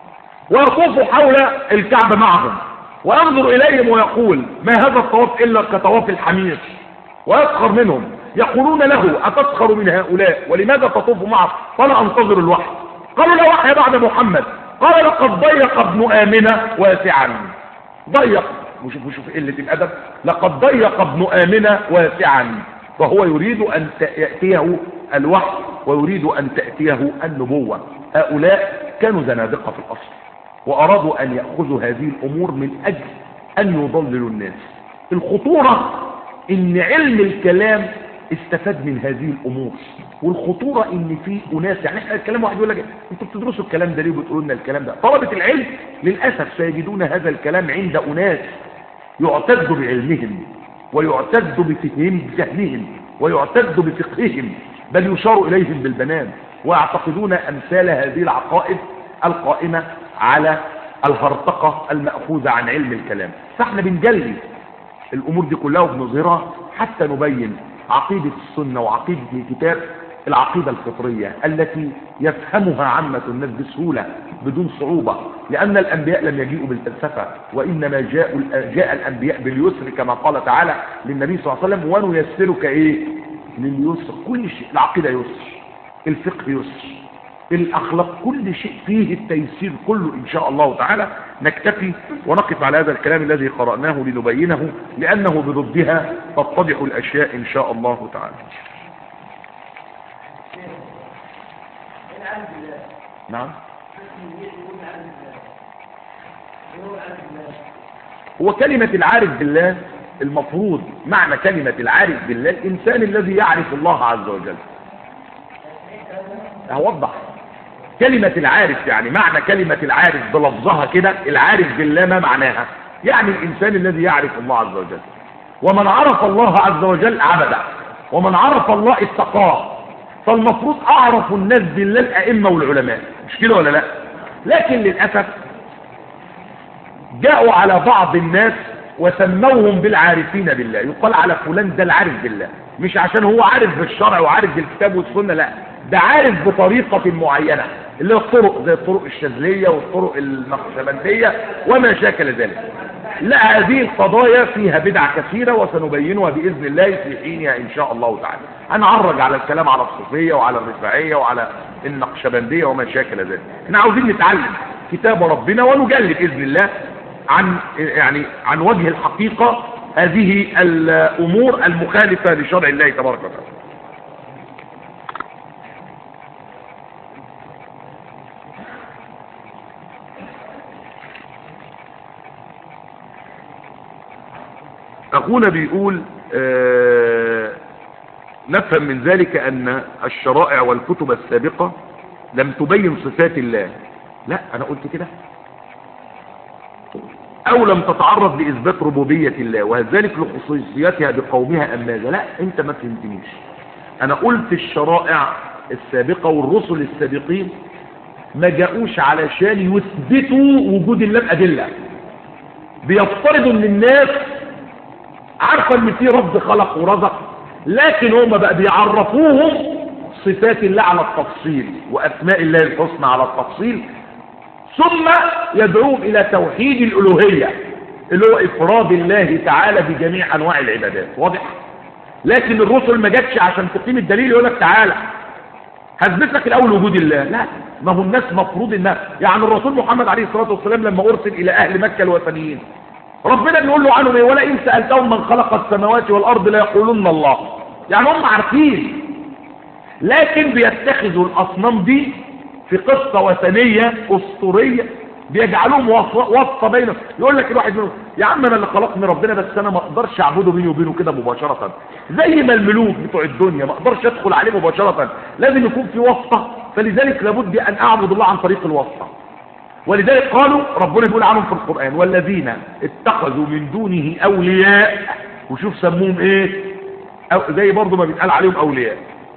S1: ويطوف حول الكعبة معهم وينظر إليهم ويقول ما هذا الطواف إلا كطواف الحمير ويسخر منهم يقولون له أتسخر من هؤلاء ولماذا تطوف معه قال أنتظر الوحي قالوا لا وحي بعد محمد قال لقد ضيق ابن آمنة واسعا ضيق وشوف وشوف قلة الأدب لقد ضيق ابن آمنة واسعا فهو يريد أن يأتيه الوحي ويريد أن تأتيه النبوة هؤلاء كانوا زنادقة في الأصل وأرادوا أن يأخذوا هذه الأمور من أجل أن يضللوا الناس الخطورة إن علم الكلام استفاد من هذه الأمور والخطورة إن في أناس يعني احنا الكلام واحد يقول لك انتوا بتدرسوا الكلام ده ليه وبتقولوا لنا الكلام ده طلبة العلم للأسف سيجدون هذا الكلام عند أناس يعتد بعلمهم ويعتد بفهمهم بجهلهم ويعتد بفقههم بل يشار إليهم بالبنان ويعتقدون أمثال هذه العقائد القائمة على الهرطقة المأخوذة عن علم الكلام فاحنا بنجلي الأمور دي كلها وبنظهرها حتى نبين عقيدة السنة وعقيدة الكتاب العقيدة الفطرية التي يفهمها عامة الناس بسهولة بدون صعوبة لأن الأنبياء لم يجيئوا بالفلسفة وإنما جاءوا جاء الأنبياء باليسر كما قال تعالى للنبي صلى الله عليه وسلم ونيسرك إيه لليسر كل شيء العقيدة يسر الفقه يسر الأخلاق كل شيء فيه التيسير كله إن شاء الله تعالى نكتفي ونقف على هذا الكلام الذي قرأناه لنبينه لأنه بضدها تتضح الأشياء إن شاء الله تعالى نعم هو كلمة العارف بالله المفروض معنى كلمة العارف بالله الإنسان الذي يعرف الله عز وجل أوضح كلمة العارف يعني معنى كلمة العارف بلفظها كده العارف بالله ما معناها يعني الإنسان الذي يعرف الله عز وجل ومن عرف الله عز وجل عبده ومن عرف الله اتقاه فالمفروض أعرف الناس بالله الأئمة والعلماء مش كده ولا لا لكن للأسف جاءوا على بعض الناس وسموهم بالعارفين بالله يقال على فلان ده العارف بالله مش عشان هو عارف بالشرع وعارف بالكتاب والسنة لا ده عارف بطريقة معينة اللي هي الطرق زي الطرق الشاذلية والطرق النقشبندية وما شاكل ذلك لا هذه القضايا فيها بدع كثيرة وسنبينها بإذن الله في حينها إن شاء الله تعالى هنعرج على الكلام على الصوفية وعلى الرفاعية وعلى النقشبندية وما شاكل ذلك احنا عاوزين نتعلم كتاب ربنا ونجلي بإذن الله عن يعني عن وجه الحقيقة هذه الأمور المخالفة لشرع الله تبارك وتعالى اخونا بيقول آه نفهم من ذلك ان الشرائع والكتب السابقة لم تبين صفات الله لا انا قلت كده او لم تتعرض لاثبات ربوبية الله وهل ذلك لخصوصيتها بقومها ام ماذا لا انت ما فهمتنيش انا قلت الشرائع السابقة والرسل السابقين ما جاءوش علشان يثبتوا وجود الله بأدلة بيفترضوا ان الناس عارفة ان في رب خلق ورزق لكن هم بقى بيعرفوهم صفات الله على التفصيل واسماء الله الحسنى على التفصيل ثم يدعوهم الى توحيد الالوهية اللي هو افراد الله تعالى بجميع انواع العبادات واضح لكن الرسل ما جاتش عشان تقيم الدليل يقول لك تعالى هثبت لك الاول وجود الله لا ما هو الناس مفروض انها يعني الرسول محمد عليه الصلاه والسلام لما ارسل الى اهل مكه الوثنيين ربنا بيقول له عنهم ايه ولئن سالتهم من خلق السماوات والارض ليقولن الله يعني هم عارفين لكن بيتخذوا الاصنام دي في قصه وثنيه اسطوريه بيجعلوهم واسطه بينهم يقول لك الواحد منهم يا عم انا اللي خلقني ربنا بس انا ما اقدرش اعبده بيني وبينه كده مباشره زي ما الملوك بتوع الدنيا ما اقدرش ادخل عليه مباشره لازم يكون في واسطه فلذلك لابد ان اعبد الله عن طريق الواسطه ولذلك قالوا ربنا يقول عنهم في القران والذين اتخذوا من دونه اولياء وشوف سموهم ايه أو زي برضه ما بيتقال عليهم اولياء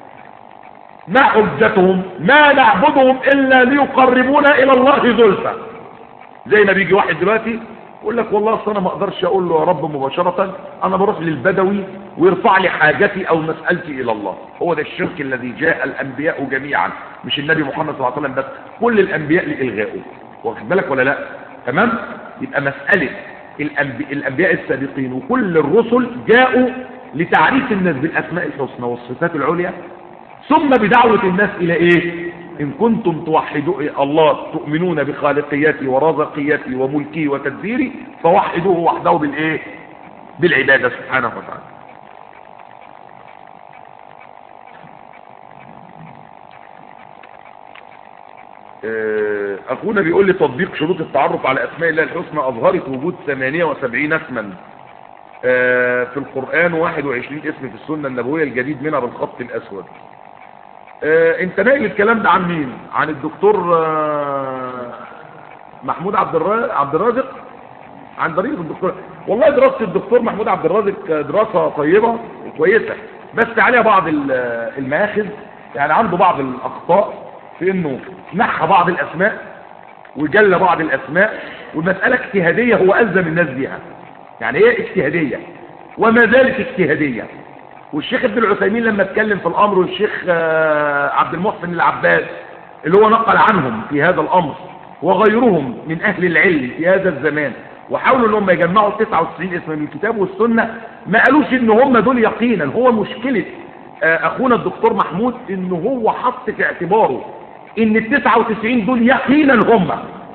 S1: ما حجتهم ما نعبدهم الا ليقربونا الى الله زلفى زي ما بيجي واحد دلوقتي يقول لك والله اصل انا ما اقدرش اقول له يا رب مباشره انا بروح للبدوي ويرفع لي حاجتي او مسالتي الى الله هو ده الشرك الذي جاء الانبياء جميعا مش النبي محمد صلى الله عليه وسلم بس كل الانبياء لالغائه واخد بالك ولا لا تمام يبقى مساله الأنبي... الانبياء السابقين وكل الرسل جاءوا لتعريف الناس بالاسماء الحسنى والصفات العليا ثم بدعوه الناس الى ايه إن كنتم توحدوا الله تؤمنون بخالقيته ورزقيته وملكه وتدبيره فوحدوه وحده بالإيه بالعبادة سبحانه وتعالى أخونا بيقول لي تطبيق شروط التعرف على أسماء الله الحسنى أظهرت وجود 78 اسما في القرآن 21 اسم في السنة النبوية الجديد منها بالخط الأسود آه انت ناقل الكلام ده عن مين عن الدكتور آه محمود عبد عبد الرازق عن طريق الدكتور والله دراسه الدكتور محمود عبد الرازق دراسه طيبه وكويسه بس عليها بعض المآخذ يعني عنده بعض الاخطاء في انه نحى بعض الاسماء وجل بعض الاسماء والمساله اجتهاديه هو الزم الناس بيها يعني ايه اجتهاديه وما زالت اجتهاديه والشيخ ابن العثيمين لما اتكلم في الامر والشيخ عبد المحسن العباس اللي هو نقل عنهم في هذا الامر وغيرهم من اهل العلم في هذا الزمان وحاولوا ان هم يجمعوا 99 اسم من الكتاب والسنه ما قالوش ان هم دول يقينا هو مشكله اخونا الدكتور محمود ان هو حط في اعتباره ان ال 99 دول يقينا هم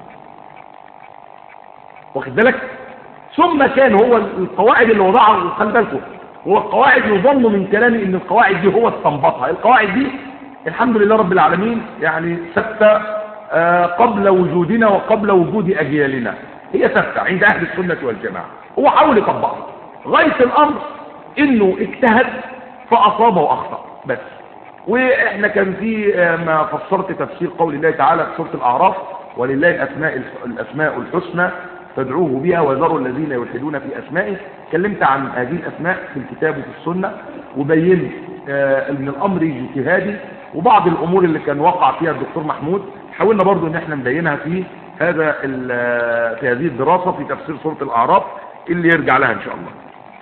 S1: واخد بالك ثم كان هو القواعد اللي وضعها خلي بالكم هو القواعد يظن من كلامي ان القواعد دي هو استنبطها القواعد دي الحمد لله رب العالمين يعني ثابته قبل وجودنا وقبل وجود اجيالنا هي ثابته عند اهل السنه والجماعه هو حاول يطبقها غايه الامر انه اجتهد فاصاب واخطا بس واحنا كان في ما فسرت تفسير قول الله تعالى في سوره الاعراف ولله الاسماء الاسماء الحسنى فادعوه بها وذروا الذين يلحدون في اسمائه اتكلمت عن هذه الاسماء في الكتاب وفي السنه وبينت ان الامر اجتهادي وبعض الامور اللي كان وقع فيها الدكتور محمود حاولنا برضو ان احنا نبينها في هذا في هذه الدراسه في تفسير سوره الاعراف اللي يرجع لها ان شاء الله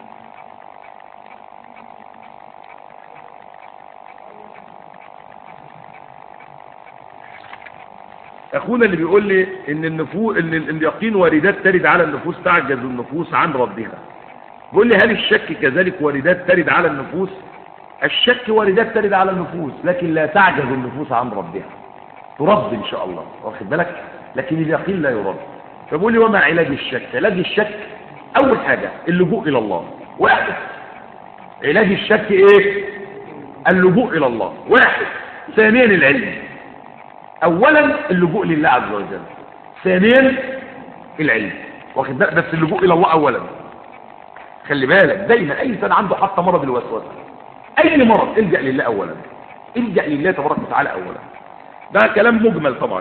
S1: اخونا اللي بيقول لي ان النفوس ان اليقين واردات ترد على النفوس تعجز النفوس عن ردها بيقول لي هل الشك كذلك واردات ترد على النفوس الشك واردات ترد على النفوس لكن لا تعجز النفوس عن ردها ترد ان شاء الله واخد بالك لكن اليقين لا يرد فبيقول لي وما علاج الشك علاج الشك اول حاجه اللجوء الى الله واحد علاج الشك ايه اللجوء الى الله واحد ثانيا العلم اولا اللجوء لله عز وجل ثانيا العلم واخد بالك بس اللجوء الى الله اولا خلي بالك دايما اي انسان عنده حتى مرض الوسوسه اي مرض الجا لله اولا الجا لله تبارك وتعالى اولا ده كلام مجمل طبعا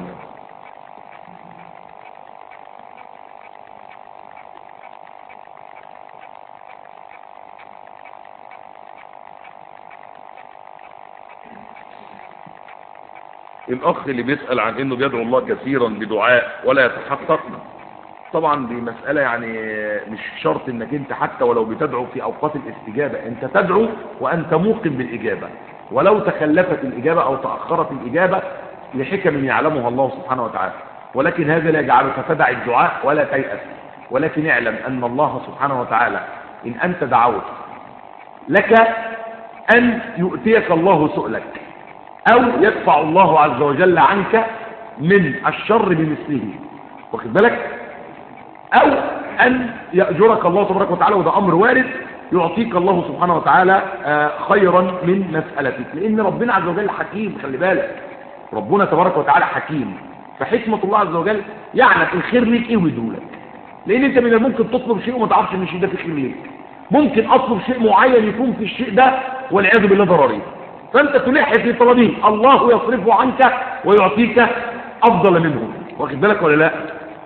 S1: الاخ اللي بيسأل عن انه بيدعو الله كثيرا بدعاء ولا يتحقق طبعا دي مسألة يعني مش شرط انك انت حتى ولو بتدعو في اوقات الاستجابة انت تدعو وانت موقن بالاجابة ولو تخلفت الاجابة او تأخرت الاجابة لحكم يعلمها الله سبحانه وتعالى ولكن هذا لا يجعلك تدع الدعاء ولا تيأس ولكن اعلم ان الله سبحانه وتعالى ان انت دعوت لك ان يؤتيك الله سؤلك او يدفع الله عز وجل عنك من الشر بمثله واخد بالك او ان يأجرك الله تبارك وتعالى وده امر وارد يعطيك الله سبحانه وتعالى آه، خيرا من مسألتك لان ربنا عز وجل حكيم خلي بالك ربنا تبارك وتعالى حكيم فحكمة الله عز وجل يعلم الخير ليك ايه ويدولك لان انت من الممكن تطلب شيء وما تعرفش ان الشيء ده في خير ليك ممكن اطلب شيء معين يكون في الشيء ده والعياذ بالله ضرري فانت تلح في طلبه الله يصرفه عنك ويعطيك افضل منه واخد بالك ولا لا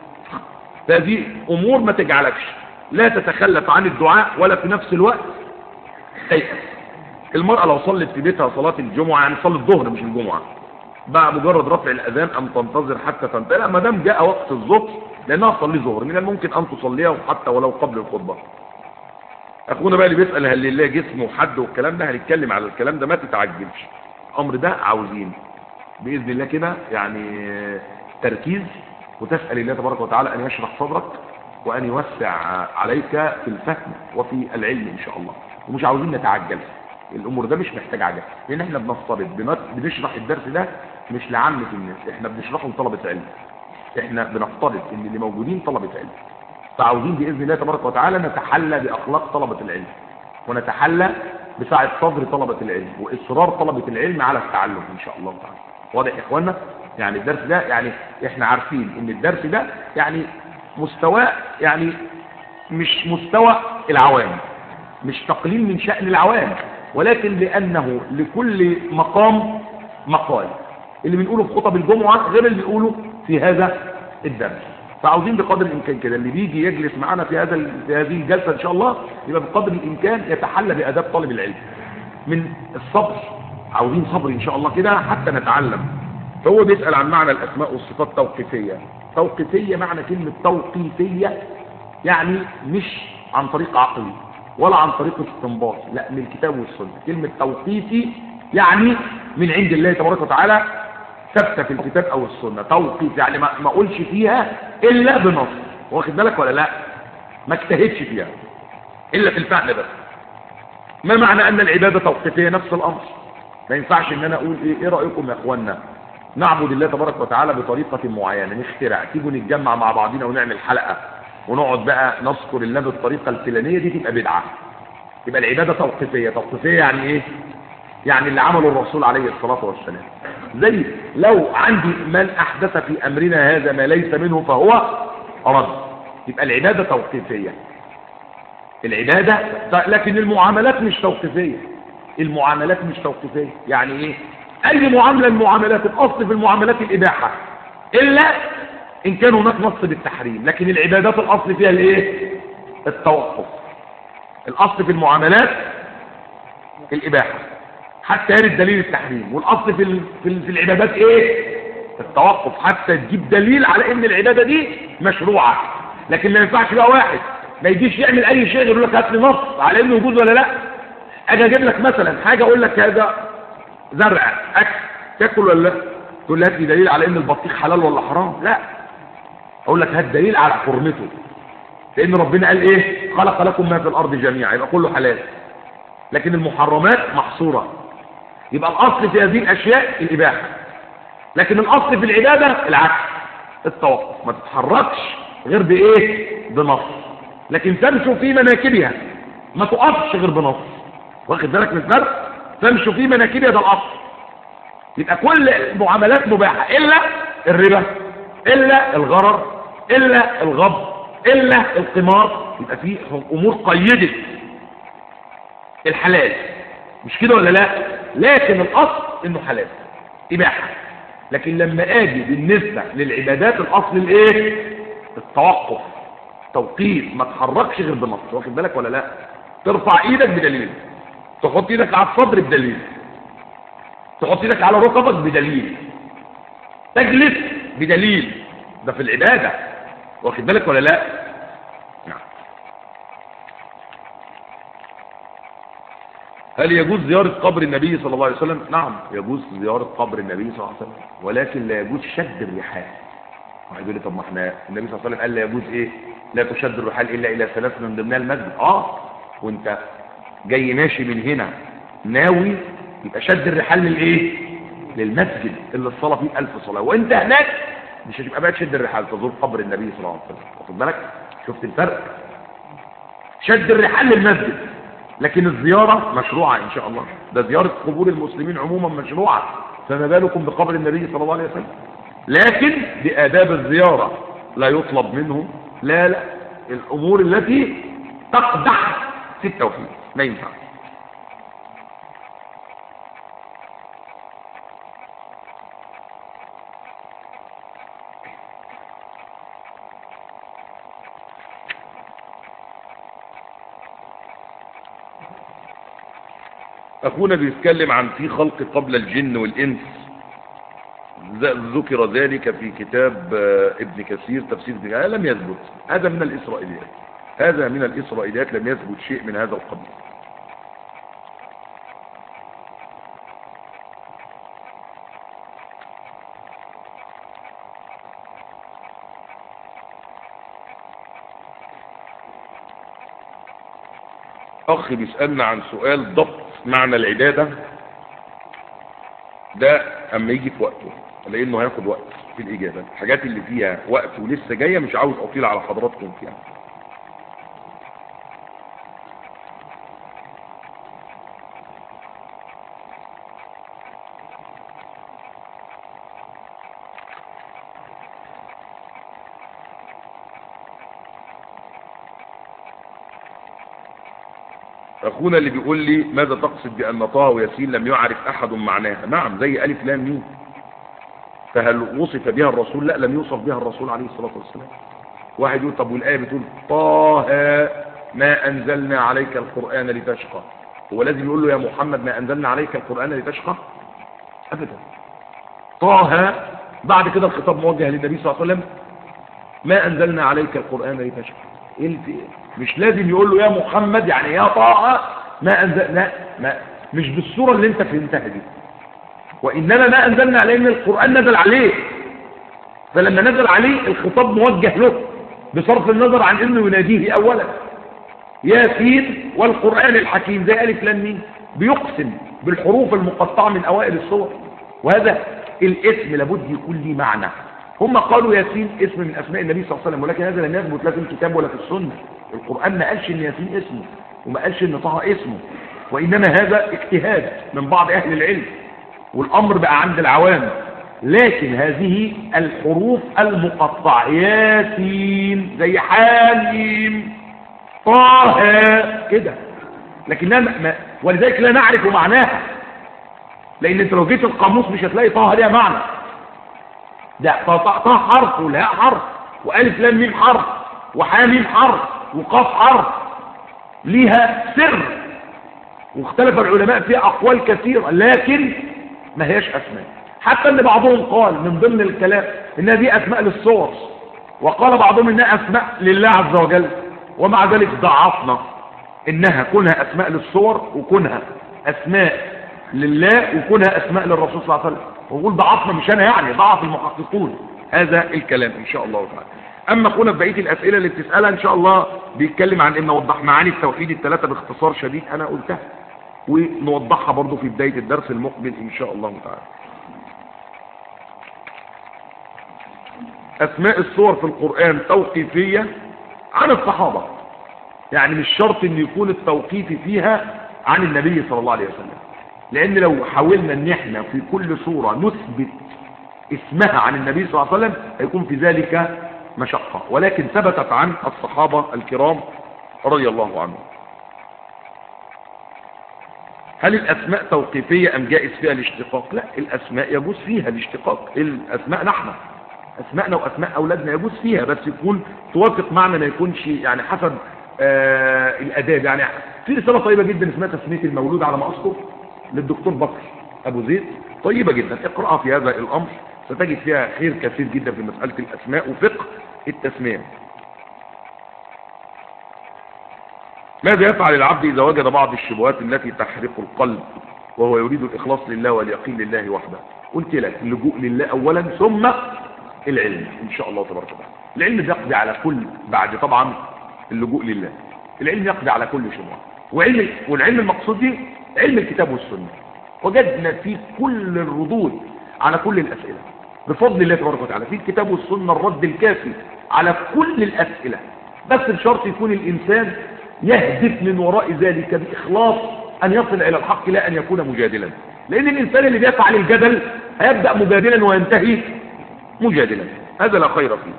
S1: فهذه امور ما تجعلكش لا تتخلف عن الدعاء ولا في نفس الوقت تيأس المرأة لو صلت في بيتها صلاة الجمعة يعني صلت الظهر مش الجمعة بقى مجرد رفع الأذان أم تنتظر حتى تنتهي لا ما دام جاء وقت الظهر لأنها تصلي ظهر من الممكن أن تصليها حتى ولو قبل الخطبة أخونا بقى اللي بيسأل هل لله جسم وحد والكلام ده هنتكلم على الكلام ده ما تتعجبش الأمر ده عاوزين بإذن الله كده يعني تركيز وتسأل الله تبارك وتعالى أن يشرح صدرك وأن يوسع عليك في الفهم وفي العلم إن شاء الله ومش عاوزين نتعجل الأمور ده مش محتاج عجل لأن احنا بنفترض بنت- بنشرح الدرس ده مش لعامة الناس احنا بنشرحه لطلبة علم احنا بنفترض ان اللي موجودين طلبة علم فعاوزين بإذن الله تبارك وتعالى نتحلى بأخلاق طلبة العلم ونتحلى بسعة صدر طلبة العلم وإصرار طلبة العلم على التعلم إن شاء الله تعالى واضح يا إخوانا يعني الدرس ده يعني إحنا عارفين إن الدرس ده يعني مستوى يعني مش مستوى العوام مش تقليل من شأن العوام ولكن لأنه لكل مقام مقال اللي بنقوله في خطب الجمعة غير اللي بنقوله في هذا الدرس فعاوزين بقدر الامكان كده اللي بيجي يجلس معانا في هذا ال- في هذه الجلسه ان شاء الله يبقى بقدر الامكان يتحلى باداب طالب العلم من الصبر عاوزين صبر ان شاء الله كده حتى نتعلم فهو بيسال عن معنى الاسماء والصفات توقيفيه توقيفيه معنى كلمه توقيفيه يعني مش عن طريق عقلي ولا عن طريق استنباط لا من الكتاب والسنه كلمه توقيفي يعني من عند الله تبارك وتعالى ثابته في الكتاب او السنه توقيف يعني ما ما اقولش فيها الا بنص واخد بالك ولا لا ما اجتهدش فيها الا في الفهم بس ما معنى ان العباده توقيفيه نفس الامر ما ينفعش ان انا اقول ايه ايه رايكم يا اخوانا نعبد الله تبارك وتعالى بطريقه معينه نخترع تيجوا نتجمع مع بعضنا ونعمل حلقه ونقعد بقى نذكر الله بالطريقه الفلانيه دي تبقى بدعه يبقى العباده توقيفيه توقيفيه يعني ايه يعني اللي عمله الرسول عليه الصلاة والسلام زي لو عندي من أحدث في أمرنا هذا ما ليس منه فهو رد يبقى العبادة توقيفية العبادة لكن المعاملات مش توقيفية المعاملات مش توقيفية يعني ايه اي معاملة من المعاملات الاصل في المعاملات الاباحة الا ان كان هناك نص بالتحريم لكن العبادات الاصل فيها الايه التوقف الاصل في المعاملات الاباحة حتى يرد دليل التحريم والاصل في ال- في ال- في العبادات ايه التوقف حتى تجيب دليل على ان العباده دي مشروعه لكن ما ينفعش بقى واحد ما يجيش يعمل اي شيء غير يقول لك هات لي نص على انه يجوز ولا لا اجي اجيب لك مثلا حاجه اقول لك هذا زرع اكل تاكل ولا لا تقول لي هات لي دليل على ان البطيخ حلال ولا حرام لا اقول لك هات دليل على حرمته لان ربنا قال ايه خلق لكم ما في الارض جميعا يبقى كله حلال لكن المحرمات محصوره يبقى الاصل في هذه الاشياء الاباحه لكن الاصل في العباده العكس التوقف ما تتحركش غير بايه بنص لكن تمشوا في مناكبها ما تقفش غير بنص واخد بالك من الفرق تمشوا في مناكبها ده الاصل يبقى كل المعاملات مباحه الا الربا الا الغرر الا الغب الا القمار يبقى في امور قيدت الحلال مش كده ولا لا لكن الاصل انه حلال اباحه لكن لما اجي بالنسبه للعبادات الاصل الايه التوقف توقيف ما تحركش غير بنص واخد بالك ولا لا ترفع ايدك بدليل تحط ايدك على الصدر بدليل تحط ايدك على ركبك بدليل تجلس بدليل ده في العباده واخد بالك ولا لا نعم هل يجوز زيارة قبر النبي صلى الله عليه وسلم نعم يجوز زيارة قبر النبي صلى الله عليه وسلم ولكن لا يجوز شد الرحال واحد يقول لي طب ما احنا النبي صلى الله عليه وسلم قال لا يجوز ايه لا تشد الرحال الا الى ثلاث من ضمنها المسجد اه وانت جاي ماشي من هنا ناوي يبقى شد الرحال للايه للمسجد اللي الصلاه فيه ألف صلاه وانت هناك مش هتبقى بقى تشد الرحال تزور قبر النبي صلى الله عليه وسلم واخد بالك شفت الفرق شد الرحال للمسجد لكن الزيارة مشروعة إن شاء الله ده زيارة قبور المسلمين عموما مشروعة فما بالكم بقبر النبي صلى الله عليه وسلم لكن بآداب الزيارة لا يطلب منه لا لا الأمور التي تقدح في التوحيد ما ينفع أخونا بيتكلم عن في خلق قبل الجن والإنس ذ- ذكر ذلك في كتاب آه، ابن كثير تفسير ابن كثير لم يثبت هذا من الإسرائيليات هذا من الإسرائيليات لم يثبت شيء من هذا القبيل أخ بيسألنا عن سؤال ضبط معنى العبادة ده أما يجي في وقته لأنه هياخد وقت في الإجابة الحاجات اللي فيها وقت ولسه جاية مش عاوز أطيل على حضراتكم فيها أخونا اللي بيقول لي ماذا تقصد بأن طه وياسين لم يعرف أحد معناها نعم زي ألف لام ميم فهل وصف بها الرسول لا لم يوصف بها الرسول عليه الصلاة والسلام واحد يقول طب والآية بتقول طه ما أنزلنا عليك القرآن لتشقى هو لازم يقول له يا محمد ما أنزلنا عليك القرآن لتشقى أبدا طه بعد كده الخطاب موجه للنبي صلى الله عليه وسلم ما أنزلنا عليك القرآن لتشقى إيه الف- مش لازم يقول له يا محمد يعني يا طه ما أنزلنا ما مش بالصورة اللي انت فهمتها دي وإنما ما أنزلنا عليه إن القرآن نزل عليه فلما نزل عليه الخطاب موجه له بصرف النظر عن انه يناديه اولا ياسين والقرآن الحكيم زي ألف لام ميم بيقسم بالحروف المقطعة من أوائل الصور وهذا الاسم لابد يكون ليه معنى هم قالوا ياسين اسم من أسماء النبي صلى الله عليه وسلم ولكن هذا لم يثبت لا في الكتاب ولا في السنة القرآن ما قالش إن ياسين اسمه وما قالش إن طه اسمه وإنما هذا اجتهاد من بعض أهل العلم والأمر بقى عند العوام لكن هذه الحروف المقطعة ياسين زي حاميم طه كده لكن لا ما ولذلك لا نعرف معناها لان انت لو جيت القاموس مش هتلاقي طه ليها معنى ده طه طه حرف ولا حرف والف لام ميم حرف وحاميم حرف وقاف حرف ليها سر واختلف العلماء فيها اقوال كثيره لكن ما هياش اسماء حتى ان بعضهم قال من ضمن الكلام انها دي اسماء للصور وقال بعضهم انها اسماء لله عز وجل ومع ذلك ضعفنا انها كونها اسماء للصور وكونها اسماء لله وكونها اسماء للرسول صلى الله عليه وسلم ونقول ضعفنا مش انا يعني ضعف المحققون هذا الكلام ان شاء الله تعالى اما كنا في بقيه الاسئله اللي بتسالها ان شاء الله بيتكلم عن ان نوضح معاني التوحيد الثلاثه باختصار شديد انا قلتها ونوضحها برضو في بدايه الدرس المقبل ان شاء الله تعالى اسماء الصور في القرآن توقيفية عن الصحابة يعني مش شرط ان يكون التوقيف فيها عن النبي صلى الله عليه وسلم لان لو حاولنا ان احنا في كل صورة نثبت اسمها عن النبي صلى الله عليه وسلم هيكون في ذلك مشقة ولكن ثبتت عن الصحابة الكرام رضي الله عنهم هل الأسماء توقيفية أم جائز فيها الاشتقاق لا الأسماء يجوز فيها الاشتقاق الأسماء نحن أسماءنا وأسماء أولادنا يجوز فيها بس يكون توافق معنى ما يكونش يعني حسب آه الأداب يعني في رسالة طيبة جدا اسمها تسمية المولود على ما أذكر للدكتور بكر أبو زيد طيبة جدا اقرأها في هذا الأمر ستجد فيها خير كثير جدا في مسألة الأسماء وفقه التسمية ماذا يفعل العبد إذا وجد بعض الشبهات التي تحرق القلب وهو يريد الإخلاص لله واليقين لله وحده قلت لك اللجوء لله أولا ثم العلم إن شاء الله تبارك وتعالى العلم يقضي على كل بعد طبعا اللجوء لله العلم يقضي على كل شبهة وعلم والعلم المقصود به علم الكتاب والسنة وجدنا فيه كل الردود على كل الأسئلة بفضل الله تبارك وتعالى في الكتاب والسنة الرد الكافي على كل الأسئلة بس بشرط يكون الإنسان يهدف من وراء ذلك بإخلاص أن يصل إلى الحق لا أن يكون مجادلا لأن الإنسان اللي بيفعل الجدل هيبدأ مجادلا وينتهي مجادلا هذا لا خير فيه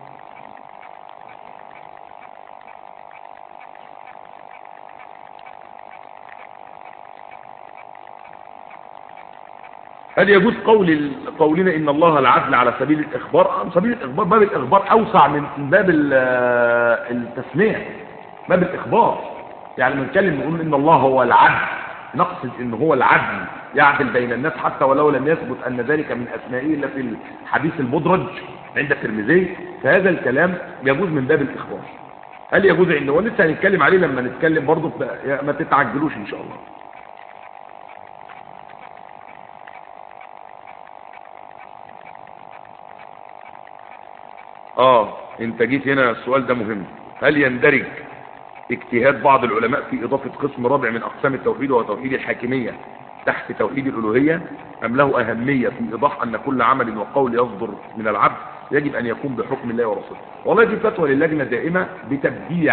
S1: هل يجوز قول قولنا ان الله العدل على سبيل الاخبار سبيل الاخبار باب الاخبار اوسع من باب التسميه باب الاخبار يعني لما نتكلم نقول ان الله هو العدل نقصد ان هو العدل يعدل بين الناس حتى ولو لم يثبت ان ذلك من اسمائه الا في الحديث المدرج عند الترمذي فهذا الكلام يجوز من باب الاخبار هل يجوز ان هو لسه هنتكلم عليه لما نتكلم برضه ما تتعجلوش ان شاء الله اه انت جيت هنا السؤال ده مهم هل يندرج اجتهاد بعض العلماء في اضافة قسم رابع من اقسام التوحيد وهو توحيد الحاكمية تحت توحيد الالوهية ام له اهمية في ايضاح ان كل عمل وقول يصدر من العبد يجب ان يكون بحكم الله ورسوله والله دي فتوى للجنة دائمة بتبديع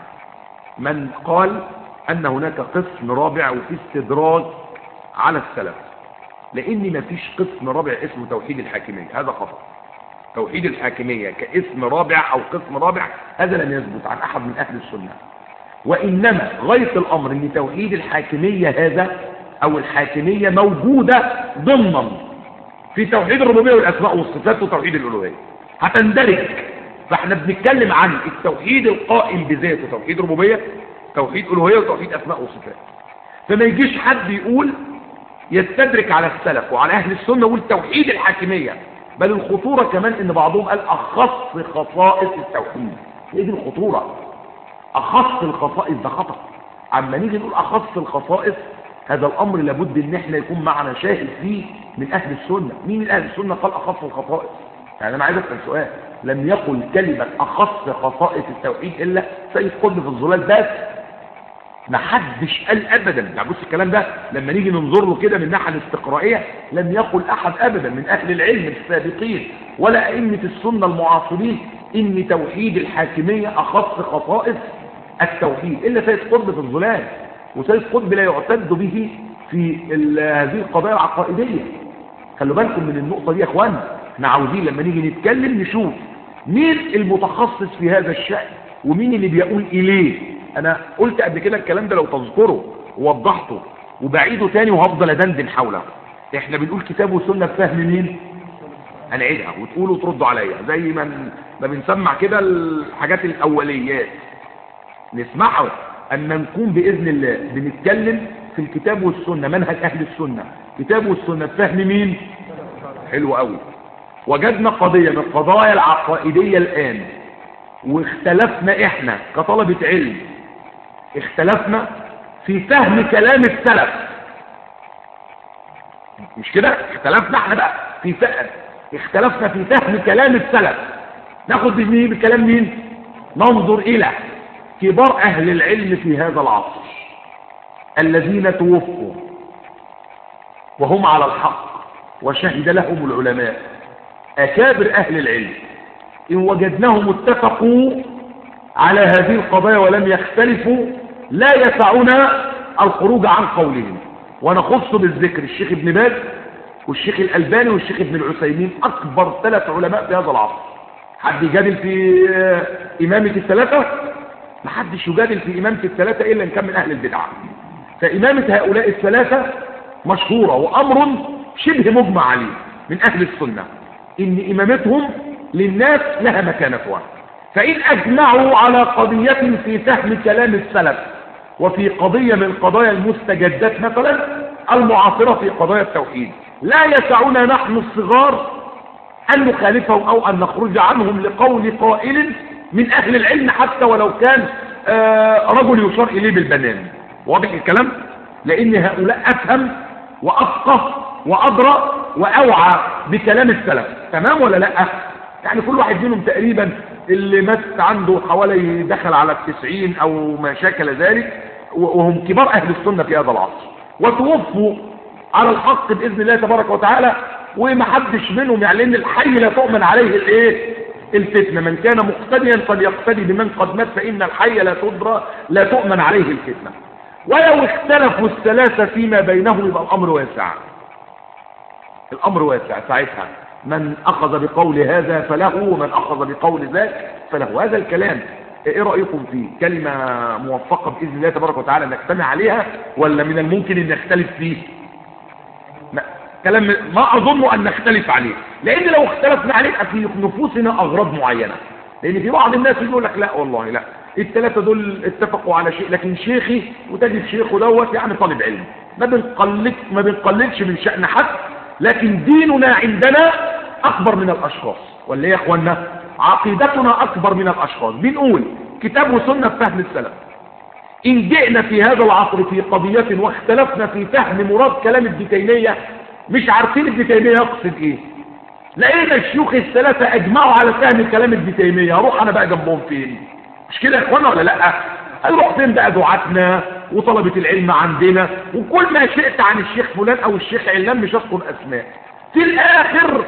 S1: من قال ان هناك قسم رابع وفي استدراج على السلف لان مفيش قسم رابع اسمه توحيد الحاكمية هذا خطأ توحيد الحاكمية كاسم رابع او قسم رابع هذا لم يثبت عن احد من اهل السنة وانما غاية الامر ان توحيد الحاكمية هذا او الحاكمية موجودة ضمنا في توحيد الربوبية والاسماء والصفات وتوحيد الالوهية هتندرج فاحنا بنتكلم عن التوحيد القائم بذاته توحيد ربوبية توحيد الوهية وتوحيد اسماء وصفات فما يجيش حد يقول يستدرك على السلف وعلى اهل السنة يقول توحيد الحاكمية بل الخطورة كمان ان بعضهم قال اخص خصائص التوحيد هي دي الخطورة اخص الخصائص ده خطأ اما نيجي نقول اخص الخصائص هذا الامر لابد ان احنا يكون معنا شاهد فيه من اهل السنة مين من اهل السنة قال اخص الخصائص يعني انا عايز اسال سؤال لم يقل كلمة اخص خصائص التوحيد الا سيد قطب في الظلال بس ما حدش قال ابدا يعني بص الكلام ده لما نيجي ننظر له كده من الناحيه الاستقرائيه لم يقل احد ابدا من اهل العلم السابقين ولا ائمه السنه المعاصرين ان توحيد الحاكميه اخص خصائص التوحيد الا سيد قطب في الظلال وسيد قطب لا يعتد به في هذه القضايا العقائديه خلوا بالكم من النقطه دي يا اخوانا احنا عاوزين لما نيجي نتكلم نشوف مين المتخصص في هذا الشأن ومين اللي بيقول اليه انا قلت قبل كده الكلام ده لو تذكره ووضحته وبعيده تاني وهفضل ادندن حوله احنا بنقول كتاب وسنه بفهم مين هنعيدها وتقولوا وتردوا عليا زي ما ما بنسمع كده الحاجات الاوليات نسمعها اما نكون باذن الله بنتكلم في الكتاب والسنه منهج اهل السنه كتاب والسنه بفهم مين حلو قوي وجدنا قضيه من القضايا العقائديه الان واختلفنا احنا كطلبه علم اختلفنا في فهم كلام السلف مش كده اختلفنا احنا بقى في فهم اختلفنا في فهم كلام السلف ناخد بمين بكلام مين ننظر الى كبار اهل العلم في هذا العصر الذين توفوا وهم على الحق وشهد لهم العلماء اكابر اهل العلم ان وجدناهم اتفقوا على هذه القضايا ولم يختلفوا لا يسعنا الخروج عن قولهم ونخص بالذكر الشيخ ابن باز والشيخ الألباني والشيخ ابن العثيمين أكبر ثلاث علماء في هذا العصر حد يجادل في إمامة الثلاثة ما حدش يجادل في إمامة الثلاثة إلا إن كان من أهل البدعة فإمامة هؤلاء الثلاثة مشهورة وأمر شبه مجمع عليه من أهل السنة إن إمامتهم للناس لها مكانتها فإن أجمعوا على قضية في فهم كلام السلف وفي قضية من قضايا المستجدات مثلا المعاصرة في قضايا التوحيد لا يسعنا نحن الصغار أن نخالفهم أو أن نخرج عنهم لقول قائل من أهل العلم حتى ولو كان آه رجل يشار إليه بالبنان واضح الكلام لأن هؤلاء أفهم وأفقه وأدرى وأوعى بكلام السلف تمام ولا لا يعني كل واحد منهم تقريبا اللي مات عنده حوالي دخل على التسعين أو ما شاكل ذلك وهم كبار أهل السنة في هذا العصر وتوفوا على الحق بإذن الله تبارك وتعالى ومحدش منهم يعني لأن الحي لا تؤمن عليه الايه الفتنة من كان مقتديا فليقتدي بمن قد مات فإن الحي لا تدرى لا تؤمن عليه الفتنة ولو اختلفوا الثلاثة فيما بينهم يبقى الأمر واسع الأمر واسع ساعتها من أخذ بقول هذا فله ومن أخذ بقول ذاك فله هذا الكلام ايه رأيكم فيه كلمة موفقة بإذن الله تبارك وتعالى نجتمع عليها ولا من الممكن ان نختلف فيه ما كلام ما اظن ان نختلف عليه لان لو اختلفنا عليه في نفوسنا اغراض معينة لان في بعض الناس يقول لك لا والله لا الثلاثة دول اتفقوا على شيء لكن شيخي وتجد شيخه دوت يعني طالب علم ما بنقلل ما بنقللش من شأن حد لكن ديننا عندنا اكبر من الاشخاص ولا ايه يا اخوانا عقيدتنا اكبر من الاشخاص بنقول كتاب وسنة في فهم السلف ان جئنا في هذا العصر في قضية واختلفنا في فهم مراد كلام ابن تيمية مش عارفين ابن تيمية يقصد ايه لقينا الشيوخ الثلاثة اجمعوا على فهم كلام ابن تيمية هروح انا بقى جنبهم فين مش كده يا اخوانا ولا لا هنروح فين بقى دعاتنا وطلبة العلم عندنا وكل ما شئت عن الشيخ فلان او الشيخ علان مش اذكر اسماء في الاخر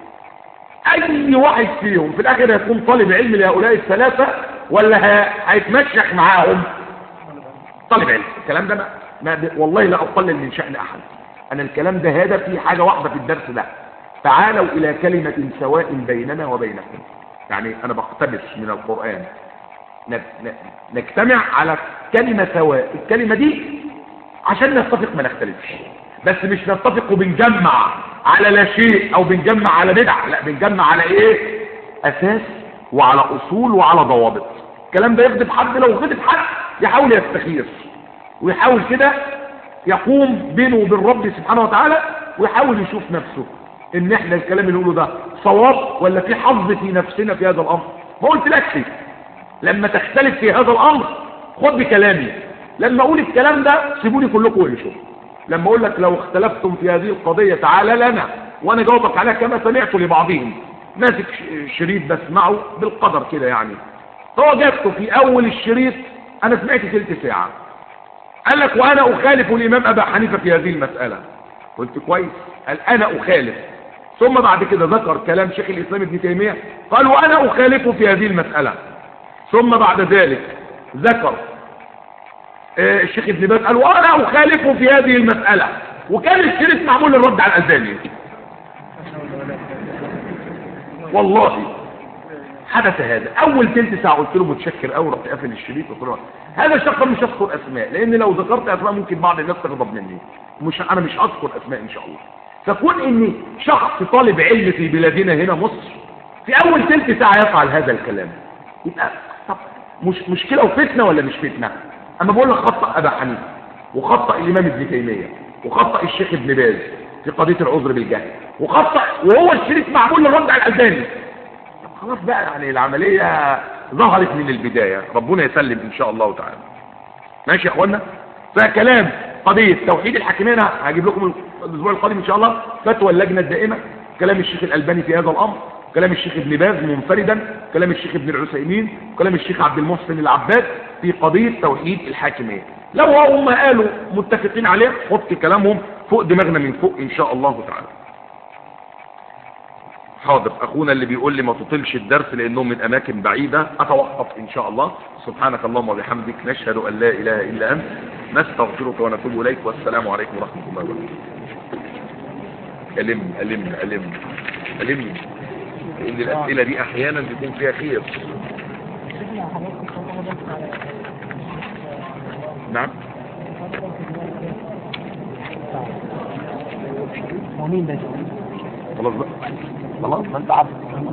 S1: اي واحد فيهم في الاخر هيكون طالب علم لهؤلاء الثلاثة ولا هيتمشخ معاهم طالب علم الكلام ده ما ما والله لا اقلل من شأن احد انا الكلام ده هذا في حاجة واحدة في الدرس ده تعالوا الى كلمة سواء بيننا وبينكم يعني انا بقتبس من القرآن نجتمع على كلمة سواء الكلمة دي عشان نتفق ما نختلفش بس مش نتفق وبنجمع على لا شيء او بنجمع على بدع لا بنجمع على ايه اساس وعلى اصول وعلى ضوابط الكلام ده يغضب حد لو غضب حد يحاول يستخير ويحاول كده يقوم بينه وبين ربي سبحانه وتعالى ويحاول يشوف نفسه ان احنا الكلام اللي نقوله ده صواب ولا في حظ في نفسنا في هذا الامر ما قلت لكش لما تختلف في هذا الامر خد بكلامي لما اقول الكلام ده سيبوني كلكم وعيشوا لما اقول لك لو اختلفتم في هذه القضية تعالى لنا وانا جاوبك عليها كما سمعت لبعضهم ماسك شريط بسمعه بالقدر كده يعني هو جابته في اول الشريط انا سمعت ثلث ساعة قال لك وانا اخالف الامام ابا حنيفة في هذه المسألة قلت كويس قال انا اخالف ثم بعد كده ذكر كلام شيخ الاسلام ابن تيمية قال وانا اخالفه في هذه المسألة ثم بعد ذلك ذكر آه الشيخ ابن باز قال وانا اخالفه في هذه المسألة وكان الشريط معمول للرد على الألباني والله حدث هذا اول تلت ساعة قلت له متشكر قوي رحت قافل الشريط قلت له هذا الشخص مش هذكر اسماء لان لو ذكرت اسماء ممكن بعض الناس تغضب مني مش انا مش هذكر اسماء ان شاء الله فكون ان شخص طالب علم في بلادنا هنا مصر في اول تلت ساعة يفعل هذا الكلام يبقى طب مش مشكلة وفتنة ولا مش فتنة اما بقول لك خطأ ابا حنيفه وخطأ الامام ابن تيمية وخطأ الشيخ ابن باز في قضية العذر بالجهل وخطأ وهو الشريك معمول للرد على الألباني خلاص بقى يعني العملية ظهرت من البداية ربنا يسلم إن شاء الله تعالى ماشي يا أخوانا فكلام قضية توحيد الحاكمين أنا هجيب لكم الأسبوع القادم إن شاء الله فتوى اللجنة الدائمة كلام الشيخ الألباني في هذا الأمر كلام الشيخ ابن باز منفردا كلام الشيخ ابن العثيمين كلام الشيخ عبد المحسن العباد في قضية توحيد الحاكمية لو هم قالوا متفقين عليه حط كلامهم فوق دماغنا من فوق ان شاء الله تعالى حاضر اخونا اللي بيقول لي ما تطلش الدرس لانهم من اماكن بعيدة اتوقف ان شاء الله سبحانك اللهم وبحمدك نشهد ان لا اله الا انت نستغفرك ونتوب اليك والسلام عليكم ورحمة الله وبركاته الم الم الم الم لان الاسئلة دي احيانا بيكون فيها خير نعم
S2: هو مين ده؟
S1: خلاص بقى خلاص ما انت عارف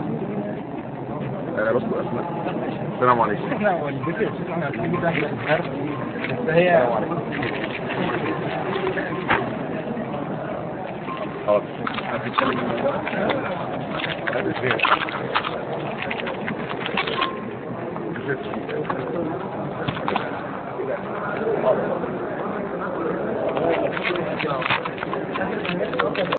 S1: انا بس اسمع السلام عليكم
S2: احنا والدتي احنا بنيجي داخل الغرب بس هي
S1: خلاص هتتكلم